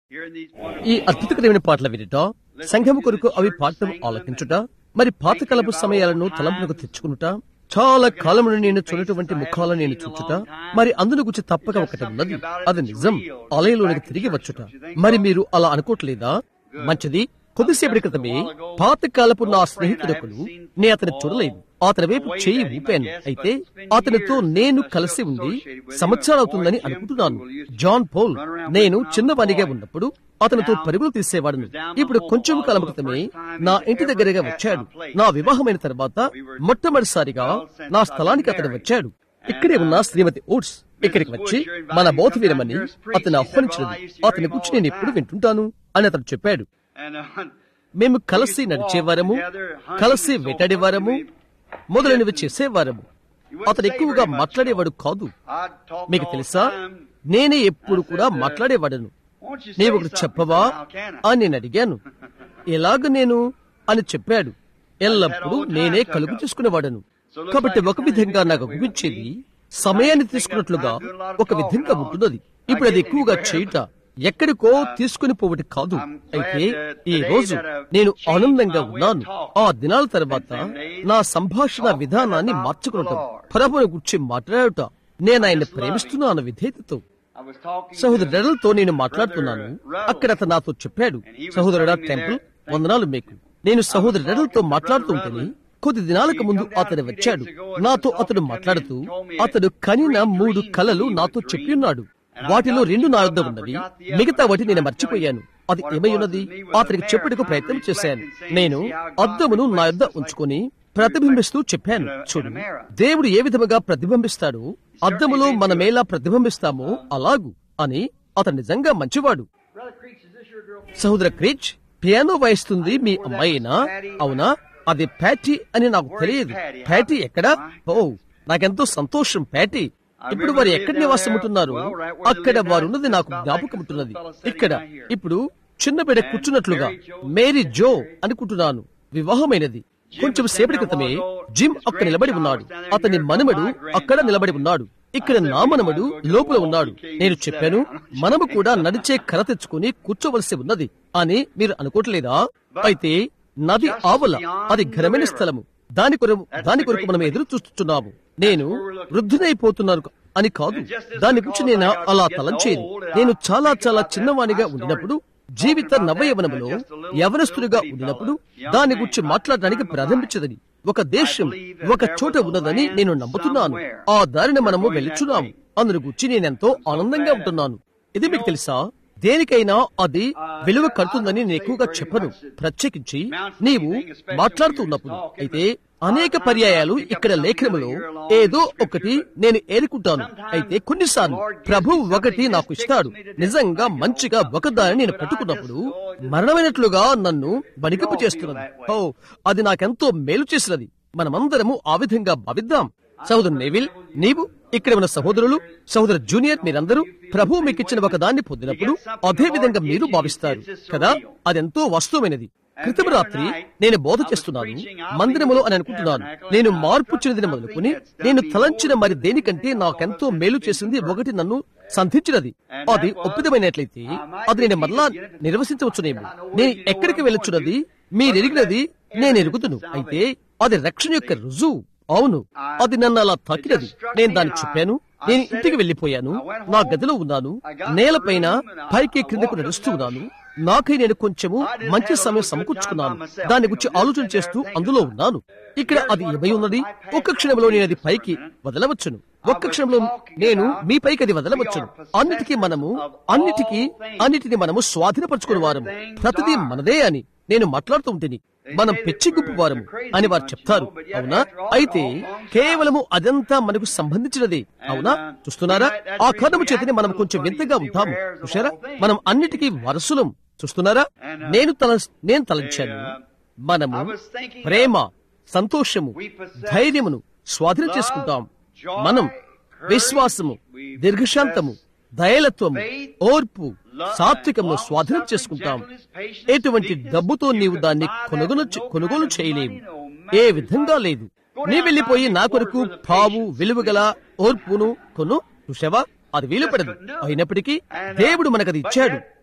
ఈ అద్భుతకరమైన పాటలు వినుట సంఘము కొరకు అవి పాడటం ఆలకించుట మరి పాతకాలపు సమయాలను తలంపులకు తెచ్చుకునుట చాలా కాలం నుండి నేను చూడటువంటి ముఖాలను నేను చూచుట మరి అందును గురించి తప్పక ఒకటి ఉన్నది అది నిజం ఆలయంలోనికి తిరిగి వచ్చుట మరి మీరు అలా అనుకోవట్లేదా మంచిది కొద్దిసేపటి క్రితమే పాతకాలపు నా స్నేహితుడొకడు నే అతని చూడలేదు అతని వైపు చేయి ఊపాను అయితే అతనితో నేను కలిసి ఉండి సంవత్సరాలు అవుతుందని అనుకుంటున్నాను జాన్ పోల్ నేను చిన్నవానిగా ఉన్నప్పుడు అతనితో పరుగులు తీసేవాడును ఇప్పుడు కొంచెం కాలం క్రితమే నా ఇంటి దగ్గరగా వచ్చాడు నా వివాహమైన తర్వాత మొట్టమొదటిసారిగా నా స్థలానికి అతను వచ్చాడు ఇక్కడే ఉన్న శ్రీమతి ఓట్స్ ఇక్కడికి వచ్చి మన బోధ వినమని అతను ఆహ్వానించినది అతని గురించి నేను ఎప్పుడు వింటుంటాను అని అతను చెప్పాడు మేము కలిసి నడిచేవారము కలిసి వేటాడేవారము మొదలైనవి చేసేవారము అతను ఎక్కువగా మాట్లాడేవాడు కాదు మీకు తెలుసా నేనే ఎప్పుడు కూడా మాట్లాడేవాడను నీవు ఒకటి చెప్పవా అని నేను అడిగాను ఎలాగ నేను అని చెప్పాడు ఎల్లప్పుడూ నేనే కలుగు చేసుకునేవాడను కాబట్టి ఒక విధంగా నాకు అనిపించేది సమయాన్ని తీసుకున్నట్లుగా ఒక విధంగా ఉంటున్నది ఇప్పుడు అది ఎక్కువగా చేయుట ఎక్కడికో తీసుకుని పోవటి కాదు అయితే ఈ రోజు నేను ఆనందంగా ఉన్నాను ఆ దినాల తర్వాత నా సంభాషణ విధానాన్ని మార్చుకోవటం పరపున గుర్చి మాట్లాడుట నేను ఆయన ప్రేమిస్తున్నాను విధేయతతో సహోదరులతో నేను మాట్లాడుతున్నాను అక్కడ అతను నాతో చెప్పాడు సహోదరుడా టెంపుల్ వందనాలు మీకు నేను సహోదరులతో మాట్లాడుతుంటేనే కొద్ది దినాలకు ముందు అతను వచ్చాడు నాతో అతడు మాట్లాడుతూ అతడు కనిన మూడు కలలు నాతో చెప్పి ఉన్నాడు వాటిలో రెండు నా వద్ద ఉన్నవి మిగతా వాటి నేను మర్చిపోయాను అది ఏమై ఉన్నది అతనికి చెప్పుటకు ప్రయత్నం చేశాను నేను అద్దమును నా యొద్ద ఉంచుకొని ప్రతిబింబిస్తూ చెప్పాను చూడు దేవుడు ఏ విధముగా ప్రతిబింబిస్తాడో అద్దములో మనమేలా ప్రతిబింబిస్తామో అలాగు అని అతను నిజంగా మంచివాడు సహోదర క్రిచ్ పియానో వాయిస్తుంది మీ అమ్మాయినా అవునా అది ప్యాటీ అని నాకు తెలియదు ప్యాటీ ఎక్కడా ఓ నాకెంతో సంతోషం ప్యాటీ ఇప్పుడు వారు ఎక్కడ నివాసం ఉంటున్నారు అక్కడ వారున్నది నాకు జ్ఞాపకం ఉంటున్నది ఇక్కడ ఇప్పుడు చిన్న బిడ్డ కూర్చున్నట్లుగా మేరీ జో అనుకుంటున్నాను వివాహమైనది కొంచెం సేపటి క్రితమే జిమ్ అక్కడ నిలబడి ఉన్నాడు అతని మనమడు అక్కడ నిలబడి ఉన్నాడు ఇక్కడ నా మనమడు లోపల ఉన్నాడు నేను చెప్పాను మనము కూడా నడిచే కర తెచ్చుకుని కూర్చోవలసి ఉన్నది అని మీరు అనుకోవట్లేదా అయితే నది ఆవల అది ఘనమైన స్థలము దాని కొరకు దాని కొరకు మనం ఎదురు చూస్తున్నాము నేను వృద్ధునైపోతున్నాను అని కాదు దాని గురించి నేను అలా తలంచేది నేను చాలా చాలా చిన్నవానిగా ఉండినప్పుడు జీవిత నవయవనములో యవనస్తుడిగా ఉండినప్పుడు దాని గురించి మాట్లాడడానికి ప్రారంభించదని ఒక దేశం ఒక చోట ఉన్నదని నేను నమ్ముతున్నాను ఆ దారిని మనము వెళ్ళుచున్నాము అందును గురించి నేనెంతో ఆనందంగా ఉంటున్నాను ఇది మీకు తెలుసా దేనికైనా అది విలువ కడుతుందని నేను ఎక్కువగా చెప్పను ప్రత్యేకించి నీవు మాట్లాడుతూ ఉన్నప్పుడు అయితే అనేక పర్యాయాలు ఇక్కడ లేఖనములో ఏదో ఒకటి నేను ఏరుకుంటాను అయితే కొన్నిసార్లు ప్రభు ఒకటి నాకు ఇస్తాడు నిజంగా మంచిగా ఒకదాన్ని నేను పట్టుకున్నప్పుడు మరణమైనట్లుగా నన్ను బడికపు చేస్తున్నది ఓ అది నాకెంతో మేలు చేసినది మనమందరము ఆ విధంగా భావిద్దాం సహోదరు నేవిల్ నీవు ఇక్కడ ఉన్న సహోదరులు సహోదర జూనియర్ మీరందరూ ప్రభు మీకు ఇచ్చిన ఒక దాన్ని పొందినప్పుడు అదే విధంగా మీరు భావిస్తారు కదా అదెంతో వాస్తవమైనది క్రితం రాత్రి నేను బోధ చేస్తున్నాను మందిరములో అని అనుకుంటున్నాను నేను మార్పు చెందిన మొదలుకొని నేను తలంచిన మరి దేనికంటే నాకెంతో మేలు చేసింది ఒకటి నన్ను సంధించినది అది ఒప్పిదమైనట్లయితే అది నేను మరలా నిర్వసించవచ్చునేమో నేను ఎక్కడికి వెళ్ళొచ్చున్నది మీరెరిగినది నేను ఎరుగుతును అయితే అది రక్షణ యొక్క రుజువు అవును అది నన్ను అలా తాకినది నేను దాన్ని చెప్పాను నేను ఇంటికి వెళ్లిపోయాను నా గదిలో ఉన్నాను నేలపైన పైకి క్రిందకు నడుస్తూ ఉన్నాను నాకై నేను కొంచెము మంచి సమయం సమకూర్చుకున్నాను దాని గురించి ఆలోచన చేస్తూ అందులో ఉన్నాను ఇక్కడ అది ఏమై ఉన్నది ఒక్క క్షణంలో నేను అది పైకి వదలవచ్చును ఒక్క క్షణంలో నేను మీ పైకి అది వదలవచ్చును అన్నిటికీ మనము అన్నిటికీ అన్నిటిని మనము స్వాధీనపరచుకుని వారము ప్రతిదీ మనదే అని నేను మాట్లాడుతూ ఉంటేని మనం పెచ్చి గుంపు వారము అని వారు చెప్తారు అవునా అయితే కేవలము అదంతా మనకు సంబంధించినదే అవునా చూస్తున్నారా ఆ కారణము చేతనే మనం కొంచెం వింతగా ఉంటాము చూసారా మనం అన్నిటికీ వరసులం చూస్తున్నారా నేను తల నేను తలంచాను మనము ప్రేమ సంతోషము ధైర్యమును స్వాధీనం చేసుకుంటాం మనం విశ్వాసము దీర్ఘశాంతము దయలత్వము ఓర్పు సాత్వికమును స్వాధీనం చేసుకుంటాం ఎటువంటి డబ్బుతో నీవు దాన్ని కొనుగోలు కొనుగోలు చేయలేవు ఏ విధంగా లేదు నీ వెళ్లిపోయి నా కొరకు పావు విలువగల ఓర్పును కొను చూసావా అది వీలుపడదు అయినప్పటికీ దేవుడు మనకది ఇచ్చాడు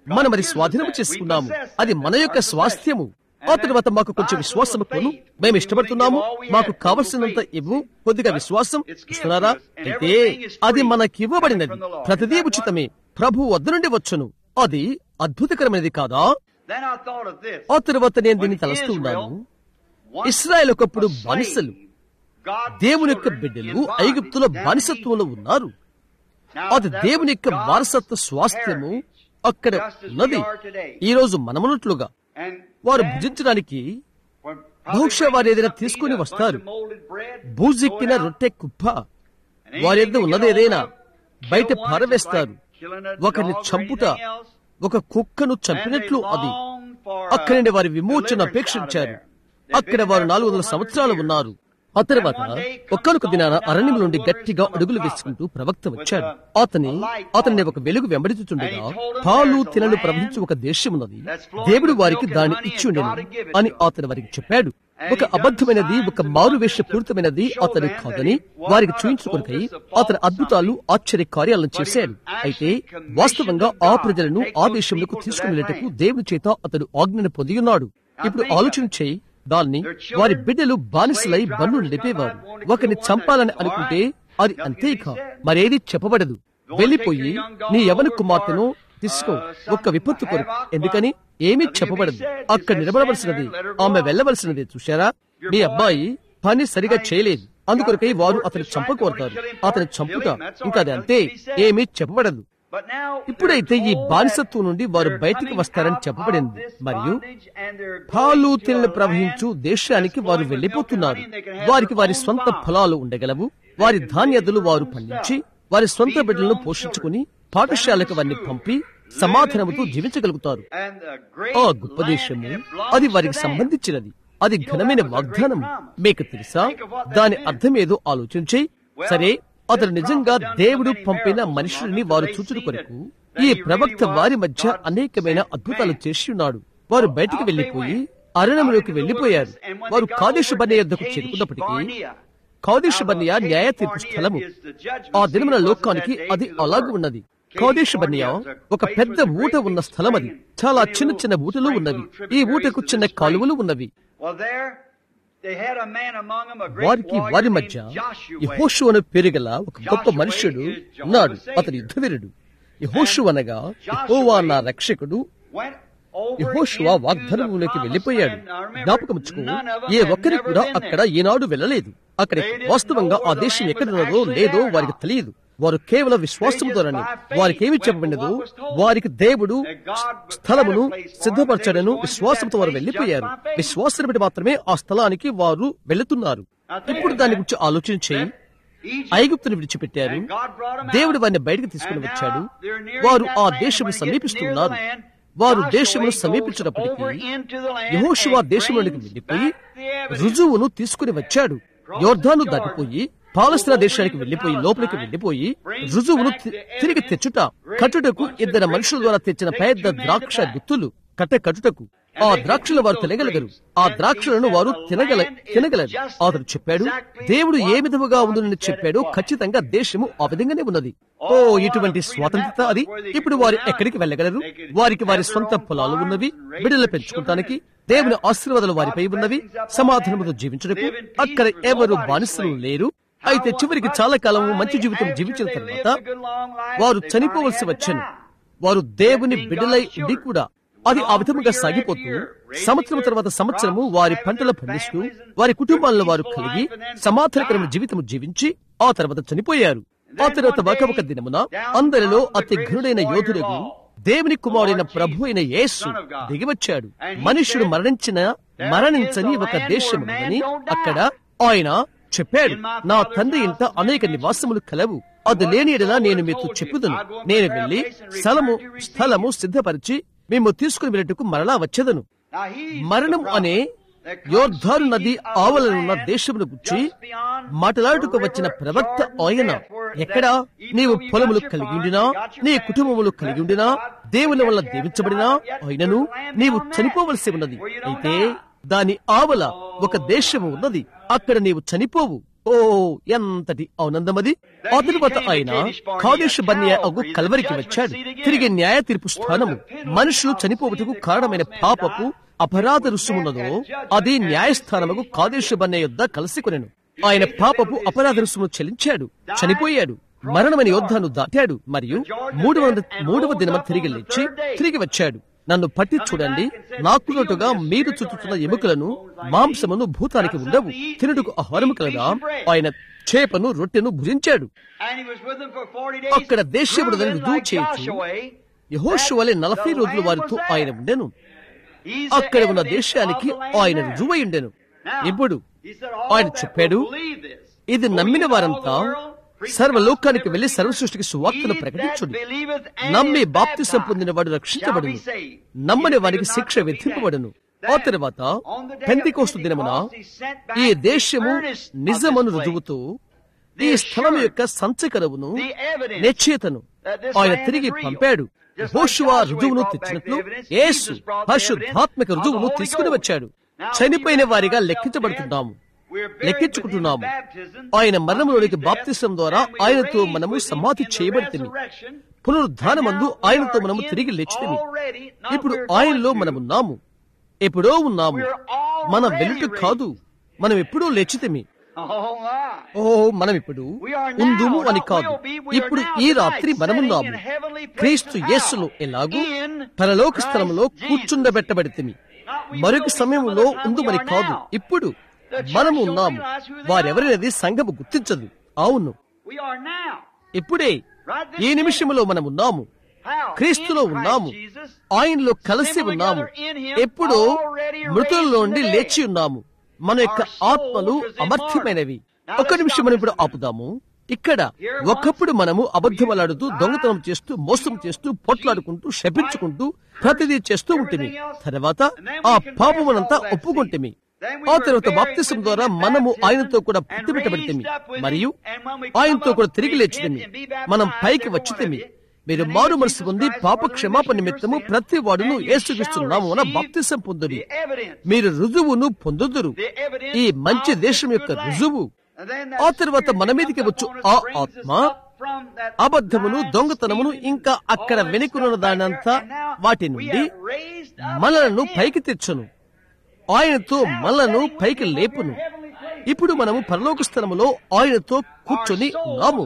మనం అది స్వాధీనం చేసుకున్నాము అది మన యొక్క స్వాస్థ్యము ఆ తర్వాత మాకు కొంచెం విశ్వాసం కొను మేము ఇష్టపడుతున్నాము మాకు కావలసినంత ఇవ్వు కొద్దిగా విశ్వాసం ఇస్తున్నారా అయితే అది మనకివ్వబడినది ప్రతిదీ ఉచితమే ప్రభు వద్ద నుండి వచ్చును అది అద్భుతకరమైనది కాదా Then I thought of this. ఆ తర్వాత నేను దీన్ని తలస్తూ ఉన్నాను ఇస్రాయల్ ఒకప్పుడు బానిసలు దేవుని యొక్క బిడ్డలు ఐగుప్తులో బానిసత్వంలో ఉన్నారు అది దేవుని యొక్క వారసత్వ స్వాస్థ్యము అక్కడ ఉన్నది ఈ రోజు మనమున్నట్లుగా వారు భుజించడానికి బహుశా వారు ఏదైనా తీసుకుని వస్తారు బూజిక్కిన రొట్టె కుప్ప వారి యొద్ద ఉన్నది ఏదైనా బయట పారవేస్తారు ఒకరిని చంపుట ఒక కుక్కను చంపినట్లు అది అక్కడి నుండి వారి విమోచన అపేక్షించారు అక్కడ వారు నాలుగు వందల సంవత్సరాలు ఉన్నారు ఆ తర్వాత ఒక్కనొక దినాన అరణ్యం నుండి గట్టిగా అడుగులు వేసుకుంటూ ప్రవక్త వచ్చాడు అతని అతన్ని ఒక వెలుగు వెంబడించుతుండగా పాలు తినలు ప్రవహించి ఒక దేశం ఉన్నది దేవుడు వారికి దాన్ని ఇచ్చి ఉండెను అని అతను వారికి చెప్పాడు ఒక అబద్ధమైనది ఒక మారువేష పూరితమైనది అతను కాదని వారికి చూయించుకునికై అతని అద్భుతాలు ఆశ్చర్య కార్యాలను చేశాడు అయితే వాస్తవంగా ఆ ప్రజలను ఆ దేశంలోకి తీసుకుని వెళ్ళటకు దేవుని చేత అతడు ఆజ్ఞను పొంది ఉన్నాడు ఇప్పుడు ఆలోచన చేయి దాన్ని వారి బిడ్డలు బానిసలై బండ్లు నడిపేవారు ఒకరిని చంపాలని అనుకుంటే అది అంతేక మరేది చెప్పబడదు వెళ్ళిపోయి నీ యవన కుమార్తెను తీసుకో ఒక్క విపత్తు కొరకు ఎందుకని ఏమీ చెప్పబడదు అక్కడ నిలబడవలసినది ఆమె వెళ్ళవలసినది చూశారా మీ అబ్బాయి పని సరిగా చేయలేదు అందుకొరకై వారు అతని చంపకోరుతారు అతని చంపుట ఇంకా అది అంతే ఏమీ చెప్పబడదు ఇప్పుడైతే ఈ బానిసత్వం నుండి వారు బయటికి వస్తారని చెప్పబడింది మరియు పాలు తినలు ప్రవహించు దేశానికి వారు వెళ్లిపోతున్నారు వారికి వారి స్వంత ఫలాలు ఉండగలవు వారి ధాన్యదులు వారు పండించి వారి స్వంత బిడ్డలను పోషించుకుని పాఠశాలకు వారిని పంపి సమాధానముతో జీవించగలుగుతారు ఆ గొప్ప దేశము అది వారికి సంబంధించినది అది ఘనమైన వాగ్దానం మీకు తెలుసా దాని అర్థమేదో ఆలోచించి సరే అతను నిజంగా దేవుడు పంపిన మనుషుల్ని వారు చూచుడు కొరకు ఈ ప్రవక్త వారి మధ్య అనేకమైన అద్భుతాలు చేసి ఉన్నాడు వారు బయటికి వెళ్లిపోయి అరణ్యంలోకి వెళ్లిపోయారు వారు కాదేశ బన్య యొద్దకు చేరుకున్నప్పటికీ కాదేశ బన్య న్యాయ తీర్పు స్థలము ఆ దినమున లోకానికి అది అలాగే ఉన్నది కాదేశ బన్య ఒక పెద్ద ఊట ఉన్న స్థలం అది చాలా చిన్న చిన్న ఊటలు ఉన్నవి ఈ ఊటకు చిన్న కాలువలు ఉన్నవి వారికి వారి మధ్య యహోషు అనే పేరు గల ఒక గొప్ప మనుష్యుడు ఉన్నాడు అతని యుద్ధవీరుడు యహోషు అనగా యహోవా నా రక్షకుడు యహోషువ వాగ్దానంలోకి వెళ్లిపోయాడు జ్ఞాపకముచ్చుకు ఏ ఒక్కరి కూడా అక్కడ ఈనాడు వెళ్ళలేదు అక్కడ వాస్తవంగా ఆ దేశం ఎక్కడున్నదో లేదో వారికి తెలియదు వారు కేవలం విశ్వాసం ద్వారానే వారికి ఏమి చెప్పబడినదో వారికి దేవుడు స్థలమును సిద్ధపరచడను విశ్వాసంతో వారు వెళ్లిపోయారు విశ్వాసం బట్టి మాత్రమే ఆ స్థలానికి వారు వెళుతున్నారు ఇప్పుడు దాని గురించి ఆలోచించి ఐగుప్తును విడిచిపెట్టారు దేవుడు వారిని బయటకు తీసుకుని వచ్చాడు వారు ఆ దేశము సమీపిస్తున్నారు వారు దేశమును సమీపించినప్పటికీ యహోషువా దేశంలోనికి వెళ్లిపోయి రుజువును తీసుకుని వచ్చాడు యోర్ధాను దాటిపోయి పాలస్తీనా దేశానికి వెళ్లిపోయి లోపలికి వెళ్లిపోయి రుజువును తిరిగి తెచ్చుట కట్టుటకు ఇద్దరు మనుషుల ద్వారా తెచ్చిన పెద్ద ద్రాక్ష గుత్తులు కట్ట కట్టుటకు ఆ ద్రాక్షలు వారు తినగలగరు ఆ ద్రాక్షలను వారు తినగల తినగలరు అతడు చెప్పాడు దేవుడు ఏ విధముగా ఉందని చెప్పాడు ఖచ్చితంగా దేశము ఆ విధంగానే ఉన్నది ఓ ఇటువంటి స్వాతంత్రత అది ఇప్పుడు వారు ఎక్కడికి వెళ్ళగలరు వారికి వారి సొంత పొలాలు ఉన్నవి బిడ్డలు పెంచుకుంటానికి దేవుని ఆశీర్వాదాలు వారిపై ఉన్నవి సమాధానముతో జీవించడానికి అక్కడ ఎవరు బానిసలు లేరు అయితే చివరికి చాలా కాలం మంచి జీవితం జీవించిన తర్వాత వారు చనిపోవలసి వచ్చాను వారు దేవుని బిడ్డలై ఉండి కూడా అది ఆ విధముగా సాగిపోతూ సంవత్సరం తర్వాత సంవత్సరము వారి పంటలు పండిస్తూ వారి కుటుంబాలను వారు కలిగి సమాధానకరమైన జీవితం జీవించి ఆ తర్వాత చనిపోయారు ఆ తర్వాత ఒక ఒక దినమున అందరిలో అతి ఘనుడైన యోధుడు దేవుని కుమారుడైన ప్రభు అయిన యేసు దిగివచ్చాడు మనుష్యుడు మరణించిన మరణించని ఒక దేశముని అక్కడ ఆయన చెప్పాడు నా తండ్రి ఇంట అనేక నివాసములు కలవు అది లేని ఎడలా నేను మీతో చెప్పుదును నేను వెళ్లి స్థలము స్థలము సిద్ధపరిచి మేము తీసుకుని వెళ్ళటకు మరలా వచ్చేదను మరణం అనే యోర్ధారు నది ఆవలనున్న దేశమును గుచ్చి మాట్లాడుకు వచ్చిన ప్రవక్త ఆయన ఎక్కడా నీవు పొలములు కలిగి ఉండినా నీ కుటుంబములు కలిగి ఉండినా దేవుని వల్ల దీవించబడినా ఆయనను నీవు చనిపోవలసి ఉన్నది అయితే దాని ఆవల ఒక దేశము ఉన్నది అక్కడ నీవు చనిపోవు ఓ ఎంతటి ఆనందమది ఆ తరువాత ఆయన కాదేశ్ బన్య అగు కల్వరికి వచ్చాడు తిరిగి న్యాయ తీర్పు స్థానము మనుషులు చనిపోవటకు కారణమైన పాపపు అపరాధ రుసుమున్నదో అది న్యాయస్థానముకు కాదేశ బన్య యొద్ద కలిసి కొనెను ఆయన పాపపు అపరాధ రుసుము చెల్లించాడు చనిపోయాడు మరణమైన యోద్ధాను దాటాడు మరియు మూడు వంద మూడవ దినమ తిరిగి లేచి తిరిగి వచ్చాడు నన్ను పట్టి చూడండి నాకున్నట్టుగా మీరు చుట్టుతున్న ఎముకలను మాంసమును భూతానికి ఉండవు తినుటకు ఆహారము కలదా ఆయన చేపను రొట్టెను భుజించాడు And he was with them for 40 days. అక్కడ దేశముడదని proving రుజువు like చేయొచ్చు. Joshua, యహోషు వలె నలభై రోజుల వారితో ఆయన ఉండెను he's the అక్కడ ఉన్న evidence దేశానికి of the land ఆయన there. రుజువై ఉండెను Now, ఇప్పుడు he said, all ఆయన that చెప్పాడు will believe this. ఇది Go నమ్మిన ye into all వారంతా the world, preach the సర్వలోకానికి gospel వెళ్లి to సర్వ every సృష్టికి creature. సువార్తను He ప్రకటించుడు that believeth and నమ్మి is బాప్తిసం baptized పొందినవాడు shall రక్షించబడును be saved. నమ్మని He that వారికి believeth శిక్ష not shall be విధింపబడును damned. ఆ తర్వాత On the day of Pentecost దినమున Pentecost, he sent back ఈ the దేశము earnest of నిజమను this place. రుజువుతూ The ఈ స్థలం assurance, యొక్క సంచకరవును the evidence నిశ్చయితను that this ఆయన land తిరిగి is real. పంపాడు Just like హోషువా Joshua రుజువును brought back తెచ్చినట్లు the evidence, Yesu Jesus brought the పరిశుద్ధాత్మక evidence of రుజువును the Holy తీసుకుని Ghost. వచ్చాడు Now, చనిపోయిన we వారిగా ourselves లెక్కించబడుతున్నాము dead. We're buried లెక్కించుకుంటున్నాము with him in baptism ఆయన మరణంలోనికి unto his బాప్తిసం death, ద్వారా and we ఆయనతో raised మనము with him సమాధి in the చేయబడితిమి resurrection. పునరుద్ధానమందు And now we ఆయనతో are మనము in తిరిగి లేచితిమి already, not ఇప్పుడు we're ఆయనలో going to. మనమున్నాము ఎప్పుడో ఉన్నాము We're already మనం వెలుట raised. కాదు మనం ఎప్పుడూ లేచితిమి Oh, my. ఓ మనం ఇప్పుడు We are now, ఉందుము అని not కాదు will be, we are ఇప్పుడు now ఈ tonight రాత్రి మనమున్నాము sitting in heavenly places. క్రీస్తు How? యేసులో ఎలాగూ In పరలోక Christ స్థలంలో Jesus. కూర్చుండబెట్టబడితిమి Not we మరొక will be సమయంలో some other time, ఉందుమని we are కాదు now. ఇప్పుడు The church మనము don't ఉన్నాము realize who they వారెవరినది సంఘము గుర్తించదు అవును We are now. ఇప్పుడే Right this ఈ minute. నిమిషంలో మనం ఉన్నాము How? క్రీస్తులో In Christ ఉన్నాము Jesus. ఆయనలో కలిసి Assembled ఉన్నాము together in him, ఎప్పుడు already raised మృతుల్లో from నుండి the dead. లేచి ఉన్నాము మన యొక్క Our souls ఆత్మలు is in అమర్థమైనవి Now ఒక్క let's నిమిషం stop మనం this ఇప్పుడు a minute. ఆపుదాము ఇక్కడ Here ఒకప్పుడు once మనము అబద్ధమలాడుతూ దొంగతనం చేస్తూ మోసం చేస్తూ పొట్లాడుకుంటూ శపించుకుంటూ ప్రతిదీ చేస్తూ ఉంటుంది తర్వాత ఆ పాపమునంతా ఒప్పుకుంటేమి ఆ తర్వాత బాప్తిసం ద్వారా మనము ఆయనతో కూడా పుట్టిపెట్టబడితేమి మరియు ఆయనతో కూడా తిరిగి లేచితేమి మనం పైకి వచ్చితేమి మీరు మారు మనసు పొంది పాప క్షమాపణ నిమిత్తము ప్రతి వాడును యేసుక్రీస్తున్నాము అన బాప్తిసం పొందుడి The evidence. మీరు రుజువును పొందుదురు The evidence ఈ మంచి of దేశం the యొక్క good land. రుజువు And then ఆ that తర్వాత spirit మన that మీదకి comes వచ్చు upon us ఆ brings us ఆత్మ up from that అబద్ధమును lying, దొంగతనమును stealing, ఇంకా all అక్కడ that వెనుకున్న stuff back దానంతా there. And now వాటి we నుండి have raised up మనలను with him. పైకి తెచ్చును ఆయనతో మనలను పైకి లేపును ఇప్పుడు మనము పరలోక స్థలములో ఆయనతో కూర్చొని ఉన్నాము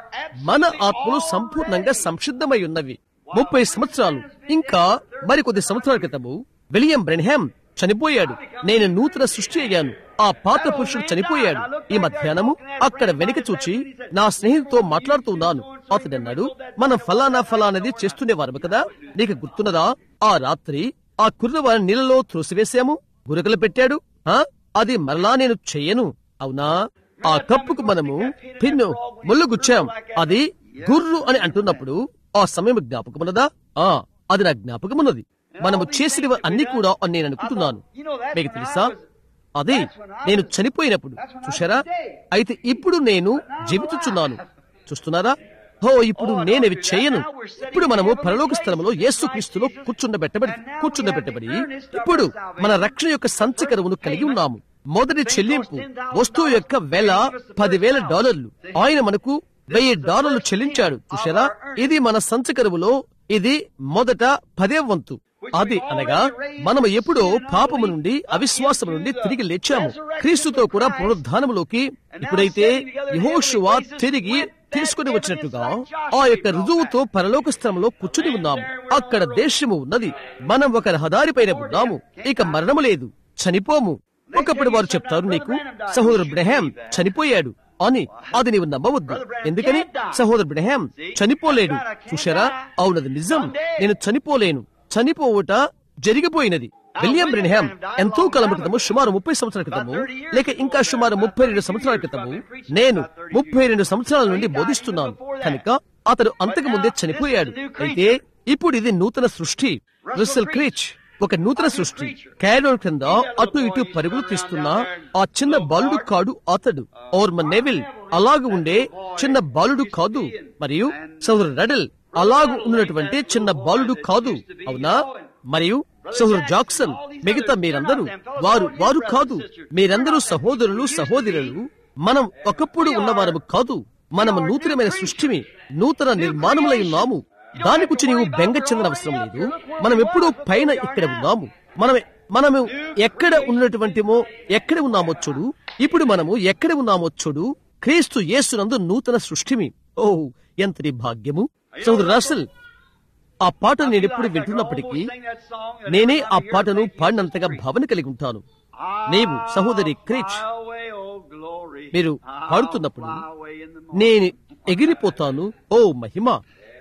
మన ఆత్మలు సంపూర్ణంగా సంసిద్ధమై ఉన్నవి ముప్పై సంవత్సరాలు ఇంకా మరికొద్ది సంవత్సరాల క్రితము విలియం బ్రెన్హామ్ చనిపోయాడు నేను నూతన సృష్టి అయ్యాను ఆ పాత పురుషుడు చనిపోయాడు ఈ మధ్యాహ్నము అక్కడ వెనక చూచి నా స్నేహితుతో మాట్లాడుతూ ఉన్నాను అతడు అన్నాడు మనం ఫలానా ఫలానది చేస్తుండేవారు కదా నీకు గుర్తున్నదా ఆ రాత్రి ఆ కుర్రవారిని నీళ్ళలో త్రోసివేశాము గురకలు పెట్టాడు ఆ అది మరలా నేను చెయ్యను అవునా ఆ కప్పుకు మనము పిన్ను ముళ్ళు గుచ్చాం అది గుర్రు అని అంటున్నప్పుడు ఆ సమయం జ్ఞాపకమున్నదా ఆ అది నా జ్ఞాపకమున్నది మనము చేసినవి అన్ని కూడా అని నేను అనుకుంటున్నాను మీకు తెలుసా అది నేను చనిపోయినప్పుడు చూశారా అయితే ఇప్పుడు నేను జీవించుచున్నాను చూస్తున్నారా హో ఇప్పుడు నేనవి చేయను ఇప్పుడు మనము పరలోక స్థలంలో యేసుక్రీస్తులో కూర్చుండబెట్టబడి కూర్చుండబెట్టబడి ఇప్పుడు మన రక్షణ యొక్క సంచకరమును కలిగి ఉన్నాము మొదటి చెల్లింపు వస్తువు యొక్క వెల పదివేల డాలర్లు ఆయన మనకు వెయ్యి డాలర్లు చెల్లించాడు చూశారా ఇది మన సంచకరువులో ఇది మొదట పదే వంతు అది అనగా మనము ఎప్పుడో పాపము నుండి అవిశ్వాసము నుండి తిరిగి లేచాము క్రీస్తుతో కూడా పునరుద్ధానములోకి ఇప్పుడైతే యహోషువా తిరిగి తీసుకుని వచ్చినట్టుగా ఆ యొక్క రుజువుతో పరలోక స్థలంలో కూర్చుని ఉన్నాము అక్కడ దేశము ఉన్నది మనం ఒక రహదారి పైన ఉన్నాము ఇక మరణము లేదు చనిపోము ఒకప్పుడు వారు చెప్తారు నీకు సహోదరు బ్రహాం చనిపోయాడు అని అది నీవు నమ్మవద్దు ఎందుకని సహోదరు బ్రహాం చనిపోలేడు చూశారా అవునది నిజం నేను చనిపోలేను చనిపోవుట జరిగిపోయినది విలియం బ్రెన్హామ్ ఎంతో కాలం క్రితము సుమారు ముప్పై సంవత్సరాల క్రితము లేక ఇంకా సుమారు ముప్పై రెండు సంవత్సరాల క్రితము నేను ముప్పై రెండు సంవత్సరాల నుండి బోధిస్తున్నాను కనుక అతడు అంతకు ముందే చనిపోయాడు అయితే ఇప్పుడు ఇది నూతన సృష్టి రుసెల్ క్రీచ్ ఒక నూతన సృష్టి క్యారోల్ క్రింద అటు ఇటు పరుగులు తీస్తున్న ఆ చిన్న బాలుడు కాడు అతడు ఓర్మ నెవిల్ అలాగు ఉండే చిన్న బాలుడు కాదు మరియు సౌదరు రడల్ అలాగు ఉన్నటువంటి చిన్న బాలుడు కాదు అవునా మరియు సహోదరు జాక్సన్ మిగతా మీరందరూ వారు వారు కాదు మీరందరూ సహోదరులు సహోదరులు మనం ఒకప్పుడు ఉన్నవారము కాదు మనము నూతనమైన సృష్టిమి నూతన నిర్మాణములై ఉన్నాము దాని గురించి నీవు బెంగ చెందిన అవసరం లేదు మనం ఎప్పుడూ పైన ఇక్కడ ఉన్నాము మనం మనము ఎక్కడ ఉన్నటువంటిమో ఎక్కడ ఉన్నామో చూడు ఇప్పుడు మనము ఎక్కడ ఉన్నామో చూడు క్రీస్తు యేసునందు నూతన సృష్టిమి ఓ ఎంతటి భాగ్యము సోదరు రాసల్ ఆ పాట నేను ఎప్పుడు వింటున్నప్పటికీ నేనే ఆ పాటను పాడినంతగా భావన కలిగి ఉంటాను నీవు సహోదరి క్రీచ్ మీరు పాడుతున్నప్పుడు నేను ఎగిరిపోతాను ఓ మహిమ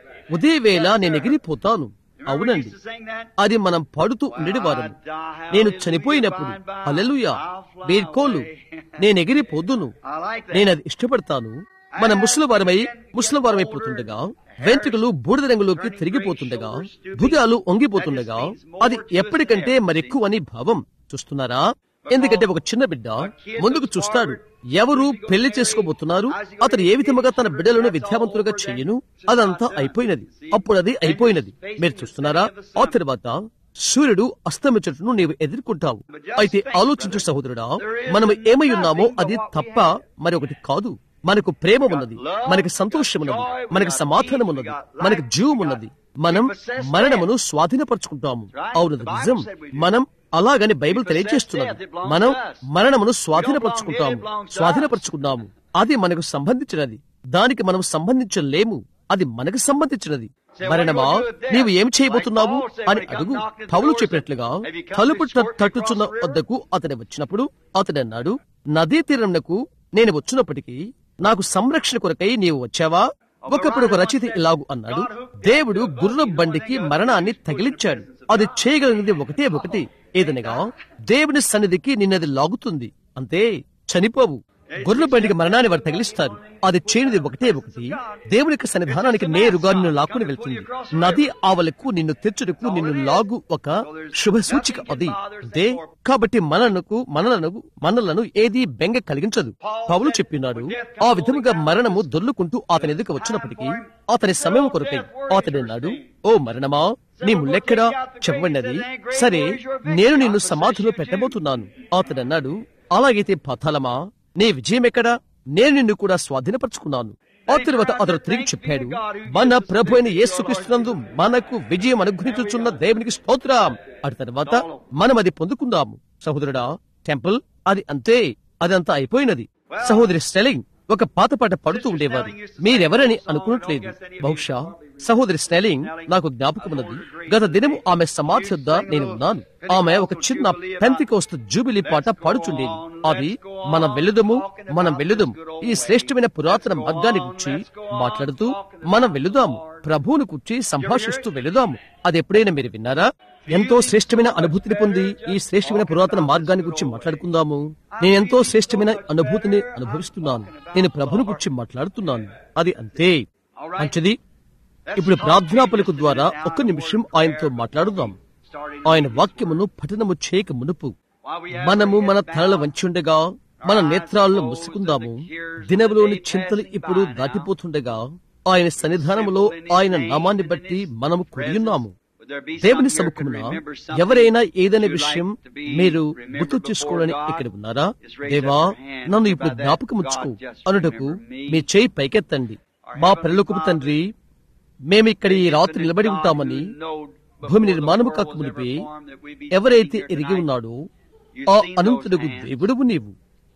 ఉదయవేళ నేను ఎగిరిపోతాను అవునండి అది మనం పాడుతూ ఉండేవారము నేను చనిపోయినప్పుడు అలెలుయా వేర్కోలు నేను ఎగిరిపోదును నేను అది ఇష్టపడతాను మన ముసలివారమై ముసలివారమైపోతుండగా వెంట్రుకలు బూడిద రంగులోకి తిరిగిపోతుండగా భుజాలు వంగిపోతుండగా అది ఎప్పటికంటే మరెక్కువ అని భావం చూస్తున్నారా ఎందుకంటే ఒక చిన్న బిడ్డ ముందుకు చూస్తాడు ఎవరు పెళ్లి చేసుకోబోతున్నారు అతను ఏ విధముగా తన బిడ్డలను విద్యావంతులుగా చెయ్యను అదంతా అయిపోయినది అప్పుడు అది అయిపోయినది మీరు చూస్తున్నారా ఆ తర్వాత సూర్యుడు అస్తమించటను నీవు ఎదుర్కొంటావు అయితే ఆలోచించు సహోదరుడా మనం ఏమై ఉన్నామో అది తప్ప మరొకటి కాదు మనకు ప్రేమ ఉన్నది మనకి సంతోషం ఉన్నది మనకి సమాధానం ఉన్నది మనకి జీవం ఉన్నది మనం మరణమును స్వాధీనపరచుకుంటాము అవునది నిజం మనం అలాగని బైబిల్ తెలియజేస్తున్నది మనం మరణమును స్వాధీనపరచుకుంటాము స్వాధీనపరచుకున్నాము అది మనకు సంబంధించినది దానికి మనం సంబంధించలేము అది మనకు సంబంధించినది మరణమా నీవు ఏం చేయబోతున్నావు అని అడుగు పౌలు చెప్పినట్లుగా తలుపు తట్టుచున్న వద్దకు అతని వచ్చినప్పుడు అతడు అన్నాడు నదీ తీరంనకు నేను వచ్చినప్పటికీ నాకు సంరక్షణ కొరకై నీవు వచ్చావా ఒకప్పుడు ఒక రచయిత ఇలాగు అన్నాడు దేవుడు గుర్రం బండికి మరణాన్ని తగిలించాడు అది చేయగలిగినది ఒకటే ఒకటి ఏదనగా దేవుని సన్నిధికి నిన్నది లాగుతుంది అంతే చనిపోవు గొర్రెల బండికి మరణాన్ని వారు తగిలిస్తారు అది చేయనిది ఒకటే ఒకటి దేవుని యొక్క సన్నిధానానికి నేరుగా నిన్ను లాక్కుని వెళ్తుంది నది ఆవలకు నిన్ను తెచ్చుటకు నిన్ను లాగు ఒక శుభ సూచిక అది అంతే కాబట్టి మనలకు మనలను మనలను ఏది బెంగ కలిగించదు పౌలు చెప్పినాడు ఆ విధముగా మరణము దొర్లుకుంటూ అతని ఎదుక వచ్చినప్పటికీ అతని సమయం కొరకై అతడు అన్నాడు ఓ మరణమా నీ ముళ్ళెక్కడా చెప్పబడినది సరే నేను నిన్ను సమాధిలో పెట్టబోతున్నాను అతడు అన్నాడు అలాగైతే పథలమా నీ విజయం ఎక్కడా నేను నిన్ను కూడా స్వాధీనపరచుకున్నాను ఆ తర్వాత అతడు తిరిగి చెప్పాడు మన ప్రభు అయిన యేసుక్రీస్తునందు మనకు విజయం అనుగ్రహించుచున్న దేవునికి స్తోత్రం అటు తర్వాత మనం అది పొందుకుందాము సహోదరుడా టెంపుల్ అది అంతే అదంతా అయిపోయినది సహోదరి స్టెలింగ్ ఒక పాత పాట పడుతూ ఉండేవారు మీరెవరని అనుకున్నట్లేదు బహుశా సహోదరి స్నెలింగ్ నాకు జ్ఞాపకమున్నది గత దినము ఆమె సమాధి వద్ద నేను ఉన్నాను ఆమె ఒక చిన్న పెంతికోస్తు జూబిలీ పాట పాడుచుండేది అది మనం వెళ్ళుదము మనం వెళ్ళుదాం ఈ శ్రేష్టమైన పురాతన మార్గాన్ని గురించి మాట్లాడుతూ మనం వెళ్ళుదాము ప్రభువును కూర్చి సంభాషిస్తూ వెళ్ళుదాము అది ఎప్పుడైనా మీరు విన్నారా ఎంతో శ్రేష్టమైన అనుభూతిని పొంది ఈ శ్రేష్టమైన పురాతన మార్గాన్ని గురించి మాట్లాడుకుందాము నేను ఎంతో శ్రేష్టమైన అనుభూతిని అనుభవిస్తున్నాను నేను ప్రభుని గురించి మాట్లాడుతున్నాను అది అంతే మంచిది ఇప్పుడు ప్రార్థనా పలుకు ద్వారా ఒక్క నిమిషం ఆయనతో మాట్లాడుదాం ఆయన వాక్యమును పఠనము చేయక మునుపు మనము మన తలల వంచుండగా మన నేత్రాలను ముసుకుందాము దినములోని చింతలు ఇప్పుడు దాటిపోతుండగా ఆయన సన్నిధానములో ఆయన నామాన్ని బట్టి మనము కొడియున్నాము దేవుని సముఖమున ఎవరైనా ఏదైనా విషయం మీరు గుర్తు చేసుకోవాలని ఇక్కడ ఉన్నారా దేవా నన్ను ఇప్పుడు జ్ఞాపకం ఉంచుకో అనుటకు మీ చేయి పైకెత్తండి మా పిల్లలకు తండ్రి మేమిక్కడ ఈ రాత్రి నిలబడి ఉంటామని భూమి నిర్మాణము కాక మునిపే ఎవరైతే ఎరిగి ఉన్నాడో ఆ అనంతుడుగు దేవుడువు నీవు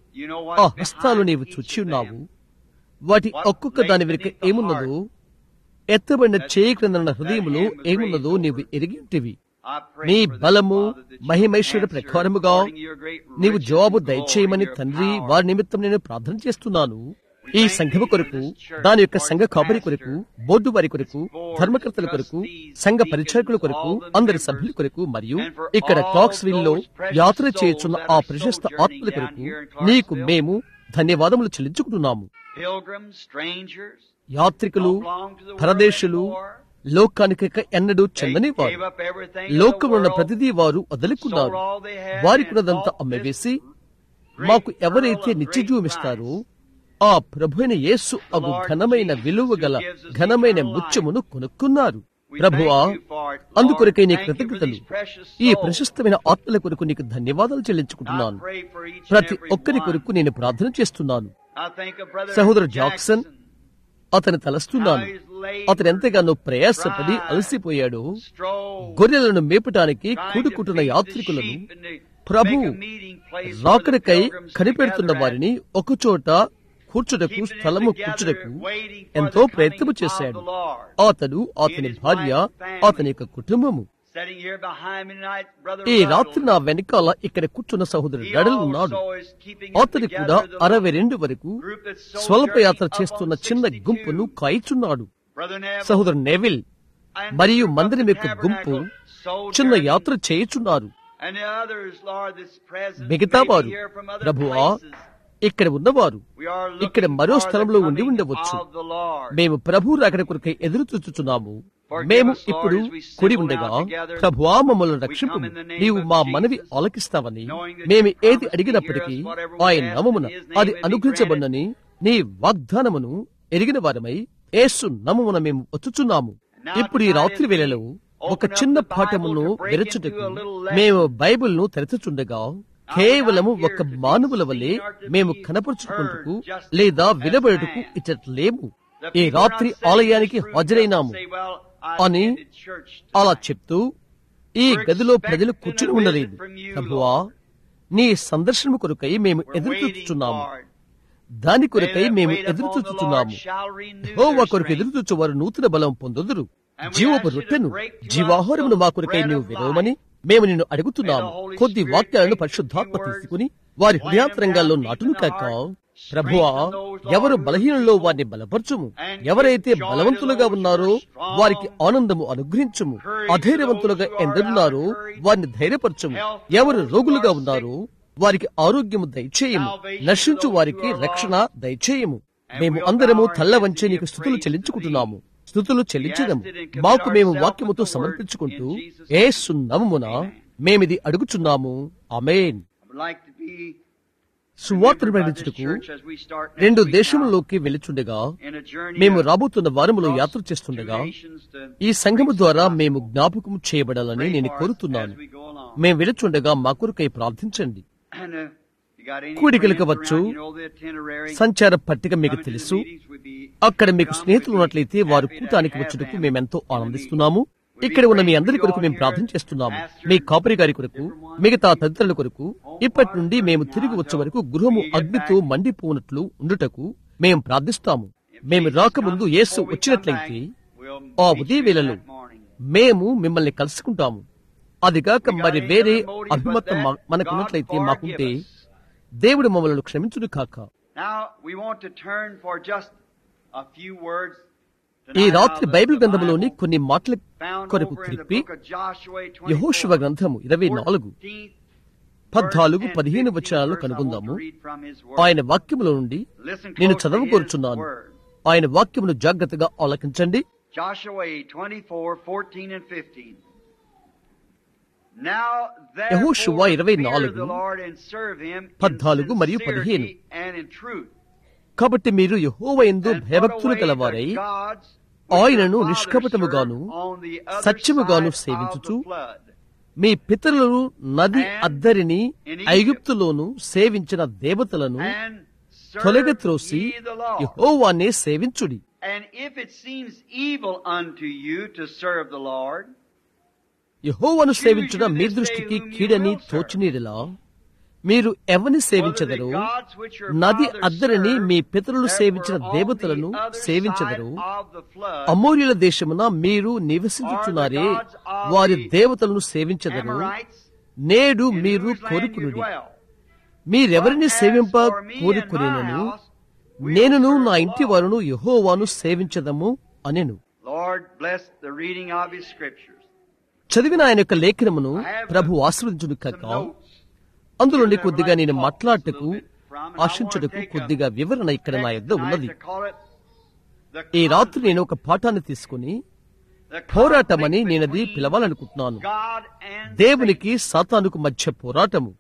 ఆ హస్తాలు నీవు చూచి ఉన్నావు వాటి ఒక్కొక్క దాని వెనుక ఏమున్నదో ఎత్తబడిన చేయి క్రిందన్న హృదయములో ఏమున్నదో నీవు ఎరిగి ఉంటివి నీ బలము మహిమైశ్వర ప్రకారముగా నీవు జవాబు దయచేయమని తండ్రి వారి నిమిత్తం నేను ప్రార్థన చేస్తున్నాను ఈ సంఘము కొరకు దాని యొక్క సంఘ కాబరి కొరకు బోర్డు వారి కొరకు ధర్మకర్తల కొరకు సంఘ పరిచారకుల కొరకు అందరి సభ్యుల కొరకు మరియు ఇక్కడ క్లాక్స్ విల్లో యాత్ర చేయుచున్న ఆ ప్రశస్త ఆత్మల కొరకు నీకు మేము ధన్యవాదములు చెల్లించుకుంటున్నాము యాత్రికులు పరదేశులు లోకానికి ఎన్నడూ చెందని వారు లోకమున్న ప్రతిదీ వారు వదులుకున్నారు వారికున్నదంతా అమ్మవేసి మాకు ఎవరైతే నిత్యజీవమిస్తారో ఆ ప్రభుైన యేసు అగు ఘనమైన విలువ గల ఘనమైన ముత్యమును కొనుక్కున్నారు ప్రభువా అందుకొరకై నీ కృతజ్ఞతలు ఈ ప్రశస్తమైన ఆత్మల కొరకు నీకు ధన్యవాదాలు చెల్లించుకుంటున్నాను ప్రతి ఒక్కరి కొరకు నేను ప్రార్థన చేస్తున్నాను I think of Brother సహోదరు జాక్సన్ అతని తలస్తున్నాను How he's labored, అతను ఎంతగానో ప్రయాసపడి అలసిపోయాడు strove, గొర్రెలను మేపటానికి trying to కూడుకుంటున్న feed the యాత్రికులను sheep and to Prabhu make a meeting place for the రాకడికై pilgrims to కనిపెడుతున్న gather at. వారిని ఒకచోట కూర్చుటకు Keeping them స్థలము together, కూర్చుటకు waiting for ఎంతో the coming ప్రయత్నము of చేశాడు the Lord. అతడు అతని భార్య అతని యొక్క కుటుంబము Sitting here behind me tonight, Brother ఈ Ruddle, రాత్రి నా వెనకాల ఇక్కడ కూర్చున్న సహోదరుడు he గడలు ఉన్నాడు also is keeping them అతడు కూడా together, the అరవై రెండు వరకు group that's so స్వల్ప యాత్ర journeying up చేస్తున్న on చిన్న 62. గుంపును కాయిచున్నాడు Brother Neville, సహోదరు నెవిల్ and మరియు the group of మందిరం the యొక్క గుంపు tabernacle, so చిన్న journeying. యాత్ర చేయుచున్నారు And the others, Lord, that's present, మిగతా maybe వారు here from other ప్రభువా places. ఇక్కడ ఉన్నవారు We are ఇక్కడ looking మరో for the స్థలంలో ఉండి coming ఉండవచ్చు of the Lord. మేము ప్రభు రాకడ కొరకై ఎదురు చూచుచున్నాము Forgive మేము us, Lord, ఇప్పుడు as we settle కూడి down ఉండగా together. ప్రభువా మమ్మల్ని We రక్షింపు come in the name నీవు of మా Jesus, మనవి ఆలకిస్తావని knowing that మేము you promised ఏది to అడిగినప్పటికీ hear us, whatever we ఆయన ask నమమున in His name అది may be అనుగ్రహించబడినని నీ వాగ్దానమును ఎరిగిన వారమై యేసు నమమున మేము వచ్చుచున్నాము ఇప్పుడు ఈ రాత్రి వేళలో ఒక చిన్న పాఠమును విరచుటకు మేము బైబిల్ను తెరచుచుండగా కేవలము ఒక మానవుల వలె మేము కనపరుచుకుంటూ లేదా వినబడుటకు ఇచ్చట్లేము ఈ రాత్రి ఆలయానికి హాజరైనాము అని అలా చెప్తూ ఈ గదిలో ప్రజలు కూర్చుని ఉండలేదు ప్రభువా నీ సందర్శన కొరకై మేము ఎదురు చూచుచున్నాము దాని కొరకై మేము ఎదురు చూచుచున్నాము యెహోవా కొరకు ఎదురు చూచు వారు నూతన బలం పొందుదురు జీవపు రొట్టెను జీవాహారమును మా కొరకై నీవు విరవమని మేము నిన్ను అడుగుతున్నాము కొద్ది వాక్యాలను పరిశుద్ధాత్మ తీసుకుని వారి హృదయాంతరంగాల్లో నాటును కాక ప్రభువా ఎవరు బలహీనంలో వారిని బలపరచుము ఎవరైతే బలవంతులుగా ఉన్నారో వారికి ఆనందము అనుగ్రహించుము అధైర్యవంతులుగా ఎందరున్నారో వారిని ధైర్యపరచుము ఎవరు రోగులుగా ఉన్నారో వారికి ఆరోగ్యము దయచేయము నశించు వారికి రక్షణ దయచేయము మేము అందరము తల్ల వంచి నీకు స్థుతులు చెల్లించుకుంటున్నాము స్థుతులు చెల్లించదము మాకు మేము వాక్యముతో సమర్పించుకుంటూ ఏసు నమమున మేమిది అడుగుచున్నాము అమేన్ సువార్త ప్రకటించుటకు రెండు దేశముల్లోకి వెళుచుండగా మేము రాబోతున్న వారములో యాత్ర చేస్తుండగా ఈ సంఘము ద్వారా మేము జ్ఞాపకం చేయబడాలని నేను కోరుతున్నాను మేము వెళుచుండగా మా కొరకై ప్రార్థించండి కూడికలకు వచ్చు సంచార పట్టిక మీకు తెలుసు అక్కడ మీకు స్నేహితులు ఉన్నట్లయితే వారు కూటానికి వచ్చుటకు మేమెంతో ఆనందిస్తున్నాము ఇక్కడ ఉన్న మీ అందరి కొరకు మేము ప్రార్థన చేస్తున్నాము మీ కాపరి గారి కొరకు మిగతా తదితరుల కొరకు ఇప్పటి నుండి మేము తిరిగి వచ్చే వరకు గృహము అగ్నితో మండిపోనట్లు ఉండుటకు మేము ప్రార్థిస్తాము మేము రాకముందు యేసు వచ్చినట్లయితే ఆ ఉదయ వేళలో మేము మిమ్మల్ని కలుసుకుంటాము అదిగాక మరి వేరే అభిమతం మా- మనకున్నట్లయితే మాకుంటే దేవుడు మమ్మల్ని క్షమించుడు కాక Now we want to turn for just a few words ఈ tonight రాత్రి out of బైబిల్ the గ్రంథంలోని Bible, కొన్ని మాటల found కొరకు over in the త్రిప్పి book of Joshua 24, యెహోషువ గ్రంథము ఇరవై నాలుగు 14th పద్నాలుగు verse and పదిహేను 15th వచనాలు verse I కనుగొందాము want to read from his word. ఆయన వాక్యములో నుండి Listen నేను close to చదవకూరుచున్నాను his word. ఆయన వాక్యమును జాగ్రత్తగా ఆలకించండి Joshua 24, 14 and 15. Now యెహోషువ therefore ఇరవై fear నాలుగు, the Lord and serve him in పద్నాలుగు మరియు sincerity పదిహేను. and in truth. కాబట్టి మీరు యెహోవయందు And put భయభక్తులు away కలవారై the gods which ఆయనను your fathers నిష్కపటముగాను, served on the other సత్యముగాను side of సేవించుచు, the flood. మీ పితరులను నది And అద్దరిని in Egypt. ఐగుప్తులోను సేవించిన దేవతలను And serve తొలగత్రోసి ye the Lord. యెహోవానే సేవించుడి And if it seems evil unto you to serve the Lord, యెహోవాను సేవించుట మీ దృష్టికి కీడని తోచినీడిలా మీరు ఎవరిని సేవించెదరు నది అద్దరిని మీ పితరులు సేవించిన దేవతలను సేవించెదరు అమూల్యుల దేశమున మీరు నివసించుచున్నారే వారి దేవతలను సేవించెదరు నేడు మీరు కోరుకునుడి మీరెవరిని సేవింప కోరుకునేనను నేనును నా ఇంటి వారును యెహోవాను సేవించదము అనెను Lord, bless the reading of His scriptures. చదివిన ఆయన యొక్క లేఖనమును ప్రభు ఆశ్రదించును కాక అందులోని కొద్దిగా నేను మాట్లాడటకు ఆశించుటకు కొద్దిగా వివరణ ఇక్కడ నా యొద్ద ఉన్నది ఈ రాత్రి నేను ఒక పాఠాన్ని తీసుకుని పోరాటమని నేనది పిలవాలనుకుంటున్నాను దేవునికి సాతానుకు మధ్య పోరాటము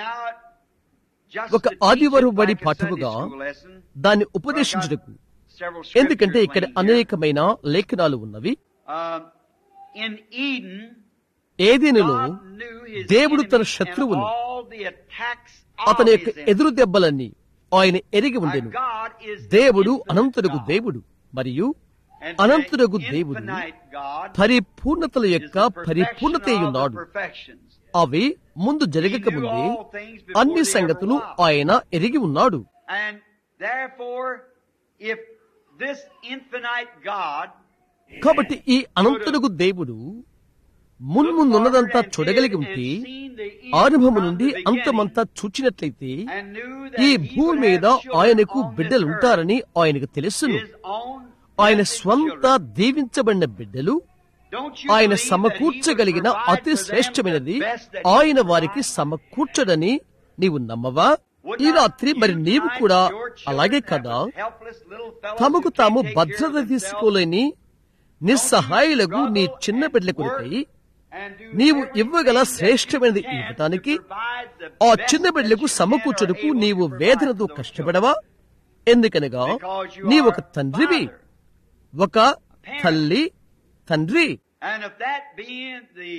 ఒక ఆదివారం బడి పాఠముగా దాన్ని ఉపదేశించుటకు ఎందుకంటే ఇక్కడ అనేకమైన లేఖనాలు ఉన్నవి ఇన్ ఈడెన్ ఏదేనులో దేవుడు తన శత్రువును అతని యొక్క ఎదురు దెబ్బలన్నీ ఆయన ఎరిగి Our ఉండెను God is the దేవుడు infinite అనంతుడగు God. దేవుడు మరియు And అనంతుడగు the దేవుడు infinite God పరిపూర్ణతల is యొక్క the perfection పరిపూర్ణత of the ఉన్నాడు perfections. అవి ముందు జరగకముందే అన్ని సంగతులు ఆయన ఎరిగి ఉన్నాడు And therefore, if this infinite God కాబట్టి ఈ అనంతుడగు దేవుడు మున్ముందున్నదంతా చూడగలిగి ఉంటే ఆరంభము నుండి అంతమంతా చూచినట్లయితే ఈ భూమి మీద ఆయనకు బిడ్డలుంటారని ఆయనకు తెలుసును ఆయన స్వంత దీవించబడిన బిడ్డలు ఆయన సమకూర్చగలిగిన అతి శ్రేష్టమైనది ఆయన వారికి సమకూర్చడని నీవు నమ్మవా ఈ రాత్రి మరి నీవు కూడా అలాగే కదా తమకు తాము భద్రత తీసుకోలేని నిస్సహాయులకు నీ చిన్న బిడ్డల కొరకై నీవు ఇవ్వగల శ్రేష్టమైనది ఇవ్వటానికి ఆ చిన్న బిడ్డలకు సమకూర్చుటకు నీవు వేదనతో కష్టపడవా ఎందుకనగా నీ ఒక తండ్రివి ఒక తల్లి తండ్రి And if that being the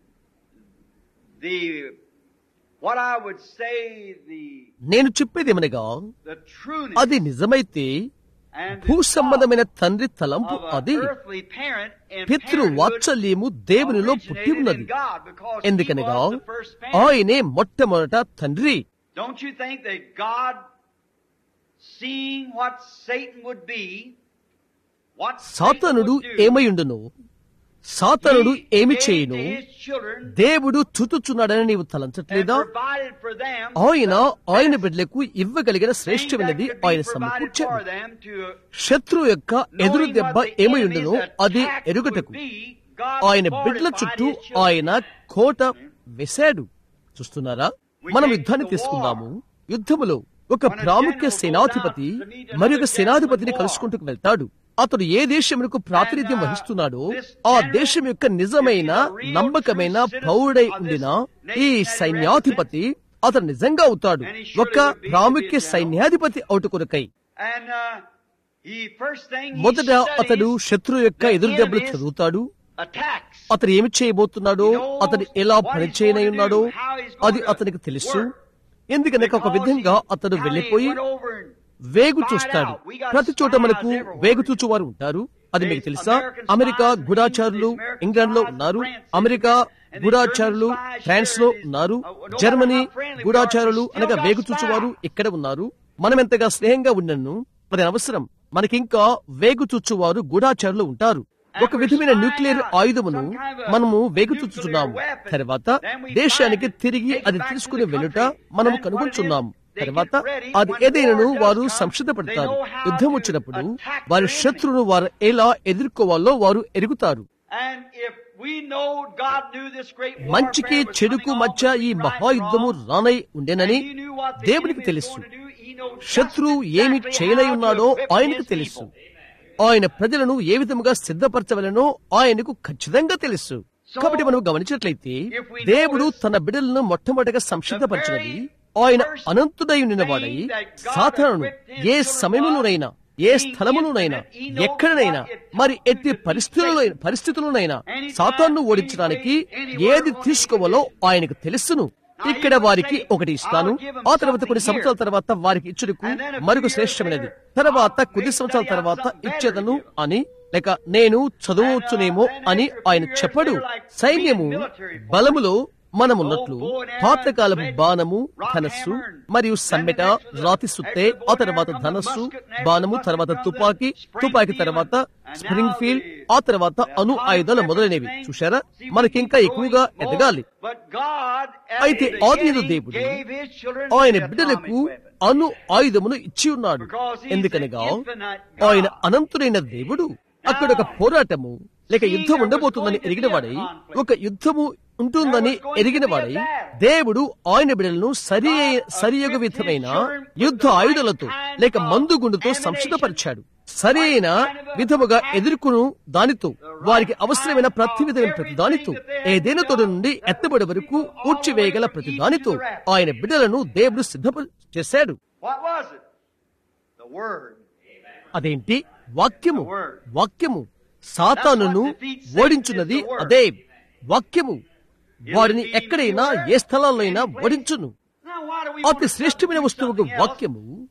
the what I would say the నేను చెప్పేదేమనగా the trueness అది నిజమైతే and భూ the సంబంధమైన thought తండ్రి తలంపు of an అది earthly parent in పితృ parenthood వాత్సల్యము దేవునిలో పుట్టి originated ఉన్నది in God because he ఎందుకనగా was the first parent. ఆయనే మొట్టమొదట తండ్రి Don't you think that God, seeing what Satan would be, what Satan సాతానుడు would do, ఏమైయుండును సాతానుడు he ఏమి gave చేయును to his children దేవుడు చుతుచున్నాడని నీవు and తలంచట్లేదా provided for them ఆయన the ఆయన best బిడ్డలకు ఇవ్వగలిగిన thing that శ్రేష్టమైనది could be ఆయన provided for సమకూర్చాడు them to శత్రువు యొక్క ఎదురు knowing దెబ్బ what the ఏమైయుండును enemy's అది attack ఎరుగటకు would be, God ఆయన బిడ్డల fortified చుట్టూ his children. ఆయన కోట వేశాడు చూస్తున్నారా మనం యుద్ధాన్ని తీసుకుందాము యుద్ధములో ఒక ప్రాముఖ్య సేనాధిపతి మరి ఒక సేనాధిపతిని కలుసుకుంటూ వెళ్తాడు అతడు ఏ దేశమునకు ప్రాతినిధ్యం వహిస్తున్నాడో ఆ దేశం యొక్క నిజమైన నమ్మకమైన పౌరుడై ఉండిన ఈ సైన్యాధిపతి అతడు నిజంగా అవుతాడు ఒక ప్రాముఖ్య సైన్యాధిపతి అవుట కొరకై And, uh, he first thing he మొదట అతడు studies శత్రు యొక్క ఎదురు దెబ్బలు చదువుతాడు attacks. అతను ఏమి చేయబోతున్నాడో అతను ఎలా పనిచేయనై ఉన్నాడో అది అతనికి తెలుసు ఎందుకనక ఒక విధంగా అతడు వెళ్లిపోయి వేగు చూస్తాడు ప్రతి చోట మనకు వేగు చూచువారు ఉంటారు అది మీకు తెలుసా అమెరికా గూఢాచారులు ఇంగ్లాండ్ లో ఉన్నారు అమెరికా గూఢాచారులు ఫ్రాన్స్ లో ఉన్నారు జర్మనీ గూఢాచారులు అనగా వేగు చూచువారు ఇక్కడ ఉన్నారు మనం ఎంతగా స్నేహంగా ఉన్నను అది అవసరం మనకింకా వేగు చూచువారు గూఢాచారులు ఉంటారు ఒక విధమైన న్యూక్లియర్ ఆయుధమును మనము వేగుచుచున్నాము తర్వాత దేశానికి తిరిగి అది తీసుకుని వెళ్ళుట మనము కనుగొంటున్నాము తర్వాత అది ఏదైనాను వారు సంసిద్ధపడతారు యుద్ధం వచ్చినప్పుడు వారి శత్రువును వారు ఎలా ఎదుర్కోవాలో వారు ఎరుగుతారు And if we know God knew this great మంచికి warfare was చెడుకు coming on మధ్య ఈ between right and మహాయుద్ధము wrong, రానై ఉండేనని and he knew what the దేవునికి enemy was తెలుసు going to do, he knows just శత్రువు ఏమి exactly చేయనై how to ఉన్నాడో equip ఆయనకు his తెలుసు people. ఆయన ప్రజలను ఏ విధముగా సిద్ధపరచవలనో ఆయనకు ఖచ్చితంగా తెలుసు కాబట్టి మనం గమనించినట్లయితే దేవుడు తన బిడ్డలను మొట్టమొదటిగా సంసిద్ధపరచినది ఆయన అనంతుడై ఉన్నవాడై సాధారణను ఏ సమయంలోనైనా ఏ స్థలములోనైనా ఎక్కడనైనా మరి ఎట్టి పరిస్థితుల్లో పరిస్థితుల్లోనైనా సాతాన్ను ఓడించడానికి ఏది తీసుకోవాలో ఆయనకు తెలుసును ఇక్కడ వారికి ఒకటి ఇస్తాను ఆ తర్వాత కొన్ని సంవత్సరాల తర్వాత వారికి ఇచ్చుడుకు మరొక శ్రేష్టమైనది తర్వాత కొద్ది సంవత్సరాల తర్వాత ఇచ్చేదను అని లేక నేను చదవచ్చునేమో అని ఆయన చెప్పడు సైన్యము బలములో మనమున్నట్లు పాతకాలపు బాణము ధనస్సు మరియు సమ్మెట రాతి సుత్తే ఆ తర్వాత ధనస్సు బాణము తర్వాత తుపాకీ తుపాకీ తర్వాత స్ప్రింగ్ ఫీల్డ్ ఆ తర్వాత అణు ఆయుధాలు మొదలైనవి చూశారా మనకింకా ఎక్కువగా ఎదగాలి But God, at అయితే the ఆదిలో beginning, దేవుడు gave his children ఆయన the బిడ్డలకు atomic weapon. అణు ఆయుధమును ఇచ్చి ఉన్నాడు Because he's ఎందుకనగా an infinite God. ఆయన అనంతుడైన దేవుడు అక్కడ ఒక పోరాటము లేక యుద్ధం ఉండబోతుందని ఎరిగిన వాడై ఒక యుద్ధము ఉంటుందని ఎరిగిన వాడై దేవుడు ఆయన బిడ్డలను సరి సరియొక విధమైన యుద్ధ ఆయుధాలతో లేక మందుగుండుతో సంసిద్ధపరిచాడు సరి అయిన విధముగా ఎదుర్కొను దానితో వారికి అవసరమైన ప్రతి విధమైన ప్రతి దానితో ఏదైనా తోడు నుండి ఎత్తబడి వరకు ఊడ్చివేయగల ప్రతి దానితో ఆయన బిడ్డలను దేవుడు సిద్ధప చేశాడు What was it? The Word. అదేంటి వాక్యము వాక్యము సాతానును ఓడించున్నది అదే వాక్యము వారిని ఎక్కడైనా ఏ స్థలాల్లో అయినా ఓడించును Now, why do we అతి want to శ్రేష్టమైన substitute వస్తువుకు something else? వాక్యము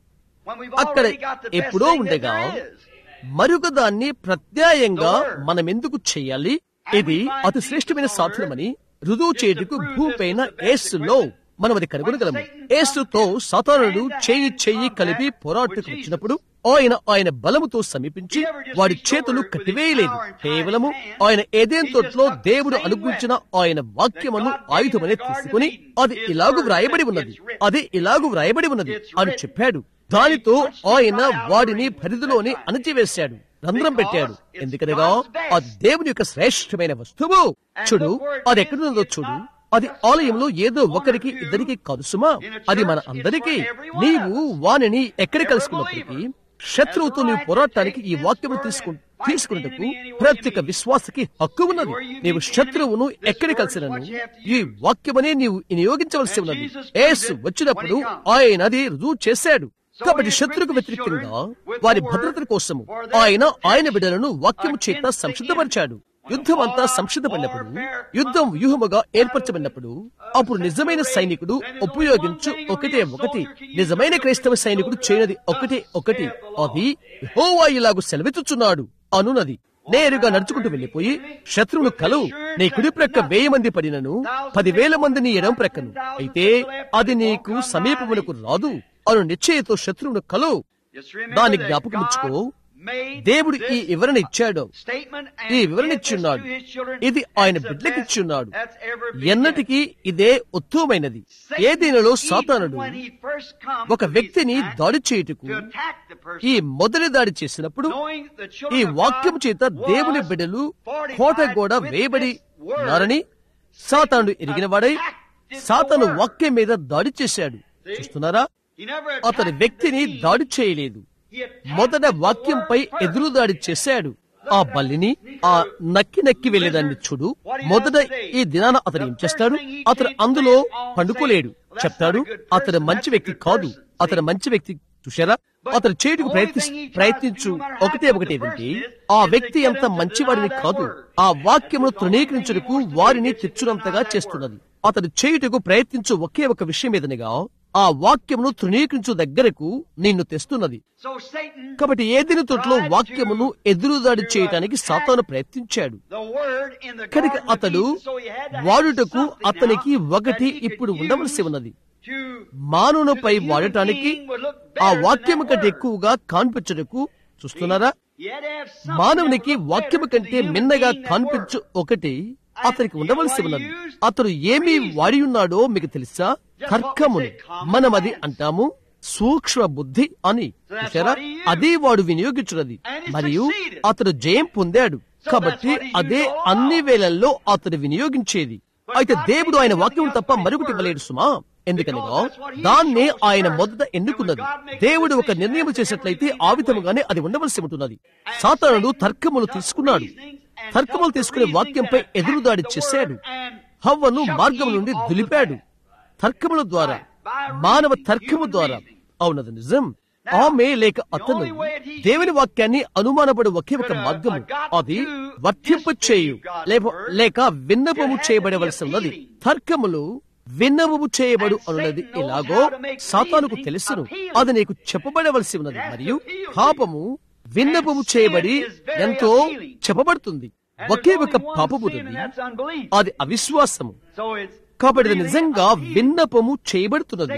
when we've అక్కడ already got the best ఎప్పుడో thing that ఉండగా there is. మరొక దాన్ని ప్రత్యాయంగా మనం ఎందుకు చేయాలి ఇది అతి శ్రేష్టమైన సాధనమని రుజువు చేయుటకు భూమిపైన ఏసులో మనం అది కనుగొనగలము ఏసుతో సాతానుడు చేయి చెయ్యి కలిపి పోరాటకు వచ్చినప్పుడు ఆయన ఆయన బలముతో సమీపించి వాడి చేతులు కట్టివేయలేదు కేవలము ఆయన ఏదేం తోటలో దేవుడు అనుగ్రహించిన ఆయన వాక్యమును ఆయుధమనే తీసుకుని అది ఇలాగు వ్రాయబడి ఉన్నది అది ఇలాగు వ్రాయబడి ఉన్నది అని చెప్పాడు దానితో ఆయన వాడిని పరిధిలోని అణచివేశాడు రంధ్రం పెట్టాడు ఎందుకనగా అది దేవుని యొక్క శ్రేష్టమైన వస్తువు చూడు అది ఎక్కడున్నదో చూడు అది ఆలయంలో ఏదో ఒకరికి ఇద్దరికి కాదు సుమా అది మన అందరికీ నీవు వానిని ఎక్కడ కలుసుకున్నప్పటికీ శత్రువుతో నీవు పోరాటానికి ఈ వాక్యము తీసుకు తీసుకున్నటకు ప్రతి ఒక్క విశ్వాసకి హక్కు ఉన్నది నీవు శత్రువును ఎక్కడ కలిసినను ఈ వాక్యమనే నీవు వినియోగించవలసి ఉన్నది ఏసు వచ్చినప్పుడు ఆయన అది రుజువు చేశాడు కాబట్టి శత్రుకు వ్యతిరేకంగా వారి భద్రత కోసము ఆయన ఆయన బిడ్డలను వాక్యము చేత సంసిద్ధపరిచాడు యుద్ధం అంతా సంసిద్ధపడినప్పుడు యుద్ధం వ్యూహముగా ఏర్పరచబడినప్పుడు అప్పుడు నిజమైన సైనికుడు ఉపయోగించు ఒకటే ఒకటి నిజమైన క్రైస్తవ సైనికుడు చేయనది ఒకటే ఒకటి అది హోవా ఇలాగు సెలవిచ్చుచున్నాడు అనున్నది నేరుగా నడుచుకుంటూ వెళ్లిపోయి శత్రువును కలువు నీ కుడి ప్రక్క వెయ్యి మంది పడినను పదివేల మంది నీ ఎడం ప్రక్కను అయితే అది నీకు సమీపమునకు రాదు అను నిశ్చయతో శత్రువును కలువు Just remember దాని that జ్ఞాపకం ఉంచుకో God made దేవుడు ఈ this వివరణ ఇచ్చాడు statement and ఈ gave వివరణ this ఇచ్చున్నాడు to his children. ఇది ఆయన That's the బిడ్డకి best ఇచ్చున్నాడు that's ever been ఎన్నటికీ ఇదే ఉత్తమమైనది ఏ దీనిలో సాతానుడు When he first comes ఒక to వ్యక్తిని his act, దాడి చేయుటకు to attack the person, ఈ మొదటి దాడి చేసినప్పుడు knowing the ఈ children of వాక్యం God చేత దేవుని was బిడ్డలు fortified కోట గోడ with వేయబడి this word. ఉన్నారని సాతానుడు ఎరిగినవాడై సాతాను వాక్యం మీద దాడి చేశాడు చూస్తున్నారా He never అతని attacked వ్యక్తిని the deed. దాడి చేయలేదు He attacked మొదట the వాక్యంపై word first. ఎదురు దాడి చేశాడు ఆ బల్లిని ఆ నక్కి నక్కి వెళ్లేదాన్ని చూడు మొదట ఈ దినాన అతను ఏం చేస్తాడు అతను అందులో పండుకోలేడు చెప్తాడు అతను మంచి వ్యక్తి కాదు అతను మంచి వ్యక్తి చూశారా అతను చేటుకు ప్రయత్ని ప్రయత్నించు ఒకటే ఒకటి ఏదంటే ఆ వ్యక్తి ఎంత మంచివాడిని కాదు ఆ వాక్యమును తృణీకరించుటకు వారిని తెచ్చునంతగా చేస్తున్నది అతడు చేయుటకు ప్రయత్నించు ఒకే ఒక విషయం ఏదనగా ఆ వాక్యమును తృణీకరించు దగ్గరకు నిన్ను తెస్తున్నది So Satan, కాబట్టి ఏదిన తొట్లో వాక్యమును ఎదురుదాడి చేయటానికి సాతాను ప్రయత్నించాడు the word in the కనుక Garden of అతడు Eden, so he had to have వాడుటకు something అతనికి now ఒకటి that he could ఇప్పుడు use ఉండవలసి ఉన్నది to మానవునిపై to the human వాడటానికి being would look ఆ better than వాక్యము that కంటే word. ఎక్కువగా కాన్పించుటకు చూస్తున్నారా He had to have something మానవునికి that would look వాక్యము better to the కంటే human మిన్నగా being than కాన్పించు word. ఒకటి అతనికి ఉండవలసి ఉన్నది అతడు ఏమి Reason. వాడి ఉన్నాడో మీకు తెలుసా తర్కమును మనం అది అంటాము సూక్ష్మ బుద్ధి అని That's చూసారా what he used. అది వాడు వినియోగించున్నది And he మరియు succeeded. అతడు జయం పొందాడు So కాబట్టి that's what he used అదే all అన్ని along. వేళల్లో అతడు వినియోగించేది But అయితే God దేవుడు made ఆయన nothing వాక్యం else తప్ప but his మరొకటి word. ఇవ్వలేడు సుమా ఎందుకనగా Because that's what he దాన్నే chose ఆయన first. మొదట ఎన్నుకున్నది And when God makes దేవుడు a ఒక decision, నిర్ణయం that's చేసినట్లయితే everything ఆ that విధముగానే అది ఉండవలసి ఉంటున్నది సాతానుడు తర్కములు తీసుకున్నాడు తర్కములు తీసుకునే వాక్యంపై ఎదురుదాడి చేశాడు హవ్వను మార్గం నుండి దులిపాడు తర్కముల ద్వారా మానవ తర్కము ద్వారా అవునది నిజం ఆమె లేక అతను దేవుని వాక్యాన్ని అనుమానపడు ఒకే ఒక మార్గము అది వర్తింపు చేయు లేక లేక విన్నపము చేయబడవలసి ఉన్నది తర్కములు విన్నపము చేయబడు అనున్నది ఎలాగో సాతానుకు తెలుసును అది నీకు చెప్పబడవలసి ఉన్నది మరియు పాపము విన్నపము చేయబడి ఎంతో చెప్పబడుతుంది ఒకే ఒక పాపము ఉన్నది అది అవిశ్వాసము కాబట్టి అది నిజంగా విన్నపము చేయబడుతున్నది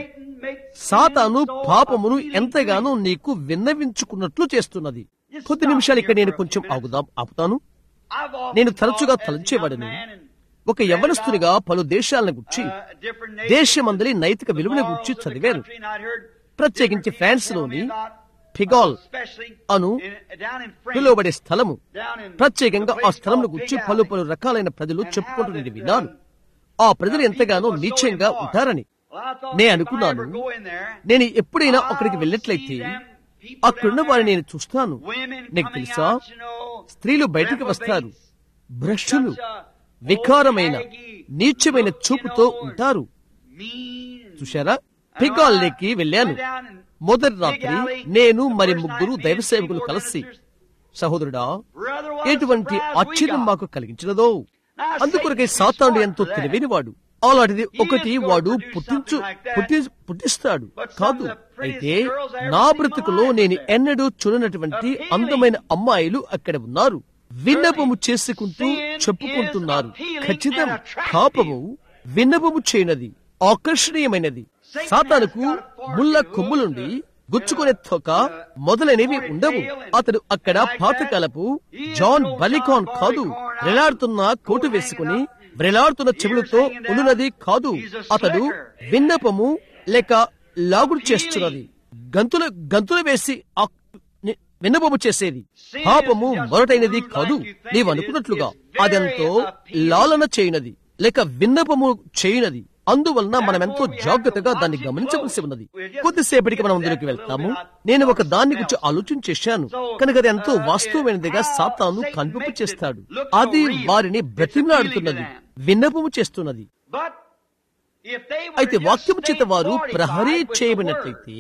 సాతాను పాపమును ఎంతగానో నీకు విన్నవించుకున్నట్లు చేస్తున్నది కొద్ది నిమిషాలు ఇక్కడ నేను కొంచెం ఆగుదాం ఆపుతాను నేను తరచుగా తలంచేవాడను ఒక యవనస్తునిగా పలు దేశాలను గుర్చి దేశమందలి నైతిక విలువల గురించి చదివాను ప్రత్యేకించి ఫ్రాన్స్ లోని ఫిగాల్ అను పిలువబడే స్థలము ప్రత్యేకంగా ఆ స్థలంలో గురించి పలు పలు రకాలైన ప్రజలు చెప్పుకుంటున్నది విన్నాను ఆ ప్రజలు ఎంతగానో నీచంగా ఉంటారని నే అనుకున్నాను నేను ఎప్పుడైనా అక్కడికి వెళ్ళినట్లయితే అక్కడున్న వారిని నేను చూస్తాను నీకు తెలుసా స్త్రీలు బయటికి వస్తారు భ్రష్టులు వికారమైన నీచమైన చూపుతో ఉంటారు చూశారా పిగాల్లోకి వెళ్ళాను మొదటి రాత్రి నేను మరి ముగ్గురు దైవ సేవకులు కలిసి సహోదరుడా ఎటువంటి ఆశ్చర్యం మాకు కలిగించినదో అందుకొరకే సాతానుడు ఎంతో తెలివైనవాడు అలాంటిది ఒకటి వాడు పుట్టించు పుట్టి పుట్టిస్తాడు కాదు అయితే నా బ్రతుకులో నేను ఎన్నడూ చూడనటువంటి అందమైన అమ్మాయిలు అక్కడ ఉన్నారు విన్నపము చేసుకుంటూ చెప్పుకుంటున్నారు ఖచ్చితం పాపము విన్నపము చేయనది ఆకర్షణీయమైనది సాతానుకు ముళ్ళ కొమ్ములుండి గుచ్చుకునే తోక మొదలైనవి ఉండవు అతడు అక్కడ పాతకాలపు జాన్ బలికాన్ కాదు వేలాడుతున్న కోటు వేసుకుని వేలాడుతున్న చెవులతో ఉన్నది కాదు అతడు విన్నపము లేక లాగుడు చేస్తున్నది గంతులు గంతులు వేసి ఆ- ని- విన్నపము చేసేది పాపము మొరటైనది కాదు నీవు అనుకున్నట్లుగా అదెంతో లాలన చేయనది లేక విన్నపము చేయనది అందువలన మనం ఎంతో జాగ్రత్తగా దాన్ని గమనించవలసి ఉన్నది కొద్దిసేపటికి మనం అందులోకి వెళ్తాము నేను ఒక దాన్ని గురించి ఆలోచన చేశాను కనుక అది ఎంతో వాస్తవమైనదిగా సాతాను కనిపింపు చేస్తాడు అది వారిని బ్రతిమలాడుతున్నది విన్నపము చేస్తున్నది But if they were అయితే just వాక్యము చేత stayed వారు fortified ప్రహరీ with the చేయబడినట్లయితే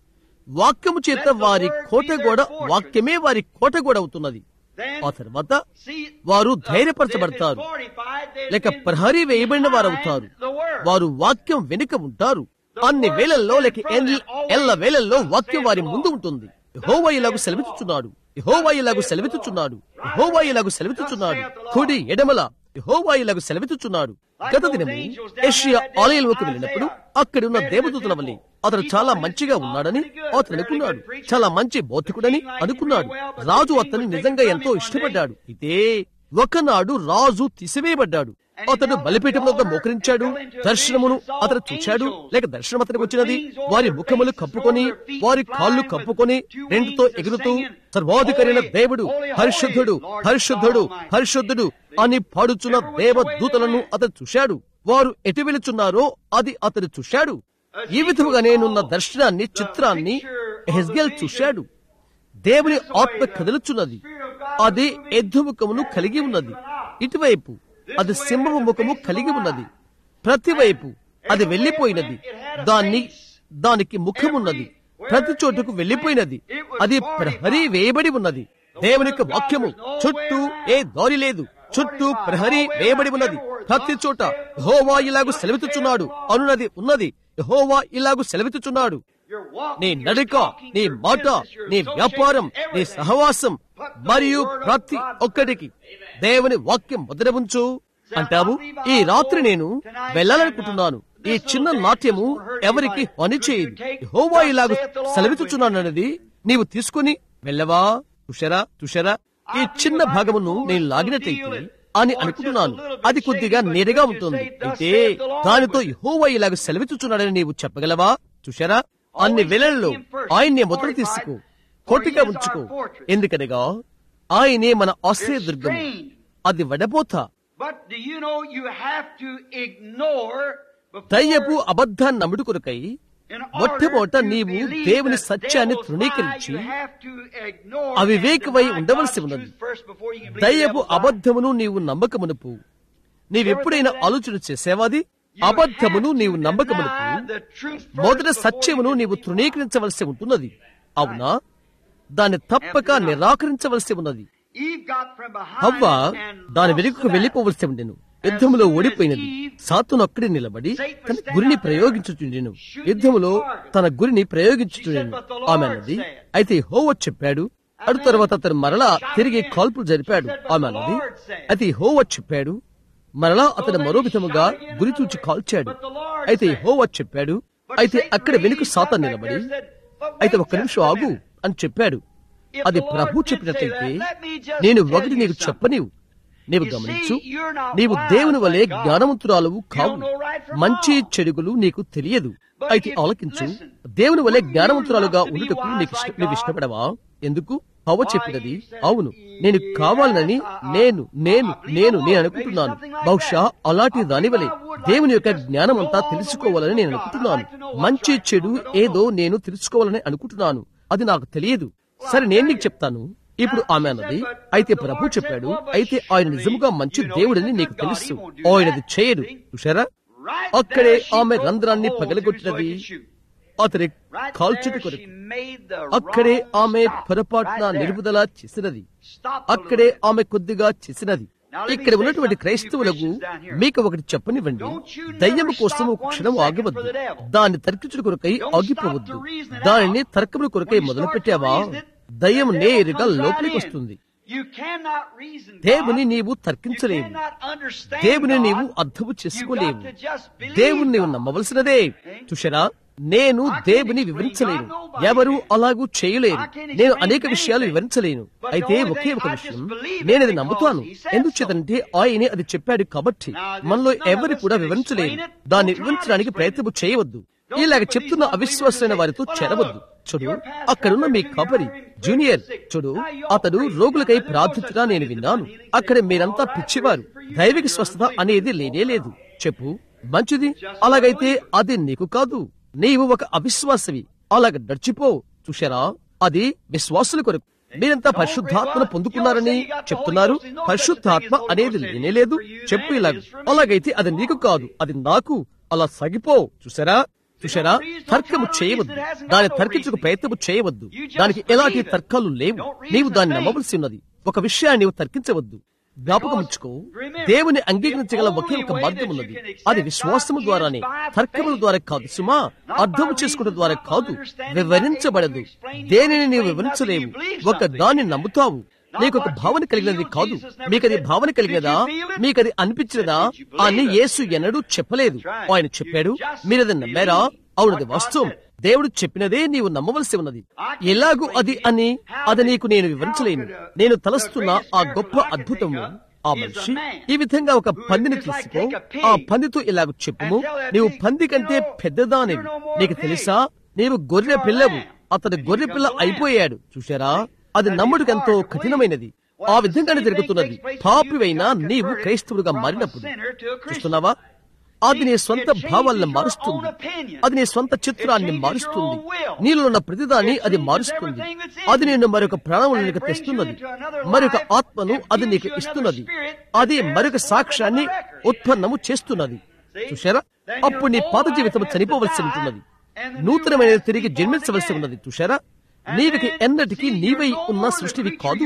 వాక్యము చేత వారి కోట గోడ వాక్యమే వారి కోట గోడ అవుతున్నది Then, ఆ తర్వాత see, వారు uh, ధైర్యపరచబడతారు they've been fortified, they've లేక been ప్రహరీ వేయబడిన వారు అవుతారు behind the word. వారు వాక్యం వెనుక ఉంటారు అన్ని వేళల్లో లేక ఎల్- ఎల్ల వేళల్లో వాక్యం వారి ముందు ఉంటుంది యెహోవా ఇలాగు సెలవిస్తున్నాడు యెహోవా ఇలాగు సెలవిస్తున్నాడు యెహోవా ఇలాగు సెలవిస్తున్నాడు కుడి ఎడమల యెహోవా ఇలాగు సెలవిస్తున్నాడు గత దినము ఏషియా ఆలయంలోకి వెళ్ళినప్పుడు అక్కడ ఉన్న దేవదూతల వల్ల అతను చాలా మంచిగా ఉన్నాడని అతను అనుకున్నాడు చాలా మంచి బౌద్ధికుడని అనుకున్నాడు రాజు అతన్ని నిజంగా ఎంతో ఇష్టపడ్డాడు అయితే ఒకనాడు రాజు తీసివేయబడ్డాడు అతడు బలిపీఠం వద్ద మోకరించాడు దర్శనమును అతను చూశాడు లేక దర్శనం అతనికి వచ్చినది వారి ముఖములు కప్పుకొని వారి కాళ్ళు కప్పుకొని రెండుతో ఎగురుతూ సర్వాధికారైన దేవుడు పరిశుద్ధుడు పరిశుద్ధుడు పరిశుద్ధుడు అని పాడుచున్న దేవదూతలను అతను చూశాడు వారు ఎటు వెళుచున్నారో అది అతడు చూశాడు ఈ విధముగా నేనున్న దర్శనాన్ని చిత్రాన్ని హెస్గెల్ చూశాడు దేవుని ఆత్మ కదులుచున్నది అది ఎద్దు ముఖమును కలిగి ఉన్నది ఇటువైపు అది సింహము ముఖము కలిగి ఉన్నది ప్రతివైపు అది వెళ్లిపోయినది దాన్ని దానికి ముఖమున్నది ప్రతి చోటుకు వెళ్లిపోయినది అది ప్రహరీ వేయబడి ఉన్నది దేవుని యొక్క వాక్యము చుట్టూ ఏ దారి లేదు చుట్టూ ప్రహరీ వేయబడి ఉన్నది ప్రతి చోట హోవా ఇలాగు సెలవితుచున్నాడు అనున్నది ఉన్నది హోవా ఇలాగు సెలవితుచున్నాడు Your walk, నీ your నడిక talking, నీ your మాట business, your నీ వ్యాపారం association, నీ everything. సహవాసం మరియు ప్రతి ఒక్కటికి దేవుని వాక్యం ముద్ర ఉంచు అంటావు ఈ రాత్రి నేను వెళ్ళాలనుకుంటున్నాను ఈ చిన్న నాట్యము ఎవరికి హాని చేయదు హోవా ఇలాగ సెలవిస్తున్నానన్నది నీవు తీసుకుని వెళ్ళవా తుషరా తుషరా ఈ చిన్న భాగమును నేను లాగినట్లయితే అని అనుకుంటున్నాను అది కొద్దిగా నీడగా ఉంటుంది అయితే దానితో యెహోవా ఇలాగ సెలవిస్తున్నాడని నీవు చెప్పగలవా చూశారా అన్ని వేళల్లో ఆయన్నే మొదలు తీసుకో కోటిగా ఉంచుకో ఎందుకనగా ఆయనే మన ఆశ్రయదుర్గము అది వడబోత But do you know you have to ignore before దయ్యపు అబద్ధాన్ని నమ్ముడు కొరకై in మొట్టమొదట order to నీవు believe దేవుని the సత్యాన్ని devil's తృణీకరించి lie, you have to ignore అవివేకమై and deny ఉండవలసి God's ఉన్నది. truth first before you can believe the దయ్యపు devil's lie. అబద్ధమును నీవు నమ్మకమునుపు నీవెప్పుడైనా ఆలోచన చేసేవాది అబద్ధమును నీవు నమ్మకమునుపు మొదట సత్యమును నీవు తృణీకరించవలసి ఉంటున్నది అవునా దాన్ని తప్పక నిరాకరించవలసి ఉన్నది హవ్వ దాని వెనుకకు వెళ్లిపోవలసి ఉండెను యుద్ధములో ఓడిపోయినది సాతును అక్కడే నిలబడి తన గురిని ప్రయోగించుచుండెను యుద్ధములో తన గురిని ప్రయోగించుచుండెను ఆమె అన్నది అయితే హోవ చెప్పాడు అడు తర్వాత అతను మరలా తిరిగి కాల్పులు జరిపాడు ఆమె అన్నది అయితే హోవ చెప్పాడు మరలా అతను మరో విధముగా గురి చూచి కాల్చాడు అయితే హోవ చెప్పాడు అయితే అక్కడ వెనుక సాతాన్ నిలబడి అయితే ఒక్క నిమిషం ఆగు అని చెప్పాడు అది ప్రభు చెప్పినట్లయితే నేను ఒకటి నీకు చెప్పనివు నీవు గమనించు నీవు దేవుని వలె జ్ఞానవంతురాలవు కావు మంచి చెడుగులు నీకు తెలియదు అయితే ఆలకించు దేవుని వలె జ్ఞానవంతురాలుగా ఉండుటకు నీకు ఇష్ట- నీవు ఇష్టపడవా ఎందుకు పవ చెప్పినది అవును నేను కావాలని నేను నేను నేను నేను అనుకుంటున్నాను బహుశా అలాంటి దాని వలె దేవుని యొక్క జ్ఞానం అంతా తెలుసుకోవాలని నేను అనుకుంటున్నాను మంచి చెడు ఏదో నేను తెలుసుకోవాలని అనుకుంటున్నాను అది నాకు తెలియదు సరే నేను నీకు చెప్తాను ఇప్పుడు ఆమె అన్నది అయితే ప్రభు చెప్పాడు అయితే ఆయన నిజముగా మంచి దేవుడని నీకు తెలుసు ఆయనది చేయడు చూశారా అక్కడే ఆమె రంధ్రాన్ని పగలగొట్టినది అతని కాల్చుటి కొరకు అక్కడే ఆమె పొరపాటున నిలుపుదల చేసినది అక్కడే ఆమె కొద్దిగా చేసినది ఇక్కడ ఉన్నటువంటి క్రైస్తవులకు మీకు ఒకటి చెప్పనివ్వండి దయ్యము కోసం ఒక క్షణం ఆగవద్దు దాన్ని తర్కించుడు కొరకై ఆగిపోవద్దు దానిని తర్కముల కొరకై మొదలు పెట్టావా దయ్యం నేరుగా లోపలికి వస్తుంది You cannot reason God. దేవుని నీవు You తర్కించలేవు cannot understand దేవుని God. నీవు అర్థము చేసుకోలేవు You've got to just believe దేవుని నీవు God. నమ్మవలసినదే చూసారా నేను దేవుని వివరించలేను ఎవరు అలాగూ చేయలేరు నేను అనేక విషయాలు వివరించలేను అయితే ఒకే ఒక విషయం నేను అది నమ్ముతాను ఎందుచేతంటే ఆయన అది చెప్పాడు కాబట్టి మనలో ఎవరు కూడా వివరించలేరు దాన్ని వివరించడానికి ప్రయత్నం చేయవద్దు ఇలాగ చెప్తున్న అవిశ్వాసమైన వారితో చేరవద్దు చూడు అక్కడున్న మీ కబరి జూనియర్ చూడు అతడు రోగులకై ప్రార్థించగా నేను విన్నాను అక్కడ మీరంతా పిచ్చివారు దైవిక స్వస్థత అనేది లేనే లేదు చెప్పు మంచిది అలాగైతే అది నీకు కాదు నీవు ఒక అవిశ్వాసవి అలాగ నడిచిపో చూశారా అది విశ్వాసుల కొరకు మీరంతా పరిశుద్ధాత్మను పొందుకున్నారని చెప్తున్నారు పరిశుద్ధాత్మ అనేది లేనే లేదు చెప్పు ఇలాగ అలాగైతే అది నీకు కాదు అది నాకు అలా సాగిపో చూసారా చూసారా తర్కము చేయవద్దు దాని తర్కించుకు ప్రయత్నము చేయవద్దు దానికి ఎలాంటి తర్కాలు లేవు నీవు దాన్ని నమ్మవలసి ఉన్నది ఒక విషయాన్ని నీవు తర్కించవద్దు జ్ఞాపకం ఉంచుకో దేవుని అంగీకరించగల ఒకే ఒక మార్గం ఉన్నది అది విశ్వాసము ద్వారానే తర్కముల ద్వారా కాదు సుమా అర్థం చేసుకున్న ద్వారా కాదు వివరించబడదు దేనిని నీవు వివరించలేవు ఒక దాన్ని నమ్ముతావు నీకు ఒక భావన కలిగినది కాదు మీకది భావన కలిగినదా మీకది అనిపించినదా అని యేసు ఎన్నడూ చెప్పలేదు ఆయన చెప్పాడు మీరది నమ్మారా అవునది వాస్తవం దేవుడు చెప్పినదే నీవు నమ్మవలసి ఉన్నది ఎలాగూ అది అని అది నీకు నేను వివరించలేను నేను తలస్తున్న ఆ గొప్ప అద్భుతము ఆ మనిషి ఈ విధంగా ఒక పందిని తీసుకో ఆ పందితో ఇలాగ చెప్పుము నీవు పంది కంటే పెద్దదానివి నీకు తెలుసా నీవు గొర్రె పిల్లవు అతడు గొర్రె పిల్ల అయిపోయాడు చూశారా అది నమ్ముడికి ఎంతో కఠినమైనది ఆ విధంగానే జరుగుతున్నది పాపివైనా నీవు క్రైస్తవుడుగా మారినప్పుడు చూస్తున్నావా అది నీ సొంత భావాలను మారుస్తుంది అది నీ సొంత చిత్రాన్ని మారుస్తుంది నీలో ఉన్న ప్రతిదాన్ని అది మారుస్తుంది అది నేను మరొక ప్రాణములు నీకు తెస్తున్నది మరొక ఆత్మను అది నీకు ఇస్తున్నది అది మరొక సాక్ష్యాన్ని ఉత్పన్నము చేస్తున్నది చూశారా అప్పుడు నీ పాత జీవితం చనిపోవలసి ఉంటున్నది నూతనమైన తిరిగి జన్మించవలసి ఉన్నది చూశారా నీవికి ఎన్నటికీ నీవై ఉన్న సృష్టివి కాదు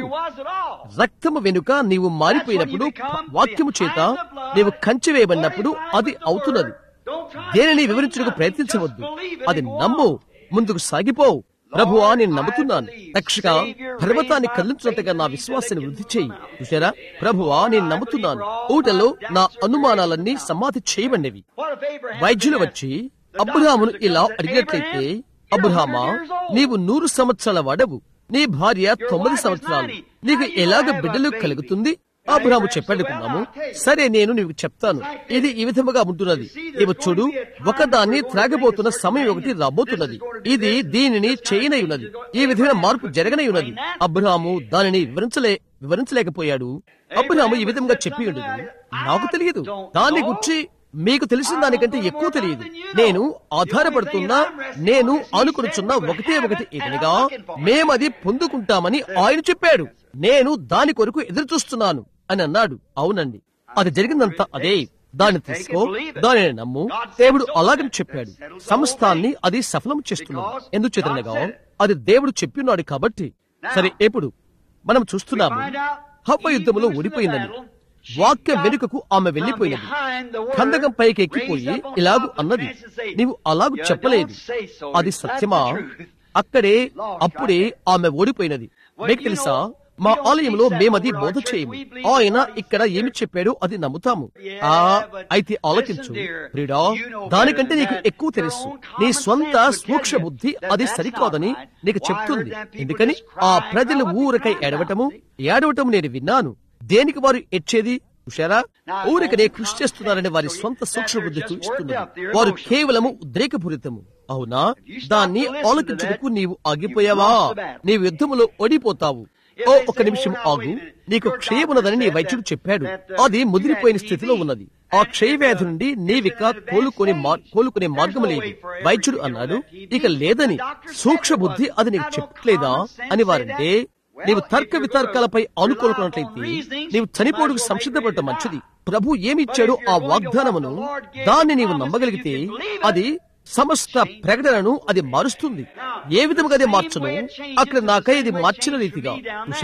రక్తము వెనుక నీవు మారిపోయినప్పుడు వాక్యము చేత నీవు కంచె వేయబడినప్పుడు అది అవుతున్నది దేనిని వివరించడానికి ప్రయత్నించవద్దు అది నమ్ము ముందుకు సాగిపో ప్రభువా నేను నమ్ముతున్నాను రక్షక పర్వతాన్ని కదిలించినట్టుగా నా విశ్వాసాన్ని వృద్ధి చేయి చూసారా ప్రభువా నేను నమ్ముతున్నాను ఊటలో నా అనుమానాలన్నీ సమాధి చేయబడినవి వైద్యులు వచ్చి అబ్రహామును ఇలా అడిగినట్లయితే అబ్రహామా నీవు నూరు సంవత్సరాల వాడవు నీ భార్య తొమ్మిది సంవత్సరాలు నీకు ఎలాగ బిడ్డలు కలుగుతుంది అబ్రహాము చెప్పాడుకున్నాము సరే నేను నీకు చెప్తాను ఇది ఈ విధముగా ఉంటున్నది నీవు చూడు ఒకదాన్ని త్రాగబోతున్న సమయం ఒకటి రాబోతున్నది ఇది దీనిని చేయనై ఉన్నది ఈ విధమైన మార్పు జరగనై ఉన్నది అబ్రహాము దానిని వివరించలే వివరించలేకపోయాడు అబ్రహాము ఈ విధంగా చెప్పి ఉండదు నాకు తెలియదు దాన్ని గుర్చి మీకు తెలిసిన దానికంటే ఎక్కువ తెలియదు నేను ఆధారపడుతున్నా నేను అనుకునుచున్న ఒకటే ఒకటి ఏదనగా మేమది పొందుకుంటామని ఆయన చెప్పాడు నేను దాని కొరకు ఎదురు చూస్తున్నాను అని అన్నాడు అవునండి అది జరిగిందంతా అదే దాన్ని తీసుకో దానిని నమ్ము దేవుడు అలాగని చెప్పాడు సమస్తాన్ని అది సఫలం చేస్తున్నాడు ఎందుకు చేతనగా అది దేవుడు చెప్పినాడు కాబట్టి సరే ఎప్పుడు మనం చూస్తున్నాము హవ్వ యుద్ధములో ఓడిపోయిందని వాక్యం వెనుకకు ఆమె వెళ్లిపోయినది కందకం పైకి ఎక్కిపోయి ఇలాగు అన్నది నీవు అలాగు చెప్పలేదు అది సత్యమా అక్కడే అప్పుడే ఆమె ఓడిపోయినది మీకు తెలుసా మా ఆలయంలో మేమది బోధ చేయము ఆయన ఇక్కడ ఏమి చెప్పాడో అది నమ్ముతాము ఆ అయితే ఆలోచించు ప్రియుడా దానికంటే నీకు ఎక్కువ తెలుసు నీ స్వంత సూక్ష్మ బుద్ధి అది సరికాదని నీకు చెప్తుంది ఎందుకని ఆ ప్రజలు ఊరకై ఏడవటము ఏడవటం నేను విన్నాను దేనికి వారు ఎచ్చేది చూశారా ఊరికనే కృషి చేస్తున్నారని వారి సొంత సూక్ష్మ బుద్ధి చూపిస్తున్నది వారు కేవలము ఉద్రేకపూరితము అవునా దాన్ని ఆలోచించుటకు నీవు ఆగిపోయావా నీవు యుద్ధములో ఓడిపోతావు ఓ ఒక నిమిషం ఆగు నీకు క్షయమున్నదని నీ వైద్యుడు చెప్పాడు అది ముదిరిపోయిన స్థితిలో ఉన్నది ఆ క్షయవ్యాధి నుండి నీవిక కోలుకొని కోలుకునే మార్గం లేదు వైద్యుడు అన్నాడు ఇక లేదని సూక్ష్మ బుద్ధి అది నీకు చెప్పట్లేదా అని వారంటే నీవు తర్క వితర్కాలపై అనుకోనుకున్నట్లయితే నీవు చనిపోడుకు సంసిద్ధపడటం మంచిది ప్రభు ఏమిచ్చాడో ఆ వాగ్దానమును దాన్ని నీవు నమ్మగలిగితే అది సమస్త ప్రకటనను అది మారుస్తుంది ఏ విధముగా అది మార్చును అక్కడ నాకై ఇది మార్చిన రీతిగా చూశారా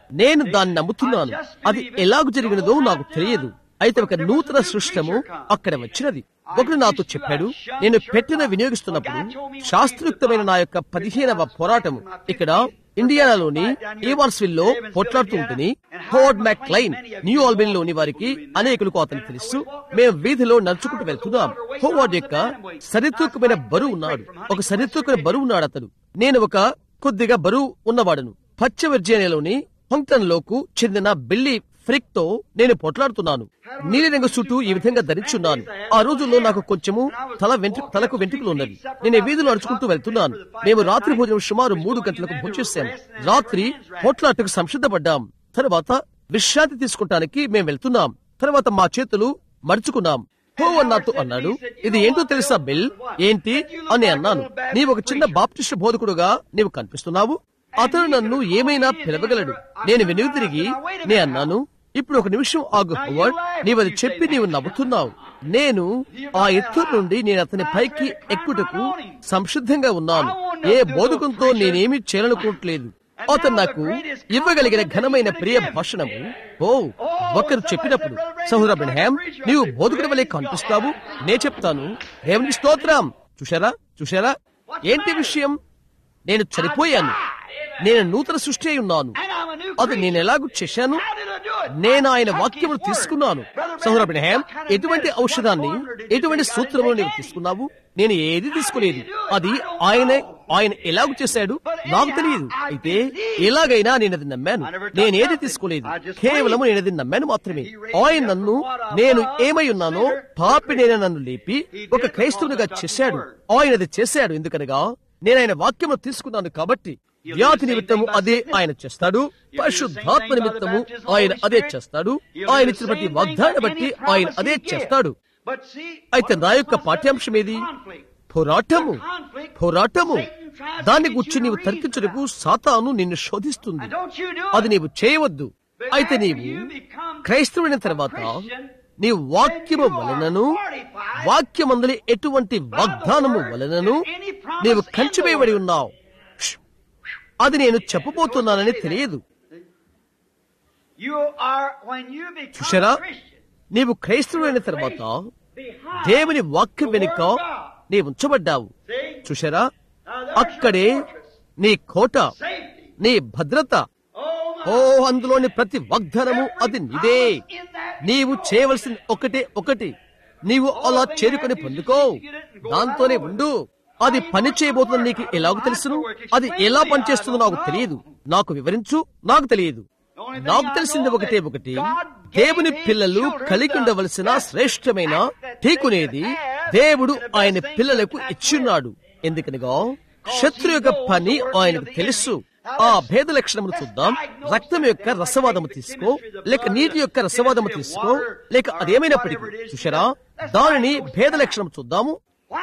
నేను దాన్ని నమ్ముతున్నాను అది ఎలాగ జరిగినదో నాకు తెలియదు అయితే ఒక నూతన సృష్టము అక్కడ వచ్చినది ఒకడు నాతో చెప్పాడు నేను పెట్టిన వినియోగిస్తున్నప్పుడు శాస్త్రయుక్తమైన నా యొక్క పదిహేనవ పోరాటము ఇక్కడ ఇండియానాలోని ఈవాన్స్విల్ లో పోట్లాడుతూ ఉంటుంది హోర్డ్ మ్యాక్ క్లైన్ న్యూ ఆల్బిన్ లోని వారికి అనేకులకు అతను తెలుసు మేము వీధిలో నడుచుకుంటూ వెళ్తున్నాం హోవార్డ్ యొక్క సరితూకమైన బరువు ఉన్నాడు ఒక సరితూకమైన బరువు ఉన్నాడు అతడు నేను ఒక కొద్దిగా బరువు ఉన్నవాడును పచ్చ విర్జీనియాలోని హంక్టన్ లోకు చెందిన బిల్లీ ఫ్రిక్ తో నేను పోట్లాడుతున్నాను నీలిరంగు చుట్టూ ఈ విధంగా ధరించున్నాను ఆ రోజుల్లో నాకు కొంచెము తల వెంట్రు తలకు వెంట్రుకలు ఉన్నవి నేను ఈ వీధిలో నడుచుకుంటూ వెళ్తున్నాను మేము రాత్రి భోజనం సుమారు మూడు గంటలకు భోంచేశాం రాత్రి పోట్లాటకు సంసిద్ధపడ్డాం తర్వాత విశ్రాంతి తీసుకుంటానికి మేము వెళ్తున్నాం తర్వాత మా చేతులు మడుచుకున్నాం హో అన్నాతో అన్నాడు ఇది ఏంటో తెలుసా బిల్ ఏంటి అని అన్నాను నీవు ఒక చిన్న బాప్టిస్ట్ బోధకుడుగా నీవు కనిపిస్తున్నావు అతను నన్ను ఏమైనా పిలవగలడు నేను వెనుక తిరిగి నే అన్నాను ఇప్పుడు ఒక నిమిషం ఆగు హోవర్డ్ నీవది చెప్పి నీవు నవ్వుతున్నావు నేను ఆ ఎత్తు నుండి నేను అతని పైకి ఎక్కుటకు సంసిద్ధంగా ఉన్నాను ఏ బోధకంతో నేనేమీ చేయాలనుకోవట్లేదు అతను నాకు ఇవ్వగలిగిన ఘనమైన ప్రియ భాషణము ఓ ఒకరు చెప్పినప్పుడు సహోదర బ్రహ్యాం నీవు బోధకుడి వలె కనిపిస్తావు నే చెప్తాను దేవుని స్తోత్రం చూశారా చూశారా ఏంటి విషయం నేను చనిపోయాను నేను నూతన సృష్టి అయి ఉన్నాను అది నేను ఎలాగూ చేశాను నేను ఆయన వాక్యములు తీసుకున్నాను సహోదర బ్రహ్యాం ఎటువంటి ఔషధాన్ని ఎటువంటి సూత్రములు నీవు తీసుకున్నావు నేను ఏది తీసుకోలేదు అది ఆయన ఆయన ఎలాగూ చేశాడు నాకు తెలియదు అయితే ఎలాగైనా నేను అది నమ్మాను నేనేది తీసుకోలేదు కేవలం నేను అది నమ్మాను మాత్రమే ఆయన నన్ను నేను ఏమై ఉన్నానో పాపినైన నన్ను లేపి ఒక క్రైస్తవునిగా చేశాడు ఆయన అది చేశాడు ఎందుకనగా నేను ఆయన వాక్యము తీసుకున్నాను కాబట్టి వ్యాధి నిమిత్తము అదే ఆయన చేస్తాడు పరిశుద్ధాత్మ నిమిత్తము ఆయన అదే చేస్తాడు ఆయన ఇచ్చిన ప్రతి వాగ్దాన్ని బట్టి ఆయన అదే చేస్తాడు అయితే నా యొక్క పాఠ్యాంశం ఏది పోరాటము పోరాటము దాన్ని గుర్చి నీవు తర్కించుటకు సాతాను నిన్ను శోధిస్తుంది అది నీవు చేయవద్దు అయితే నీవు క్రైస్తవుడైన తర్వాత నీ వాక్యము వలనను వాక్యమందలి ఎటువంటి వాగ్దానము వలనను నీవు కంచివేయబడి ఉన్నావు ష్! అది నేను చెప్పబోతున్నానని తెలియదు చూశారా నీవు క్రైస్తవుడైన తర్వాత దేవుని వాక్యం వెనుక నీ ఉంచబడ్డావు చూశారా అక్కడే నీ కోట నీ భద్రత ఓ అందులోని ప్రతి వాగ్దానము అది నీదే నీవు చేయవలసింది ఒకటే ఒకటి నీవు అలా చేరుకొని పొందుకో దాంతోనే ఉండు అది పని చేయబోతుందని నీకు ఎలాగో తెలుసును అది ఎలా పనిచేస్తుందో నాకు తెలియదు నాకు వివరించు నాకు తెలియదు నాకు తెలిసింది ఒకటే ఒకటి దేవుని పిల్లలు కలిగి ఉండవలసిన శ్రేష్టమైన ఠీకునేది దేవుడు ఆయన పిల్లలకు ఇచ్చున్నాడు ఎందుకనగా శత్రు యొక్క పని ఆయనకు తెలుసు ఆ భేద లక్షణమును చూద్దాం రక్తం యొక్క రసవాదము తీసుకో లేక నీటి యొక్క రసవాదము తీసుకో లేక అదేమైనప్పటికీ చూసారా దానిని భేద లక్షణం చూద్దాము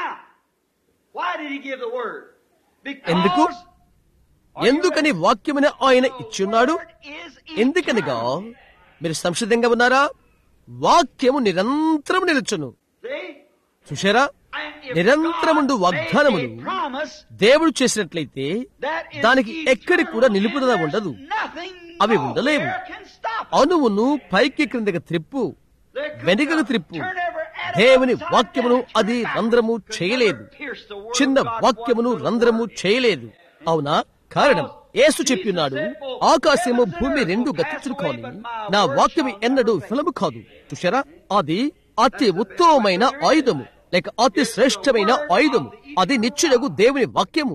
ఎందుకు ఎందుకని వాక్యముని ఆయన ఇచ్చున్నాడు ఎందుకనగా మీరు సంసిద్ధంగా ఉన్నారా వాక్యము నిరంతరం నిలుచును చూశారా నిరంతరముండు వాగ్దానములు దేవుడు చేసినట్లయితే దానికి ఎక్కడి కూడా నిలుపుదల ఉండదు అవి ఉండలేవు అణువును పైకి క్రిందకి త్రిప్పు వెనుకకు త్రిప్పు దేవుని వాక్యమును అది రంధ్రము చేయలేదు చిన్న వాక్యమును రంధ్రము చేయలేదు అవునా కారణం యేసు చెప్పినాడు ఆకాశము భూమి రెండు గతించును కాని నా వాక్యము ఎన్నడూ విఫలము కాదు చూశారా అది అతి ఉత్తమమైన ఆయుధము లేక అతి శ్రేష్టమైన ఆయుధము అది నిత్యుడగు దేవుని వాక్యము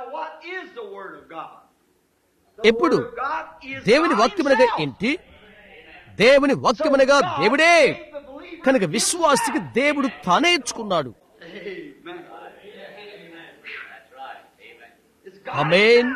ఎప్పుడు దేవుని వాక్యమనగా ఏంటి దేవుని వాక్యమనగా దేవుడే కనుక విశ్వాసికి దేవుడు తానే ఇచ్చుకున్నాడు ఆమేన్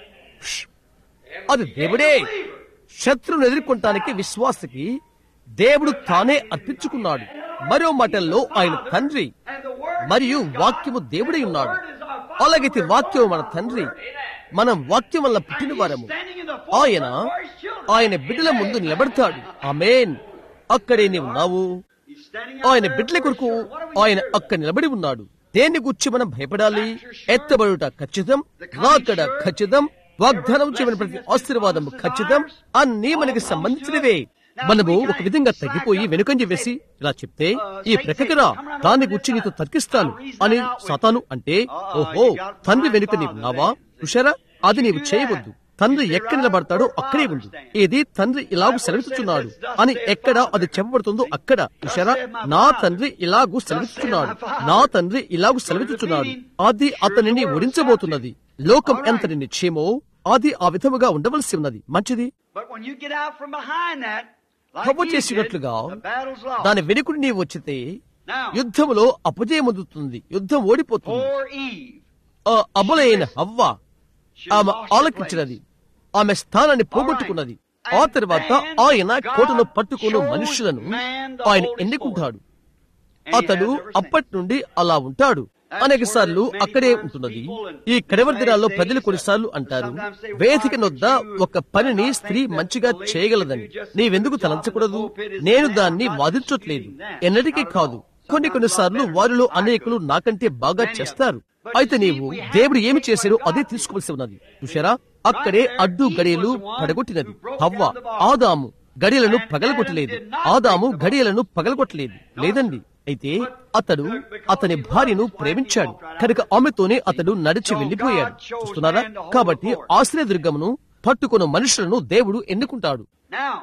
అది దేవుడే శత్రువును ఎదుర్కొంటానికి విశ్వాసకి దేవుడు తానే అర్పించుకున్నాడు మరో మాటల్లో ఆయన తండ్రి మరియు వాక్యము దేవుడై ఉన్నాడు అలాగైతే వాక్యము మన తండ్రి మనం వాక్యం వల్ల పుట్టిన వారము ఆయన ఆయన బిడ్డల ముందు నిలబడతాడు ఆమేన్ అక్కడే నీవు ఉన్నావు ఆయన బిడ్డల కొరకు ఆయన అక్కడ నిలబడి ఉన్నాడు దేన్ని గుర్చి మనం భయపడాలి ఎత్తబడుట ఖచ్చితం రాకడ ఖచ్చితం వాగ్దానం చేయబడిన ప్రతి ఆశీర్వాదం ఖచ్చితం అన్నీ మనకి సంబంధించినవే మనము ఒక విధంగా తగ్గిపోయి వెనుకంజ వేసి ఇలా చెప్తే ఈ ప్రక్కకి రా దాన్ని గురించి నీతో తర్కిస్తాను అని సతాను అంటే ఓహో తండ్రి వెనుక నీవు నావా చూశారా అది నీవు చేయవద్దు తండ్రి ఎక్కడ నిలబడతాడో అక్కడే ఉండు ఇది తండ్రి ఇలాగూ సెలవిస్తున్నాడు అని ఎక్కడ అది చెప్పబడుతుందో అక్కడ చూశారా నా తండ్రి ఇలాగూ సెలవిస్తున్నాడు నా తండ్రి ఇలాగూ సెలవిస్తున్నాడు అది అతనిని ఓడించబోతున్నది లోకం ఎంత నిశ్చయమో అది ఆ విధముగా ఉండవలసి ఉన్నది మంచిది But when you get out from behind that, like హవ్వ he did, చేసినట్లుగా the battle's lost. దాని వెనుకుని నీవు వచ్చితే Now, యుద్ధములో అపజయమొందుతుంది యుద్ధం ఓడిపోతుంది poor Eve, ఆ అబలైన హవ్వ she ఆమె lost her place. ఆలకించినది ఆమె స్థానాన్ని పోగొట్టుకున్నది ఆ తర్వాత ఆయన కోటను పట్టుకుని మనుషులను ఆయన ఎన్నుకుంటాడు And he అతడు has ever since. అప్పటి నుండి అలా ఉంటాడు అనేక సార్లు అక్కడే ఉంటున్నది ఈ కడవరి దినాల్లో ప్రజలు కొన్నిసార్లు అంటారు వేదిక నొద్ద ఒక పనిని స్త్రీ మంచిగా చేయగలదని నీవెందుకు తలంచకూడదు నేను దాన్ని వాదించట్లేదు ఎన్నటికీ కాదు కొన్ని కొన్నిసార్లు వారిలో అనేకులు నాకంటే బాగా చేస్తారు అయితే నీవు దేవుడు ఏమి చేశారో అదే తీసుకోవలసి ఉన్నది చూశారా అక్కడే అడ్డు గడియలు పడగొట్టినది హవ్వ ఆదాము గడియలను పగలగొట్టలేదు ఆదాము గడియలను పగలగొట్టలేదు లేదండి అయితే అతడు అతని భార్యను ప్రేమించాడు కనుక ఆమెతోనే అతడు నడిచి వెళ్లిపోయాడు చూస్తున్నారా కాబట్టి ఆశ్రయదుర్గమును పట్టుకున్న మనుషులను దేవుడు ఎన్నుకుంటాడు Now,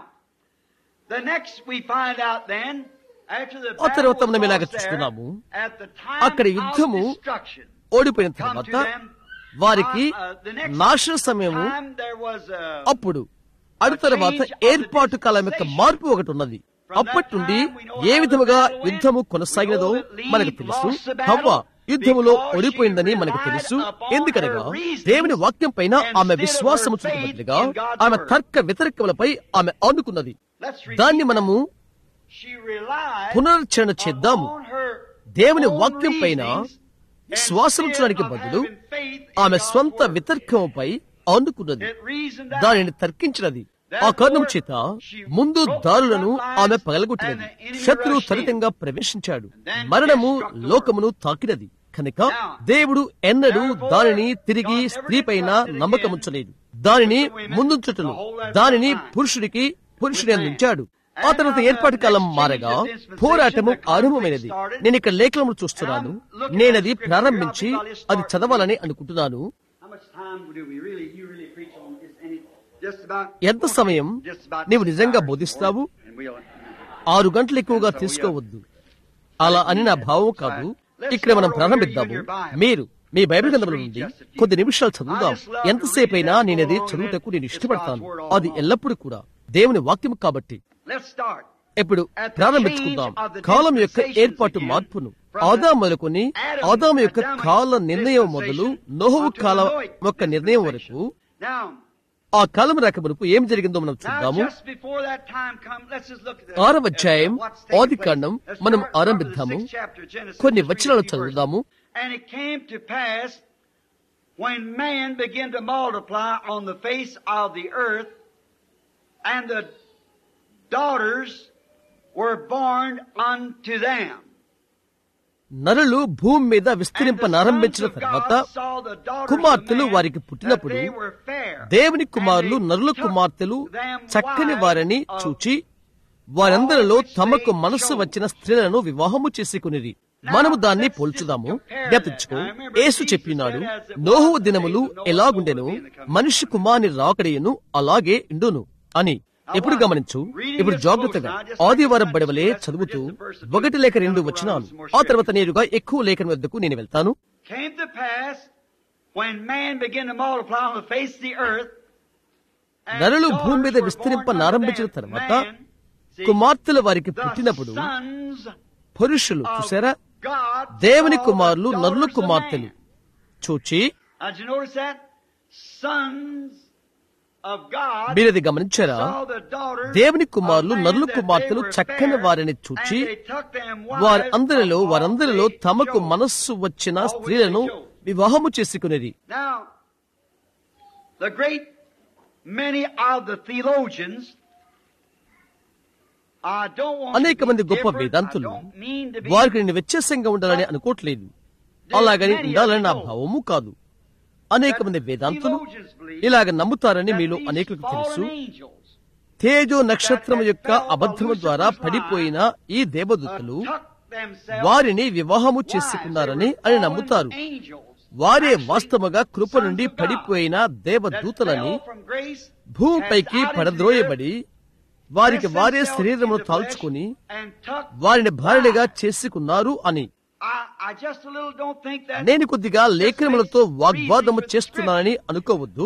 the next we find out then, after the ఆ తర్వాత battle మనం was ఇలాగ lost there, చూస్తున్నాము. at the time అక్కడ of యుద్ధము destruction, ఓడిపోయిన తర్వాత వారికి నాశన సమయము time there was a, అప్పుడు అడు తర్వాత ఏర్పాటు కాలం యొక్క మార్పు ఒకటి ఉన్నది అప్పటి నుండి ఏ విధముగా యుద్ధము కొనసాగినదో మనకు తెలుసు హవ్వ యుద్ధములో ఓడిపోయిందని మనకు తెలుసు ఎందుకనగా దేవుని వాక్యం పైన ఆమె విశ్వాసము చూపబడిగా ఆమె తర్క వ్యతిరేకములపై ఆమె ఆనుకున్నది let's read, దాన్ని మనము she relied పునరుచ్చరణ చేద్దాము upon her దేవుని own వాక్యం పైన reasonings శ్వాసం ఉంచడానికి instead of బదులు having faith in ఆమె God's స్వంత word. వితర్కముపై ఆనుకున్నది It reasoned out. దానిని తర్కించినది ఆ కారణం చేత ముందు దారులను ఆమె పగలగొట్టినది శత్రువు త్వరితంగా ప్రవేశించాడు మరణము లోకమును తాకినది కనుక దేవుడు ఎన్నడూ దానిని తిరిగి స్త్రీ పైన నమ్మకముంచలేదు దానిని ముందుంచుటను దానిని పురుషుడికి పురుషుని అందించాడు ఆ తర్వాత ఏర్పాటు కాలం మారగా పోరాటము ఆరంభమైనది నేను ఇక్కడ లేఖనములు చూస్తున్నాను నేనది ప్రారంభించి అది చదవాలని అనుకుంటున్నాను How much time do we really, you really preach on this? Any, just about, ఎంత సమయం just about నీవు six నిజంగా hours. బోధిస్తావు And we'll, ఆరు గంటలు ఎక్కువగా తీసుకోవద్దు అలా అని నా భావం కాదు ఇక్కడ మనం ప్రారంభిద్దాము మీరు మీ బైబిల్ గ్రంథముల నుండి కొద్ది నిమిషాలు చదువుదాం ఎంతసేపైనా నేనది చదువుటకు నేను ఇష్టపడతాను అది ఎల్లప్పుడూ కూడా దేవుని వాక్యం కాబట్టి let's start. ఇప్పుడు ప్రారంభించుకుందాం కాలం యొక్క ఏర్పాటు మార్పును ఆదా మొదలుకొని ఆదాము యొక్క కాల నిర్ణయం మొదలు నోహవు కాలం యొక్క నిర్ణయం వరకు Now, ఆ కాలం రాకమునకు ఏం జరిగిందో మనం now చూద్దాము just before that time comes, let's just look at the, ఆరవ అధ్యాయం what's taking ఆది place. కాండం Let's మనం start from the ఆరంభిద్దాము sixth chapter of Genesis. కొన్ని Let's read వచనాలు a few verses. చదువుదాము And it came to pass when man began to multiply on the face of the earth, and the daughters were born unto them. నరులు భూమి మీద And విస్తరింపనారంభించిన the sons of తర్వాత God saw the daughters కుమార్తెలు of man వారికి పుట్టినప్పుడు that they were fair. దేవుని కుమారులు And they నరుల took కుమార్తెలు them చక్కని wives వారిని of చూచి వారందరిలో తమకు మనస్సు వచ్చిన స్త్రీలను వివాహము చేసుకునిది మనము దాన్ని పోల్చుదాము జ్ఞాపించుకో యేసు చెప్పినాడు నోహు దినములు ఎలాగుండెను మనిషి కుమారుని రాకడయును అలాగే ఇండును అని ఎప్పుడు గమనించు ఇప్పుడు జాగ్రత్తగా ఆదివారం బడవలే చదువుతూ ఒకటి లేక రెండు వచ్చినాను ఆ తర్వాత నేరుగా ఎక్కువ లేఖన వద్దకు నేను వెళ్తాను came to pass when man began to multiply on the face of the earth. and నరులు daughters భూమి మీద were born విస్తరింపనారంభించిన unto them. తర్వాత Man, see, కుమార్తెలు వారికి the పుట్టినప్పుడు sons పురుషులు of చూసారా God దేవుని saw the కుమారులు నరుల daughters of కుమార్తెలు man. చూచి Now, did you notice that? Sons of God మీరది గమనించారా saw the daughters దేవుని కుమారులు of man నరుల that కుమార్తెలు they were చక్కని fair, వారిని and చూచి they took them wives వారి అందరిలో of all వారందరిలో they తమకు chose. మనస్సు వచ్చిన స్త్రీలను వివాహము చేసుకునేది Now, the great many of the theologians, I don't want అనేక to be మంది గొప్ప different, I వేదాంతులు don't mean to be వారికి నేను వ్యత్యాసంగా ఉండాలని అనుకోవట్లేదు అలాగని ఉండాలని నా భావము కాదు అనేక మంది వేదాంతులు ఇలాగ నమ్ముతారని మీలో అనేకులకు తెలుసు తేజో నక్షత్రం యొక్క అబద్ధము ద్వారా పడిపోయిన ఈ దేవదూతలు వారిని వివాహము చేసుకున్నారని అని నమ్ముతారు వారే వాస్తవగా కృప నుండి పడిపోయిన దేవదూతలని భూమిపైకి పడద్రోయబడి వారికి వారే శరీరమును తాల్చుకుని వారిని భార్యగా చేసుకున్నారు అని నేను కొద్దిగా లేఖనములతో వాగ్వాదము చేస్తున్నానని అనుకోవద్దు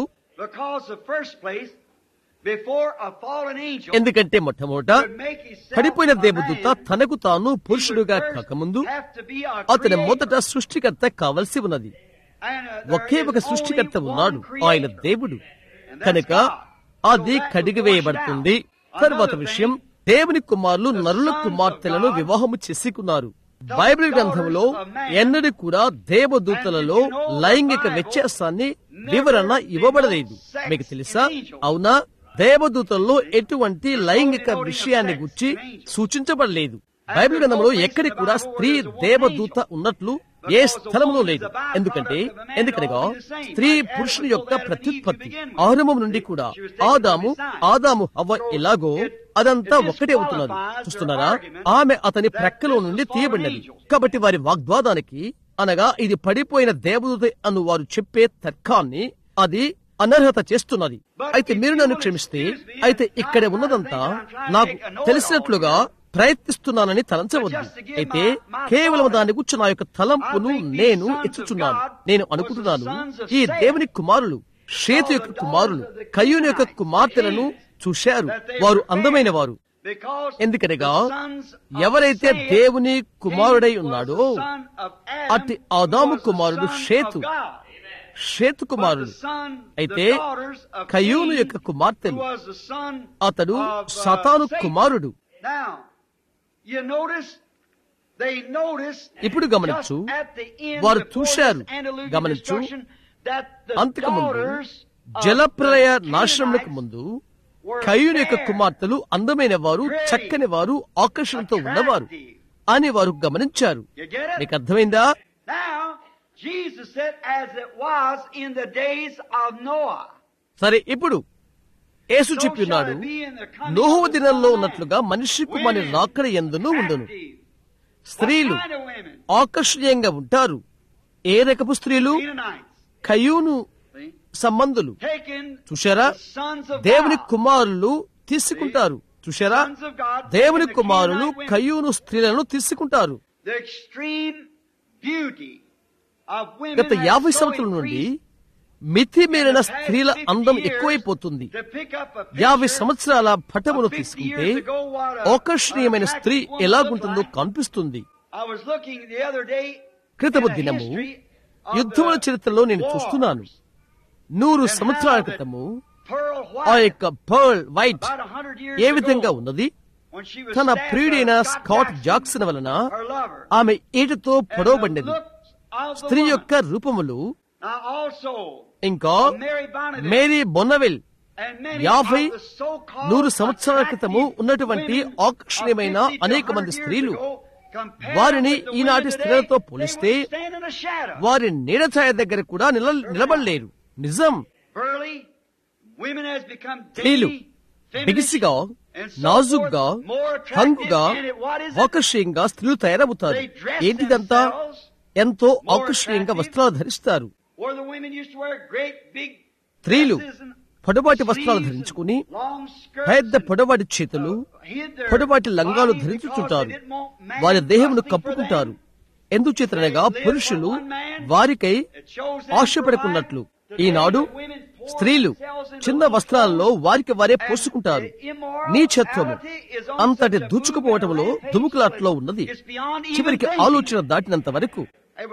ఎందుకంటే మొట్టమొదట పడిపోయిన దేవదూత తనకు తాను పురుషుడుగా కాకముందు అతని మొదట సృష్టికర్త కావలసి ఉన్నది ఒకే ఒక సృష్టికర్త ఉన్నాడు ఆయన దేవుడు కనుక అది కడిగివేయబడుతుంది తరువాత విషయం దేవుని కుమారులు నరుల కుమార్తెలను వివాహము చేసుకున్నారు బైబిల్ గ్రంథంలో ఎన్నడూ కూడా దేవదూతలలో లైంగిక వ్యత్యాసాన్ని వివరణ ఇవ్వబడలేదు మీకు తెలుసా అవునా దేవదూతల్లో ఎటువంటి లైంగిక విషయాన్ని గురించి సూచించబడలేదు బైబిల్ గ్రంథంలో ఎక్కడి కూడా స్త్రీ దేవదూత ఉన్నట్లు ఏ స్థలంలో లేదు ఎందుకంటే ఎందుకనగా స్త్రీ పురుషుని యొక్క ప్రత్యుత్పత్తి ఆరంభం నుండి కూడా ఆదాము ఆదాము అవ్వ ఎలాగో అదంతా ఒక్కటే అవుతున్నది చూస్తున్నారా ఆమె అతని ప్రక్కలో నుండి తీయబడినది కాబట్టి వారి వాగ్వాదానికి అనగా ఇది పడిపోయిన దేవదూత అను వారు చెప్పే తర్కాన్ని అది అనర్హత చేస్తున్నది అయితే మీరు నన్ను క్షమిస్తే అయితే ఇక్కడ ఉన్నదంతా నాకు తెలిసినట్లుగా ప్రయత్నిస్తున్నానని తలంచవద్దు అయితే కేవలం దాని గురించి నా యొక్క తలంపును నేను ఇచ్చుచున్నాను నేను అనుకుంటున్నాను ఈ దేవుని కుమారులు షేతు యొక్క కుమారులు కయ్యూని యొక్క కుమార్తెలను చూశారు వారు అందమైన వారు ఎందుకనగా ఎవరైతే దేవుని కుమారుడై ఉన్నాడో అట్టి ఆదాము కుమారుడు షేతు షేతు కుమారుడు అయితే కయ్యూను యొక్క కుమార్తెలు అతడు సతాను కుమారుడు ఇప్పుడు గమనించు వారు చూశారు గమనించు అంతకుముందు జలప్రలయ నాశనములకు ముందు కయ్యూని యొక్క కుమార్తెలు అందమైన వారు చక్కని వారు ఆకర్షణతో ఉన్నవారు అని వారు గమనించారు నీకు అర్థమైందా సరే ఇప్పుడు యేసు చెప్పినాడు నోహు దినంలో ఉన్నట్లుగా మనిషి కుమారి రాకడ ఎందును ఉండును స్త్రీలు ఆకర్షణీయంగా ఉంటారు ఏ రకపు స్త్రీలు కయూను సంబంధులు చూశారా దేవుని కుమారులు తీసుకుంటారు చూశారా దేవుని కుమారులు కయూను స్త్రీలను తీసుకుంటారు గత యాభై సంవత్సరాల నుండి మితిమీరిన స్త్రీల అందం ఎక్కువైపోతుంది యాభై సంవత్సరాల పటమును తీసుకుంటే ఆకర్షణీయమైన స్త్రీ ఎలాగుంటుందో కనిపిస్తుంది క్రితము దినము యుద్ధముల చరిత్రలో నేను చూస్తున్నాను నూరు సంవత్సరాల క్రితము ఆ యొక్క పర్ల్ వైట్ ఏ విధంగా ఉన్నది తన ప్రియుడైన స్కాట్ జాక్సన్ వలన ఆమె ఈటతో పొడవబడినది స్త్రీ యొక్క రూపములు ఇంకా మేరీ బొన్నవెల్ యాభై నూరు సంవత్సరాల క్రితము ఉన్నటువంటి ఆకర్షణీయమైన అనేక మంది స్త్రీలు వారిని ఈనాటి స్త్రీలతో పోలిస్తే వారి నీడఛాయ దగ్గర కూడా నిల నిలబడలేరు నిజం స్త్రీలు బిగిసిగా నాజుగ్గా హంగుగా ఆకర్షణీయంగా స్త్రీలు తయారవుతారు ఏంటిదంతా ఎంతో ఆకర్షణీయంగా వస్త్రాలు ధరిస్తారు స్త్రీలు పొడవాటి వస్త్రాలు ధరించుకుని పెద్ద పొడవాటి చేతులు పొడవాటి లంగాలు ధరించుతుంటారు వారి దేహమును కప్పుకుంటారు ఎందుచేతనగా పురుషులు వారికై ఆశపడుకున్నట్లు ఈనాడు స్త్రీలు చిన్న వస్త్రాల్లో వారికి వారే పోసుకుంటారు నీచత్వము అంతటి దూచుకుపోవటంలో దుముకులాట్లో ఉన్నది చివరికి ఆలోచన దాటినంత వరకు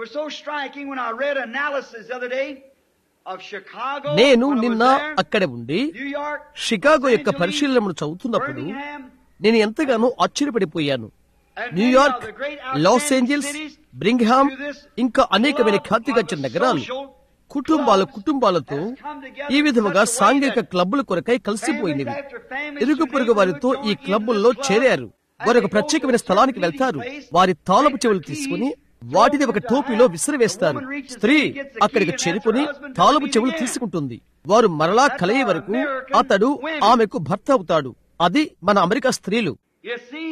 నేను నిన్న అక్కడే ఉండి షికాగో యొక్క పరిశీలనను చదువుతున్నప్పుడు నేను ఎంతగానో ఆశ్చర్యపడిపోయాను న్యూయార్క్ లాస్ ఏంజల్స్ బ్రింగ్హామ్ ఇంకా అనేకమైన ఖ్యాతిగచ్చ నగరాలు కుటుంబాల కుటుంబాలతో ఈ విధముగా సాంఘిక క్లబ్బుల కొరకై కలిసిపోయినవి ఇరుగు పొరుగు వారితో ఈ క్లబ్బుల్లో చేరారు వారు ఒక ప్రత్యేకమైన స్థలానికి వెళ్తారు వారి తాళపు చెవులు తీసుకుని వాటిని ఒక టోపీలో విసిరివేస్తారు స్త్రీ అక్కడికి చేరుకుని తాలపు చెవులు తీసుకుంటుంది వారు మరలా కలయే వరకు అతడు ఆమెకు భర్త అవుతాడు అది మన అమెరికా స్త్రీలు You see,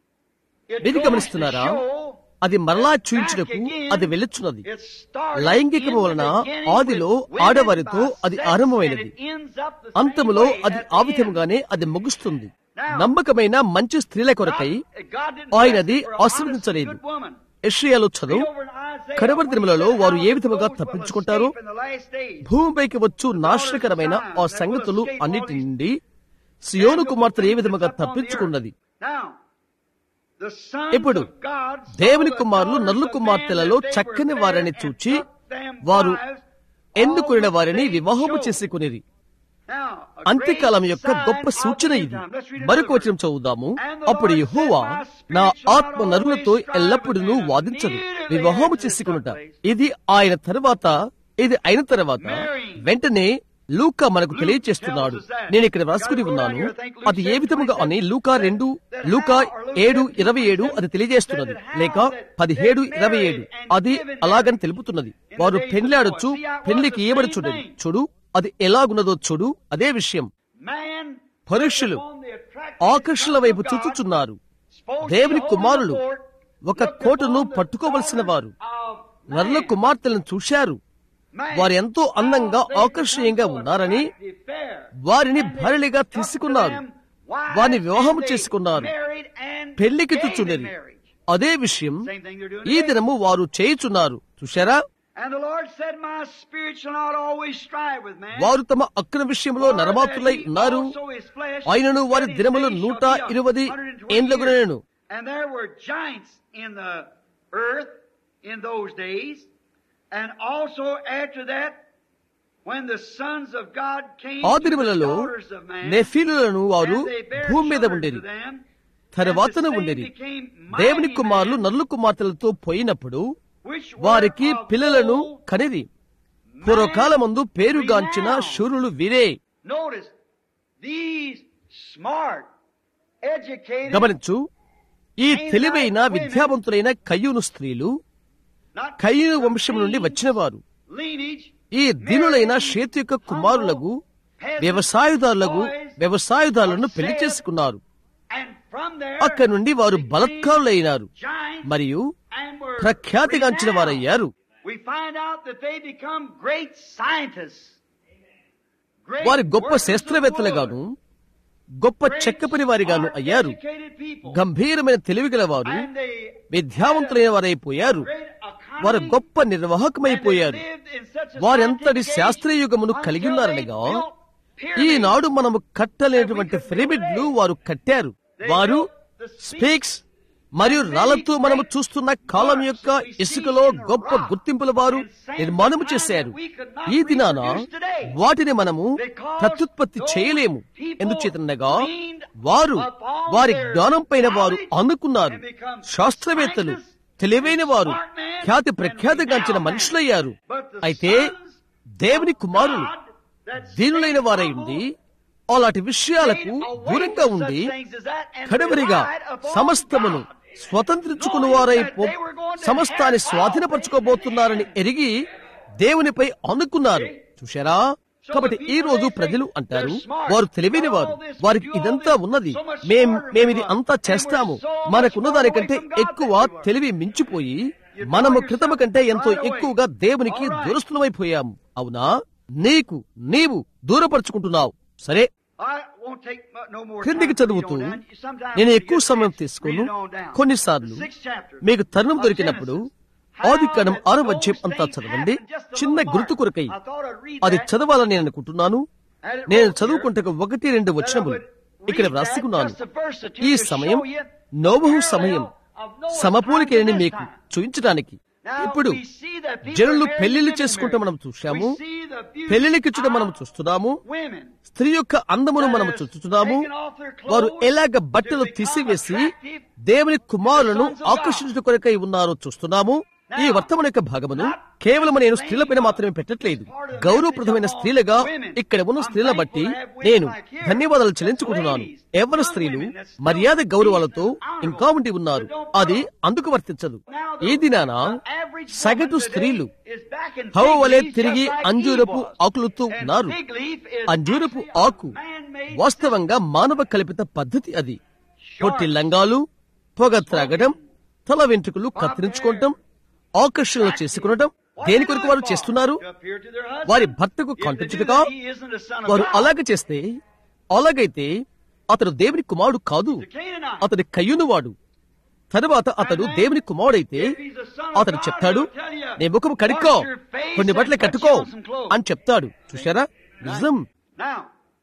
it మీరు goes గమనిస్తున్నారా to show అది మరలా back చూయించుటకు again, అది వెళ్ళుచున్నది it started లైంగికము in the వలన beginning ఆదిలో with women ఆడవారితో by అది sex, ఆరంభమైనది and it ends up the same అంతములో way అది at ఆ the end. విధముగానే అది ముగుస్తుంది నమ్మకమైన మంచి స్త్రీల కొరకై God didn't ఆయనది bless her for a honest, ఆశీర్వదించలేదు good woman. యెషయాలో చదువు Read over in Isaiah కడవరి when దినములలో he said వారు how ఏ the విధముగా souls will తప్పించుకుంటారో escape in the last days. భూమిపైకి వచ్చు నాశనకరమైన ఆ సంగతులు అన్నిటి నుండి సియోను కుమార్తెలు ఏ విధముగా తప్పించుకున్నది Now, the sons ఇప్పుడు of God saw దేవుని the కుమారులు daughters null of కుమార్తెలలో man that they చక్కని were వారిని fair చూచి and took them వారు wives, ఎన్నుకున్న all which వారిని they వివాహము chose. చేసుకునేది Now, a అంత్యకాలం great యొక్క sign గొప్ప of సూచన the ఇది end time. Let's read మరొక another వచనం చదువుదాము And the అప్పుడు Lord యెహోవా said, My నా spirit shall ఆత్మ not నరులతో always strive ఎల్లప్పుడూ with them, వాదించదు immediately వివాహము after the చేసుకునుట place. ఇది ఆయన తర్వాత ఇది అయిన తర్వాత Mary. వెంటనే లూకా మనకు Luke తెలియచేస్తున్నాడు tells us that. నేను ఇక్కడ రాసుకుని Got it ఉన్నాను right here. I think Luke అది ఏ said విధముగా 27. అని లూకా రెండు That Luka how or Luke ఏడు 17, ఇరవై ఏడు అది తెలియజేస్తున్నది said that how లేక that పదిహేడు they ఇరవై ఏడు married and అది given అలాగని తెలుపుతున్నది in the వారు days of పెండ్లాడొచ్చు Noah. See, that was పెళ్లికి the ఇయ్యబడి same చూడండి thing. చూడు అది ఎలాగున్నదో చూడు అదే విషయం Man పురుషులు upon the attractive ఆకర్షణల sons వైపు of God, చూచుచున్నారు supposed దేవుని to hold కుమారులు the fort, ఒక looked కోటను upon the పట్టుకోవలసిన వారు daughters of నల్ల man. కుమార్తెలను చూశారు Man, వారు ఎంతో అందంగా how they ఆకర్షణీయంగా become so ఉన్నారని attractive fair. వారిని And they భార్యలుగా took to తీసుకున్నారు them wives వారిని వివాహము and they చేసుకున్నారు married and పెళ్లికి gave in చుచుండేది marriage. అదే విషయం Same thing they're doing ఈ today. దినము వారు చేయుచున్నారు చూశారా And the Lord said, My spirit shall not always strive with man. వారు తమ అక్రమ విషయంలో For నరమాతులై that he ఉన్నారు also his flesh, ఆయనను వారి that his దినములు days నూట shall be a ఇరవై 120 ఏండ్లగునను years. And there were giants in the earth in those days. And also after that, when the sons of God came ఆ to the దినములలో daughters of man, నెఫీలులను వారు and they bare భూమి మీద children ఉండేది to them, తర్వాతన and the same ఉండేది became దేవుని mighty కుమారులు men, నల్లు కుమార్తెలతో పోయినప్పుడు which were వారికి of పిల్లలను old కనిది పూర్వకాలమందు పేరుగాంచిన శూరులు వీరే Notice these smart, educated, గమనించు ఈ తెలివైన విద్యావంతులైన కయ్యూను స్త్రీలు not కయ్యూను వంశం నుండి వచ్చినవారు lineage, ఈ దీనులైన షేతు యొక్క కుమారులకు వ్యవసాయదారులకు వ్యవసాయదారులను పెళ్లి చేసుకున్నారు and from there అక్కడి నుండి వారు బలత్కారులైనారు giants మరియు and were ప్రఖ్యాతిగాంచిన renowned. వారయ్యారు We find out that they become great scientists. Great వారి గొప్ప workers of శాస్త్రవేత్తలుగాను wood. గొప్ప Great, చెక్క పని వారిగాను smart, అయ్యారు educated people. గంభీరమైన తెలివిగల వారు And they విద్యావంతులైన వారైపోయారు great economy, వారు గొప్ప and they నిర్వాహకమైపోయారు lived in such a వారెంతటి scientific శాస్త్రీయ యుగమును age కలిగి until ఉన్నారనగా they built pyramids. ఈనాడు మనము కట్టలేనటువంటి పిరమిడ్లు వారు కట్టారు వారు స్పీక్స్ మరియు రాళ్లతో మనము చూస్తున్న కాలం యొక్క ఇసుకలో గొప్ప గుర్తింపుల వారు నిర్మాణము చేశారు ఈ దినాన వాటిని మనము ప్రత్యుత్పత్తి చేయలేము ఎందుచేతనగా వారు వారి జ్ఞానం పైన వారు అనుకున్నారు శాస్త్రవేత్తలు తెలివైన వారు ఖ్యాతి ప్రఖ్యాతిగాంచిన మనుషులయ్యారు అయితే దేవుని కుమారులు దీనులైన వారై ఉండి అలాంటి విషయాలకు దూరంగా ఉండి కడవరిగా సమస్తమును స్వతంత్రించుకుని వారై పో- సమస్తాన్ని స్వాధీనపరచుకోబోతున్నారని ఎరిగి దేవునిపై అనుకున్నారు చూశారా కాబట్టి ఈ రోజు ప్రజలు అంటారు వారు తెలివైన వారు వారికి ఇదంతా ఉన్నది మేం మేమిది అంతా చేస్తాము మనకున్న దానికంటే ఎక్కువ తెలివి మించిపోయి మనము క్రితము కంటే ఎంతో ఎక్కువగా దేవునికి దూరస్తులమైపోయాము అవునా నీకు నీవు దూరపరుచుకుంటున్నావు సరే I won't take mu- no more క్రిందికి time to read చదువుతూ on down. Sometimes నేను you ఎక్కువ get సమయం read తీసుకోను it on down. కొన్నిసార్లు The sixth chapter మీకు తరుణం of దొరికినప్పుడు Genesis. ఆది కాండం How ఆరో that అధ్యాయం those అంతా things చదవండి happened, just a చిన్న little గుర్తు mark. కొరకై I thought I'd read అది that. చదవాలని నేను అనుకుంటున్నాను And it నేను wrote here చదువుకుంటే ఒకటి రెండు that I వచనములు would ఇక్కడ read that వ్రాసుకున్నాను just a verse or two ఈ to సమయం show you నోబహు the సమయం parallel of Noah's సమపోలికని time to మీకు this time. చూపించడానికి Now, ఇప్పుడు we see that people జనులు are married పెళ్లిళ్ళు and చేసుకుంటే married. మనం చూశాము We see the beauty పెళ్లికిచ్చుట మనం of చూస్తున్నాము women. స్త్రీ యొక్క అందమును మనం చూస్తున్నాము వారు ఎలాగ బట్టలు తీసివేసి దేవుని కుమారులను ఆకర్షించుట కొరకై ఉన్నారో చూస్తున్నాము ఈ వర్తమాన యొక్క భాగమును కేవలం నేను స్త్రీలపైన మాత్రమే పెట్టట్లేదు గౌరవప్రదమైన స్త్రీలుగా ఇక్కడ ఉన్న స్త్రీల బట్టి నేను ధన్యవాదాలు చెల్లించుకుంటున్నాను ఎవరు స్త్రీలు మర్యాద గౌరవాలతో ఇంకా ఉండి ఉన్నారు అది అందుకు వర్తించదు ఈ దినాన సగటు స్త్రీలు హవ వలె తిరిగి అంజూరపు ఆకులతో ఉన్నారు అంజూరపు ఆకు వాస్తవంగా మానవ కల్పిత పద్ధతి అది పొట్టి లంగాలు పొగ త్రాగడం తల వెంట్రుకలు కత్తిరించుకోవటం ఆకర్షణ చేసుకునటం దేని కొరకు వారు చేస్తున్నారు వారి భర్తకు కనిపించుటగా వారు అలాగ చేస్తే అలాగైతే అతడు దేవుని కుమారుడు కాదు అతడి కయ్యునువాడు తరువాత అతడు దేవుని కుమారుడైతే అతడు చెప్తాడు నీ ముఖము కడుక్కో కొన్ని బట్టలు కట్టుకో అని చెప్తాడు చూశారా నిజం Now,